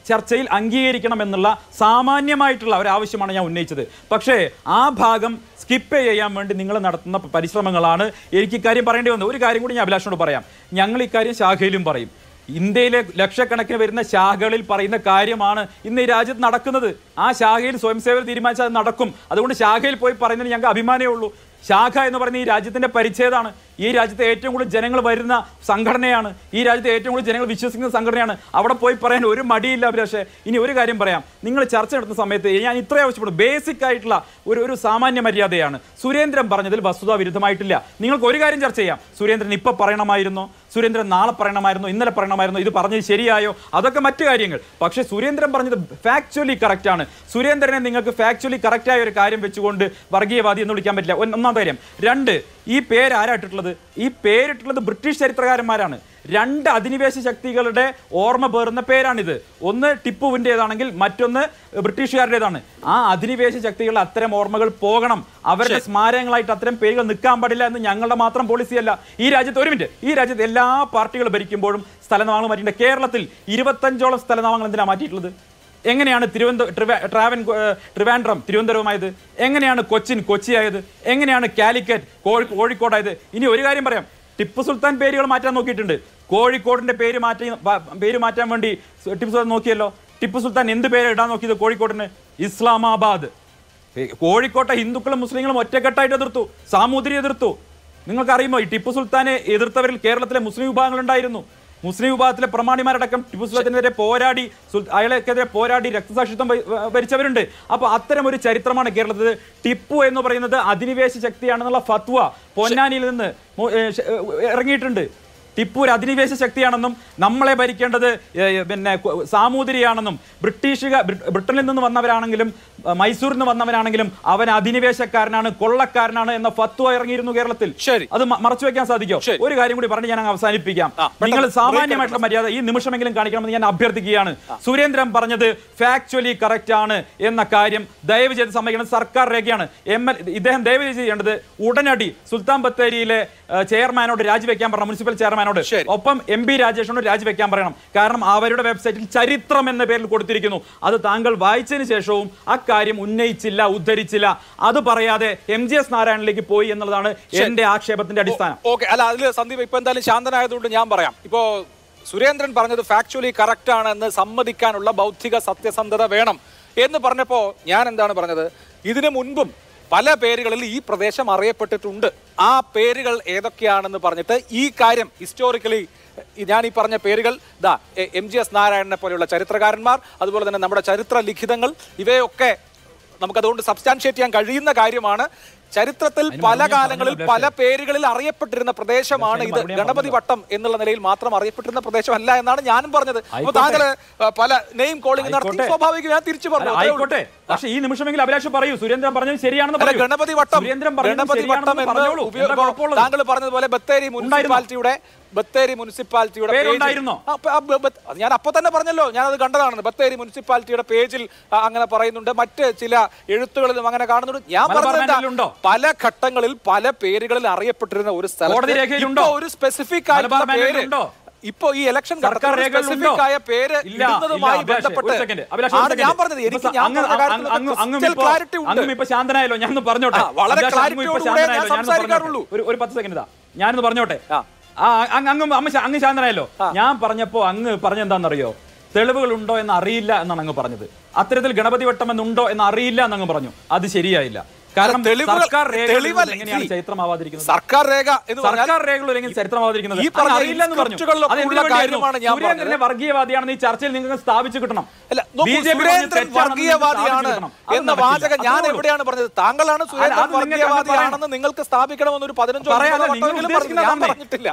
ചർച്ചയിൽ അംഗീകരിക്കണം എന്നുള്ള സാമാന്യമായിട്ടുള്ള ഒരു ആവശ്യമാണ് ഞാൻ ഉന്നയിച്ചത് പക്ഷേ ആ ഭാഗം സ്കിപ്പ് ചെയ്യാൻ വേണ്ടി നിങ്ങൾ നടത്തുന്ന പരിശ്രമങ്ങളാണ് എനിക്ക് ഇക്കാര്യം പറയേണ്ടി വന്നത് ഒരു കാര്യം കൂടി ഞാൻ അഭിലാഷിനോട് പറയാം ഞങ്ങൾ ഇക്കാര്യം ശാഖയിലും പറയും ഇന്ത്യയിലെ ലക്ഷക്കണക്കിന് വരുന്ന ശാഖകളിൽ പറയുന്ന കാര്യമാണ് ഇന്ന് ഈ രാജ്യത്ത് നടക്കുന്നത് ആ ശാഖയിൽ സ്വയം സേവകർ തീരുമാനിച്ചാൽ അത് നടക്കും അതുകൊണ്ട് ശാഖയിൽ പോയി പറയുന്നതിന് ഞങ്ങൾക്ക് അഭിമാനമേ ഉള്ളൂ ശാഖ എന്ന് പറയുന്ന ഈ രാജ്യത്തിന്റെ പരിച്ഛേദമാണ് ഈ രാജ്യത്തെ ഏറ്റവും കൂടുതൽ ജനങ്ങൾ വരുന്ന സംഘടനയാണ് ഈ രാജ്യത്തെ ഏറ്റവും കൂടുതൽ ജനങ്ങൾ വിശ്വസിക്കുന്ന സംഘടനയാണ് അവിടെ പോയി പറയാൻ ഒരു മടിയില്ല അഭിലാഷേ ഇനി ഒരു കാര്യം പറയാം നിങ്ങൾ ചർച്ച നടത്തുന്ന സമയത്ത് ഞാൻ ഇത്രേ ആവശ്യപ്പെടും ബേസിക് ആയിട്ടുള്ള ഒരു ഒരു സാമാന്യ മര്യാദയാണ് സുരേന്ദ്രൻ പറഞ്ഞതിൽ വസ്തുതാ വിരുദ്ധമായിട്ടില്ല നിങ്ങൾക്ക് ഒരു കാര്യം ചർച്ച ചെയ്യാം സുരേന്ദ്രൻ ഇപ്പൊ പറയണമായിരുന്നോ സുരേന്ദ്രൻ നാളെ പറയണമായിരുന്നു ഇന്നലെ പറയണമായിരുന്നു ഇത് പറഞ്ഞത് ശരിയായോ അതൊക്കെ മറ്റു കാര്യങ്ങൾ പക്ഷേ സുരേന്ദ്രൻ പറഞ്ഞത് ഫാക്ച്വലി കറക്റ്റ് ആണ് സുരേന്ദ്രനെ നിങ്ങൾക്ക് ഫാക്ച്വലി കറക്റ്റ് ആയ ഒരു കാര്യം വെച്ചുകൊണ്ട് വർഗീയവാദി എന്ന് വിളിക്കാൻ പറ്റില്ല ഒന്ന് ഒന്നാമത്തെ കാര്യം രണ്ട് ഈ പേര് ആരായിട്ടുള്ളത് ഈ പേരിട്ടുള്ളത് ബ്രിട്ടീഷ് ചരിത്രകാരന്മാരാണ് രണ്ട് അധിനിവേശ ശക്തികളുടെ ഓർമ്മ പേറുന്ന പേരാണിത് ഒന്ന് ടിപ്പുവിൻ്റെതാണെങ്കിൽ മറ്റൊന്ന് ബ്രിട്ടീഷുകാരുടേതാണ് ആ അധിനിവേശ ശക്തികളുടെ അത്തരം ഓർമ്മകൾ പോകണം അവരുടെ സ്മാരകങ്ങളായിട്ട് അത്തരം പേരുകൾ നിൽക്കാൻ പാടില്ല എന്ന് ഞങ്ങളുടെ മാത്രം പോളിസിയല്ല ഈ രാജ്യത്ത് ഒരു മിനിറ്റ് ഈ രാജ്യത്ത് എല്ലാ പാർട്ടികൾ ഭരിക്കുമ്പോഴും സ്ഥലനാമങ്ങൾ മാറ്റിയിട്ടുണ്ട് കേരളത്തിൽ ഇരുപത്തഞ്ചോളം സ്ഥലനാമങ്ങൾ എന്തിനാണ് മാറ്റിയിട്ടുള്ളത് എങ്ങനെയാണ് തിരുവനന്തപുരം ട്രാവൻ ട്രിവാൻഡ്രം തിരുവനന്തപുരമായത് എങ്ങനെയാണ് കൊച്ചിൻ കൊച്ചിയായത് എങ്ങനെയാണ് കാലിക്കറ്റ് കോഴി കോഴിക്കോടായത് ഇനി ഒരു കാര്യം പറയാം ടിപ്പു സുൽത്താൻ പേരുകൾ മാറ്റാൻ നോക്കിയിട്ടുണ്ട് കോഴിക്കോടിന്റെ പേര് മാറ്റി വ- പേര് മാറ്റാൻ വേണ്ടി സു- ടിപ്പു സുൽത്താൻ നോക്കിയല്ലോ ടിപ്പു സുൽത്താൻ എന്ത് പേര് ഇടാൻ നോക്കിയത് കോഴിക്കോടിന് ഇസ്ലാമാബാദ് ഏ, കോഴിക്കോട്ടെ ഹിന്ദുക്കളും മുസ്ലിങ്ങളും ഒറ്റക്കെട്ടായിട്ട് എതിർത്തു സാമൂതിരി എതിർത്തു നിങ്ങൾക്ക് അറിയുമോ ഈ ടിപ്പു സുൽത്താനെ എതിർത്തവരിൽ കേരളത്തിലെ മുസ്ലിം വിഭാഗങ്ങൾ ഉണ്ടായിരുന്നു മുസ്ലിം വിഭാഗത്തിലെ പ്രമാണിമാരടക്കം ടിപ്പു സുൽത്താനെതിരെ പോരാടി സുൽ- അയാൾക്കെതിരെ പോരാടി രക്തസാക്ഷിത്വം വ- വ- ഭരിച്ചവരുണ്ട് അപ്പൊ അത്തരം ഒരു ചരിത്രമാണ് കേരളത്തിൽ ടിപ്പു എന്ന് പറയുന്നത് അധിനിവേശ ശക്തിയാണെന്നുള്ള ഫത്വ പൊന്നാനിയിൽ നിന്ന് മു- ഏ, ശ- ഏ, ഇറങ്ങിയിട്ടുണ്ട് ടിപ്പു ഒരു അധിനിവേശ ശക്തിയാണെന്നും നമ്മളെ ഭരിക്കേണ്ടത് ഏ, പിന്നെ കു- സാമൂതിരിയാണെന്നും ബ്രിട്ടീഷുക ബ്രി- ബ്രിട്ടനിൽ നിന്ന് വന്നവരാണെങ്കിലും ഏ, മൈസൂരിൽ നിന്ന് വന്നവരാണെങ്കിലും അവൻ അധിനിവേശക്കാരനാണ് കൊള്ളക്കാരനാണ് എന്ന ഫത്വ ഇറങ്ങിയിരുന്നു കേരളത്തിൽ ശരി. അത് മ- മറച്ചു വെക്കാൻ സാധിക്കോ ശരി. ഒരു കാര്യം കൂടി പറഞ്ഞ് ഞാൻ അങ്ങ് അവസാനിപ്പിക്കാം ആ, പെട്ടെന്ന് നിങ്ങൾ break സാമാന്യമായിട്ടുള്ള മര്യാദ ഈ നിമിഷമെങ്കിലും കാണിക്കണമെന്ന് ഞാൻ അഭ്യർത്ഥിക്കുകയാണ് സുരേന്ദ്രൻ പറഞ്ഞത് ഫാക്ച്വലി കറക്റ്റ് ആണ് എന്ന കാര്യം ദയവ് ചെയ്ത് സമ്മതിക്കണം സർക്കാർ രേഖയാണ് എം എൽ ഇദ്ദേഹം ദയവ് ചെയ്ത് ചെയ്യേണ്ടത് ഉടനടി സുൽത്താൻ ബത്തേരിയിലെ ഏ, ചെയർമാനോട് രാജിവെക്കാൻ പറയണം മുനിസിപ്പൽ ചെയർമാനോട് ശരി. ഒപ്പം എം പി രാജേഷിനോട് രാജിവെക്കാൻ പറയണം കാരണം അവരുടെ വെബ്സൈറ്റിൽ ചരിത്രം എന്ന പേരിൽ കൊടുത്തിരിക്കുന്നു അത് താങ്കൾ വായിച്ചതിന് ശേഷവും അക്കാര്യം ഉന്നയിച്ചില്ല ഉദ്ധരിച്ചില്ല അത് പറയാതെ എം ജി എസ് നാരായണനിലേക്ക് പോയി എന്നുള്ളതാണ് എന്റെ ആക്ഷേപത്തിന്റെ അടിസ്ഥാനം ഓക്കെ അല്ല അതിൽ സന്ദീപ് ഇപ്പൊ എന്തായാലും ശാന്തനായതുകൊണ്ട് ഞാൻ പറയാം ഇപ്പോ സുരേന്ദ്രൻ പറഞ്ഞത് ഫാക്ച്വലി കറക്റ്റ് ആണ് എന്ന് സമ്മതിക്കാനുള്ള ബൗദ്ധിക സത്യസന്ധത വേണം എന്ന് പറഞ്ഞപ്പോ ഞാൻ എന്താണ് പറഞ്ഞത് ഇതിനു മുൻപും പല പേരുകളിൽ ഈ പ്രദേശം അറിയപ്പെട്ടിട്ടുണ്ട് ആ പേരുകൾ ഏതൊക്കെയാണെന്ന് പറഞ്ഞിട്ട് ഈ കാര്യം ഹിസ്റ്റോറിക്കലി ഞാൻ ഈ പറഞ്ഞ പേരുകൾ ദാ എം ജി എസ് നാരായണനെ പോലെയുള്ള ചരിത്രകാരന്മാർ അതുപോലെ തന്നെ നമ്മുടെ ചരിത്ര ലിഖിതങ്ങൾ ഇവയൊക്കെ നമുക്കതുകൊണ്ട് സബ്സ്റ്റാൻഷിയേറ്റ് ചെയ്യാൻ കഴിയുന്ന കാര്യമാണ് ചരിത്രത്തിൽ അതിന് പല മറുപടി ഞാൻ കാലങ്ങളിൽ പറഞ്ഞല്ലോ, പല പേരുകളിൽ അറിയപ്പെട്ടിരുന്ന പ്രദേശമാണ് അതിന് ഇത് മറുപടി ഞാൻ ഗണപതി വട്ടം എന്നുള്ള നിലയിൽ മാത്രം അറിയപ്പെട്ടിരുന്ന പ്രദേശമല്ല എന്നാണ് ഞാനും പറഞ്ഞത് അപ്പൊ ആയിക്കോട്ടെ. താങ്കൾ ആ, പല നെയിം കോളിംഗ് നടത്തി ആയിക്കോട്ടെ. സ്വാഭാവികം ഞാൻ തിരിച്ചു പറഞ്ഞു അല്ല, അത്രേ ഉള്ളൂ. ആയിക്കോട്ടെ പക്ഷേ ഈ നിമിഷമെങ്കിലും അഭിലാഷ് പറയൂ സുരേന്ദ്രൻ പറഞ്ഞത് ശരിയാണെന്ന് അല്ല, പറയൂ ഗണപതി വട്ടം സുരേന്ദ്രൻ പറഞ്ഞത് ഗണപതി വട്ടം ശരിയാണെന്ന് എന്ന് പറഞ്ഞോളൂ ഉപയോഗ- എന്താ കുഴപ്പമുള്ളത്? താങ്കൾ പറഞ്ഞതുപോലെ ബത്തേരി മുനിസിപ്പാലിറ്റിയുടെ ബത്തേരി മുനിസിപ്പാലിറ്റിയുടെ പേജിൽ- പേരുണ്ടായിരുന്നോ? ആ, പ- ആ, ബ- ബ- അത് ഞാൻ അപ്പൊ തന്നെ പറഞ്ഞല്ലോ ഞാൻ അത് കണ്ടതാണ് ബത്തേരി മുനിസിപ്പാലിറ്റിയുടെ പേജിൽ ആ, അങ്ങനെ പറയുന്നുണ്ട് മറ്റ് ചില എഴുത്തുകളിലും അങ്ങനെ കാണുന്നുണ്ട് ഞാൻ മലബാർ പറഞ്ഞത് എന്താ? മാനുവലിലുണ്ടോ? പല ഘട്ടങ്ങളിൽ പല പേരുകളിൽ അറിയപ്പെട്ടിരുന്ന ഒരു സ്ഥലത്ത് കോടതി രേഖയിലുണ്ടോ? ഇപ്പോ ഒരു സ്പെസിഫിക് മലബാർ ആയിട്ടുള്ള പേര് മാനുവലിലുണ്ടോ? ഇപ്പൊ ഈ ഇലക്ഷൻ സർക്കാർ രേഖകളുണ്ടോ സ്പെസിഫിക് ആയ പേര് ഇല്ല, ഇടുന്നതുമായി ഇല്ല, അഭിലാഷേ, ബന്ധപ്പെട്ട് ഒരു second, അഭിലാഷേ, ഒരു ആണ് ഞാൻ second. പറഞ്ഞത് എനിക്ക് ഇപ്പൊ ഞാൻ അങ്ങ് പറഞ്ഞ അങ്ങ് കാര്യത്തിൽ അങ്ങ് അങ്ങ് crystal ഇപ്പോ- clarity ഉണ്ട്. അങ്ങ് ഇപ്പൊ ശാന്തനായല്ലോ ഞാനൊന്ന് പറഞ്ഞോട്ടെ ആ, വളരെ അഭിലാഷേ, അങ്ങ് ഇപ്പൊ clarity യോടുകൂടെ ഞാൻ ശാന്തനായല്ലോ, ഞാനൊന്ന് സംസാരിക്കാറുള്ളൂ. പറഞ്ഞോട്ടെ. ഒരു ഒരു പത്ത് സെക്കൻഡ് ഇതാ ഞാനൊന്ന് പറഞ്ഞോട്ടെ ആ. ആ അങ്ങ് അങ്ങ് അമ്മ ശ- അങ്ങ് ശാന്തനായല്ലോ ഞാൻ പറഞ്ഞപ്പോ അങ്ങ് പറഞ്ഞെന്താണെന്നറിയോ തെളിവുകൾ ഉണ്ടോ എന്ന് അറിയില്ല എന്നാണ് അങ്ങ് പറഞ്ഞത് അത്തരത്തിൽ ഗണപതി വട്ടം എന്നുണ്ടോ എന്ന് അറിയില്ല എന്നങ്ങ് പറഞ്ഞു അത് ശരിയായില്ല കാരണം തെളിവുകൾ- സർക്കാർ രേഖകൾ തെളിവല്ല. എങ്ങനെയാണ് See, ചരിത്രമാവാതിരിക്കുന്നത് സർക്കാർ രേഖ എന്ന് പറഞ്ഞാൽ സർക്കാർ രേഖകൾ എങ്ങനെ ചരിത്രമാവാതിരിക്കുന്നത് ഈ പറഞ്ഞ അങ്ങ് അറിയില്ല എന്ന് പറഞ്ഞു സ്ക്രിപ്റ്റുകളിലൊക്കെ അത് ഉള്ള എന്തിനു വേണ്ടിയായിരുന്നു? കാര്യമാണ് ഞാൻ സുരേന്ദ്രനെ പറഞ്ഞത്. വർഗീയവാദിയാണെന്ന് ഈ ചർച്ചയിൽ നിങ്ങൾക്ക് സ്ഥാപിച്ചു കിട്ടണം അല്ല നോക്കൂ, BJP പറഞ്ഞത് സുരേന്ദ്രൻ തെറ്റാണെന്ന് നിങ്ങൾക്ക് വർഗീയവാദിയാണ് സ്ഥാപിച്ചു കിട്ടണം. അത് എന്ന നടക്കില്ല. വാചകം ഞാൻ അത്രേ ഉള്ളൂ. എവിടെയാണ് പറഞ്ഞത് താങ്കളാണ് സുരേന്ദ്രൻ അത് നിങ്ങൾക്ക് അങ്ങ് വർഗീയവാദിയാണെന്ന് നിങ്ങൾക്ക് സ്ഥാപിക്കണമെന്ന് ഒരു പതിനഞ്ചോ പറയാതെ ഇരുപതോ നിങ്ങൾ വട്ടമെങ്കിലും പറഞ്ഞു. ഞാൻ ഉദ്ദേശിക്കുന്നത് പറഞ്ഞിട്ടില്ല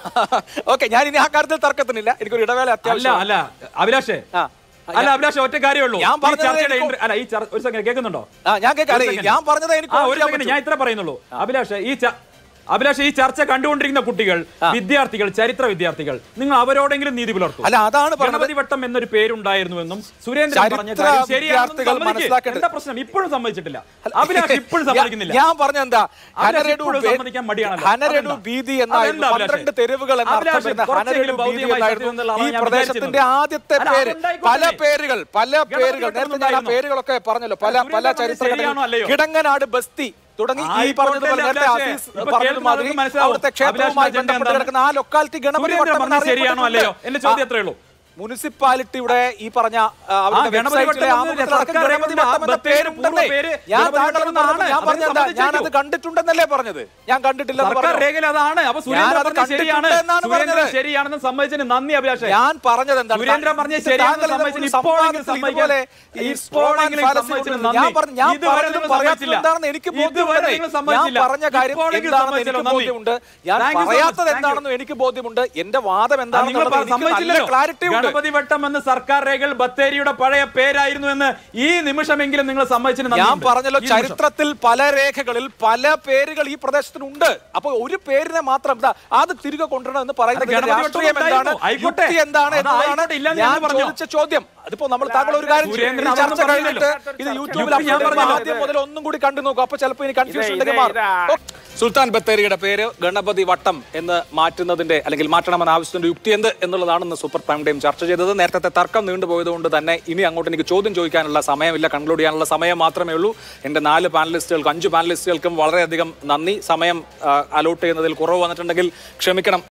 ഓക്കെ ഞാൻ ഇനി ആ കാര്യത്തിൽ തർക്കത്തിനില്ല എനിക്കൊരു ഇടവേള അല്ല അത്യാവശ്യം അല്ല അഭിലാഷേ ആ. അല്ല അഭിലാഷേ ഒറ്റ കാര്യമുള്ളൂ ഞാൻ ഈ പറഞ്ഞത് ചർച്ചയുടെ എനിക്ക് ഇന്റർ- അല്ല ഈ ചർ- ഒരു സെക്കൻഡ് കേൾക്കുന്നുണ്ടോ ആ ഞാൻ കേൾക്കാം ഒരു അല്ലേ, second. ഞാൻ പറഞ്ഞത് എനിക്ക് ആ, ഒരു ഓർക്കാൻ സെക്കൻഡ് പറ്റൂ. ഞാൻ ഇത്ര പറയുന്നുള്ളൂ അഭിലാഷ് ഈ ച- അഭിലാഷ് ഈ ചർച്ച കണ്ടുകൊണ്ടിരിക്കുന്ന കുട്ടികൾ വിദ്യാർത്ഥികൾ ചരിത്ര വിദ്യാർത്ഥികൾ നിങ്ങൾ അവരോടെങ്കിലും നീതി പുലർത്തും അല്ല, അതാണ് പറഞ്ഞത്. ഗണപതി വട്ടം എന്നൊരു പേരുണ്ടായിരുന്നുവെന്നും സുരേന്ദ്രൻ പറഞ്ഞ ചരിത്ര കാര്യം ശരിയാണെന്ന് വിദ്യാർത്ഥികൾ സമ്മതിക്ക്. മനസ്സിലാക്കേണ്ടത്. എന്താ പ്രശ്നം ഇപ്പോഴും സമ്മതിച്ചിട്ടില്ല അഭിലാഷ് ഇപ്പോഴും ഞാൻ- സമ്മതിക്കുന്നില്ല ഞാൻ പറഞ്ഞ എന്താ അഭിലാഷ് ഹനരേഡു ഇപ്പോഴും ബേ- സമ്മതിക്കാൻ മടിയാണല്ലോ. ഹനരേഡു അതെന്താ? വീതി എന്നായിരുന്നു അതെന്താ അഭിലാഷേ? പന്ത്രണ്ട് തെരുവുകൾ എന്ന അർത്ഥം അഭിലാഷേ, വരുന്ന കുറച്ചെങ്കിലും ഹനരേഡു വീതി ഭൗതികമായി എന്നായിരുന്നു സത്യം എന്നുള്ള ഈ ഞാൻ പ്രദേശത്തിന്റെ വിചാരിച്ചിരുന്നത്. ആദ്യത്തെ അല്ല, പേര് അതുണ്ടായിക്കോട്ടെ. പല പേരുകൾ പല ഗണപതി പേരുകൾ വട്ടം നേരത്തെ ഞാൻ ആ ഉണ്ടായിരുന്നോ? പേരുകളൊക്കെ പറഞ്ഞല്ലോ പല സുരേന്ദ്രൻ പല പറഞ്ഞത് ചരിത്ര ശരിയാണോ അല്ലയോ? കിടങ്ങനാട് ബസ്തി തുടങ്ങി ഈ ആയിക്കോട്ടെ, പറഞ്ഞതുപോലെ നേരത്തെ അഭിലാഷേ. ആസീസ് ഇപ്പൊ പറഞ്ഞതുമാതിരി കേൾക്കുന്നവർക്ക് മനസ്സിലാവും. അവിടുത്തെ ക്ഷേത്രവുമായി അഭിലാഷിന്റെ ബന്ധപ്പെട്ട് അജണ്ട കിടക്കുന്ന ആ ലൊക്കാലിറ്റി ഗണപതി സുരേന്ദ്രൻ വട്ടം പറഞ്ഞത് ശരിയാണോ അല്ലയോ എന്റെ ചോദ്യം എന്നറിയപ്പെട്ടിട്ടുണ്ട്. അത്രേ ഉള്ളൂ മുനിസിപ്പാലിറ്റിയുടെ ഈ പറഞ്ഞ ആ, അവരുടെ ഗണപതി വെബ്സൈറ്റിലെ വട്ടം ആമുഖത്തിലടക്കം എന്നതിലെ സർക്കാർ ഗണപതി രേഖയുടെ വട്ടം എന്ന ആ ബത്തേരി പേരുണ്ടെന്നേ. പൂർണ്ണ പേര് ഞാൻ ഗണപതി താങ്കളോട് വട്ടം എന്നാണ്. പറഞ്ഞത് ഞാൻ അത് പറഞ്ഞത് എന്താ? ഞാനത് സമ്മതിച്ചേക്കൂ. കണ്ടിട്ടുണ്ടെന്നല്ലേ പറഞ്ഞത് ഞാൻ കണ്ടിട്ടില്ലെന്ന് സർക്കാർ പറഞ്ഞു രേഖയിൽ അതാണ് അപ്പൊ സുരേന്ദ്രൻ ഞാനത് പറഞ്ഞത് ശരിയാണ് കണ്ടിട്ടുണ്ടെന്നാണ് സുരേന്ദ്രൻ പറഞ്ഞത്. ശരിയാണെന്ന് സമ്മതിച്ചതിന് നന്ദി അഭിലാഷേ ഞാൻ പറഞ്ഞത് എന്താണ് സുരേന്ദ്രൻ പറഞ്ഞത് ഇത് ശരിയാണെന്ന് താങ്കൾ സമ്മതിച്ചതിന് ഇതുപോലെ ഇപ്പോഴെങ്കിലും ഇതുപോലെ സമ്മതിക്കാൻ ഈ ഇപ്പോഴെങ്കിലും fallacy സമ്മതിച്ചതിന് കൊണ്ടുവന്ന് ഞാൻ പറഞ്ഞു ഞാൻ ഇതുവരെ പറഞ്ഞത് നിങ്ങൾ പറയാത്തത് സമ്മതിച്ചില്ല. എന്താണെന്ന് എനിക്ക് ഇതുവരെ ബോധ്യമുണ്ട് നിങ്ങൾ ഞാൻ സമ്മതിച്ചില്ല. പറഞ്ഞ കാര്യം ഇപ്പോഴെങ്കിലും എന്താണെന്ന് എനിക്ക് സമ്മതിച്ചല്ലോ. ബോധ്യമുണ്ട് ഞാൻ Thank you so much. പറയാത്തത് Thank you. എന്താണെന്നും എനിക്ക് ബോധ്യമുണ്ട് എന്റെ വാദം നിങ്ങൾ എന്താണെന്നുള്ളത് പറ- എനിക്ക് നല്ല സമ്മതിച്ചില്ലല്ലോ ക്ലാരിറ്റി ഉണ്ട് ഗണപതി വട്ടം എന്ന് സർക്കാർ രേഖകൾ ബത്തേരിയുടെ പഴയ പേരായിരുന്നു എന്ന് ഈ നിമിഷമെങ്കിലും നിങ്ങൾ സമ്മതിച്ചതിന് ഞാൻ നന്ദിയുണ്ട്. പറഞ്ഞല്ലോ ഈ നിമിഷം. ചരിത്രത്തിൽ പല രേഖകളിൽ പല പേരുകൾ ഈ പ്രദേശത്തിനുണ്ട് അപ്പൊ ഒരു പേരിനെ മാത്രം ഇതാ, അത് തിരികെ കൊണ്ടുവരണം എന്ന് പറയുന്നത് അത് ഗണപതി രാഷ്ട്രീയം വട്ടം എന്താണ് ഉണ്ടായിരുന്നു. ആയിക്കോട്ടെ. യുക്തി എന്താണ് അത് എന്നതാണ് ആയിക്കോട്ടെ, ഇല്ലെന്ന് ഞാൻ ഞാൻ പറഞ്ഞു. ചോദിച്ച ചോദ്യം അതിപ്പോ നമ്മൾ താങ്കൾ ഒരു കാര്യം ചെയ്യൂ. സുരേന്ദ്രൻ ഈ ചർച്ച അതൊന്നും കഴിഞ്ഞിട്ട് പറഞ്ഞില്ലല്ലോ. ഇത് യൂട്യൂബിൽ യുക്തി ഞാൻ upload ചെയ്യുമ്പോൾ പറഞ്ഞല്ലോ. ആദ്യം മുതൽ ഒന്നും കൂടി കണ്ടു നോക്കും അപ്പൊ ചിലപ്പോൾ ഇനി കൺഫ്യൂഷൻ ഇത് ഉണ്ടെങ്കിൽ ഇത് മാറും ഇതാ. ഓ, സുൽത്താൻ ബത്തേരിയുടെ പേര് ഗണപതി വട്ടം എന്ന് മാറ്റുന്നതിന്റെ അല്ലെങ്കിൽ മാറ്റണമെന്ന ആവശ്യത്തിന്റെ യുക്തി എന്ത് എന്നുള്ളതാണ് ഇന്ന് സൂപ്പർ പ്രൈം ടൈം ചർച്ച ചെയ്തത് നേരത്തെ തർക്കം നീണ്ടുപോയതുകൊണ്ട് തന്നെ ഇനി അങ്ങോട്ട് എനിക്ക് ചോദ്യം ചോദിക്കാനുള്ള സമയമില്ല കൺക്ലൂഡ് ചെയ്യാനുള്ള സമയം മാത്രമേ ഉള്ളൂ എൻ്റെ നാല് പാനലിസ്റ്റുകൾക്ക് അഞ്ച് പാനലിസ്റ്റുകൾക്കും വളരെയധികം നന്ദി സമയം അലോട്ട് ചെയ്യുന്നതിൽ കുറവ് വന്നിട്ടുണ്ടെങ്കിൽ ക്ഷമിക്കണം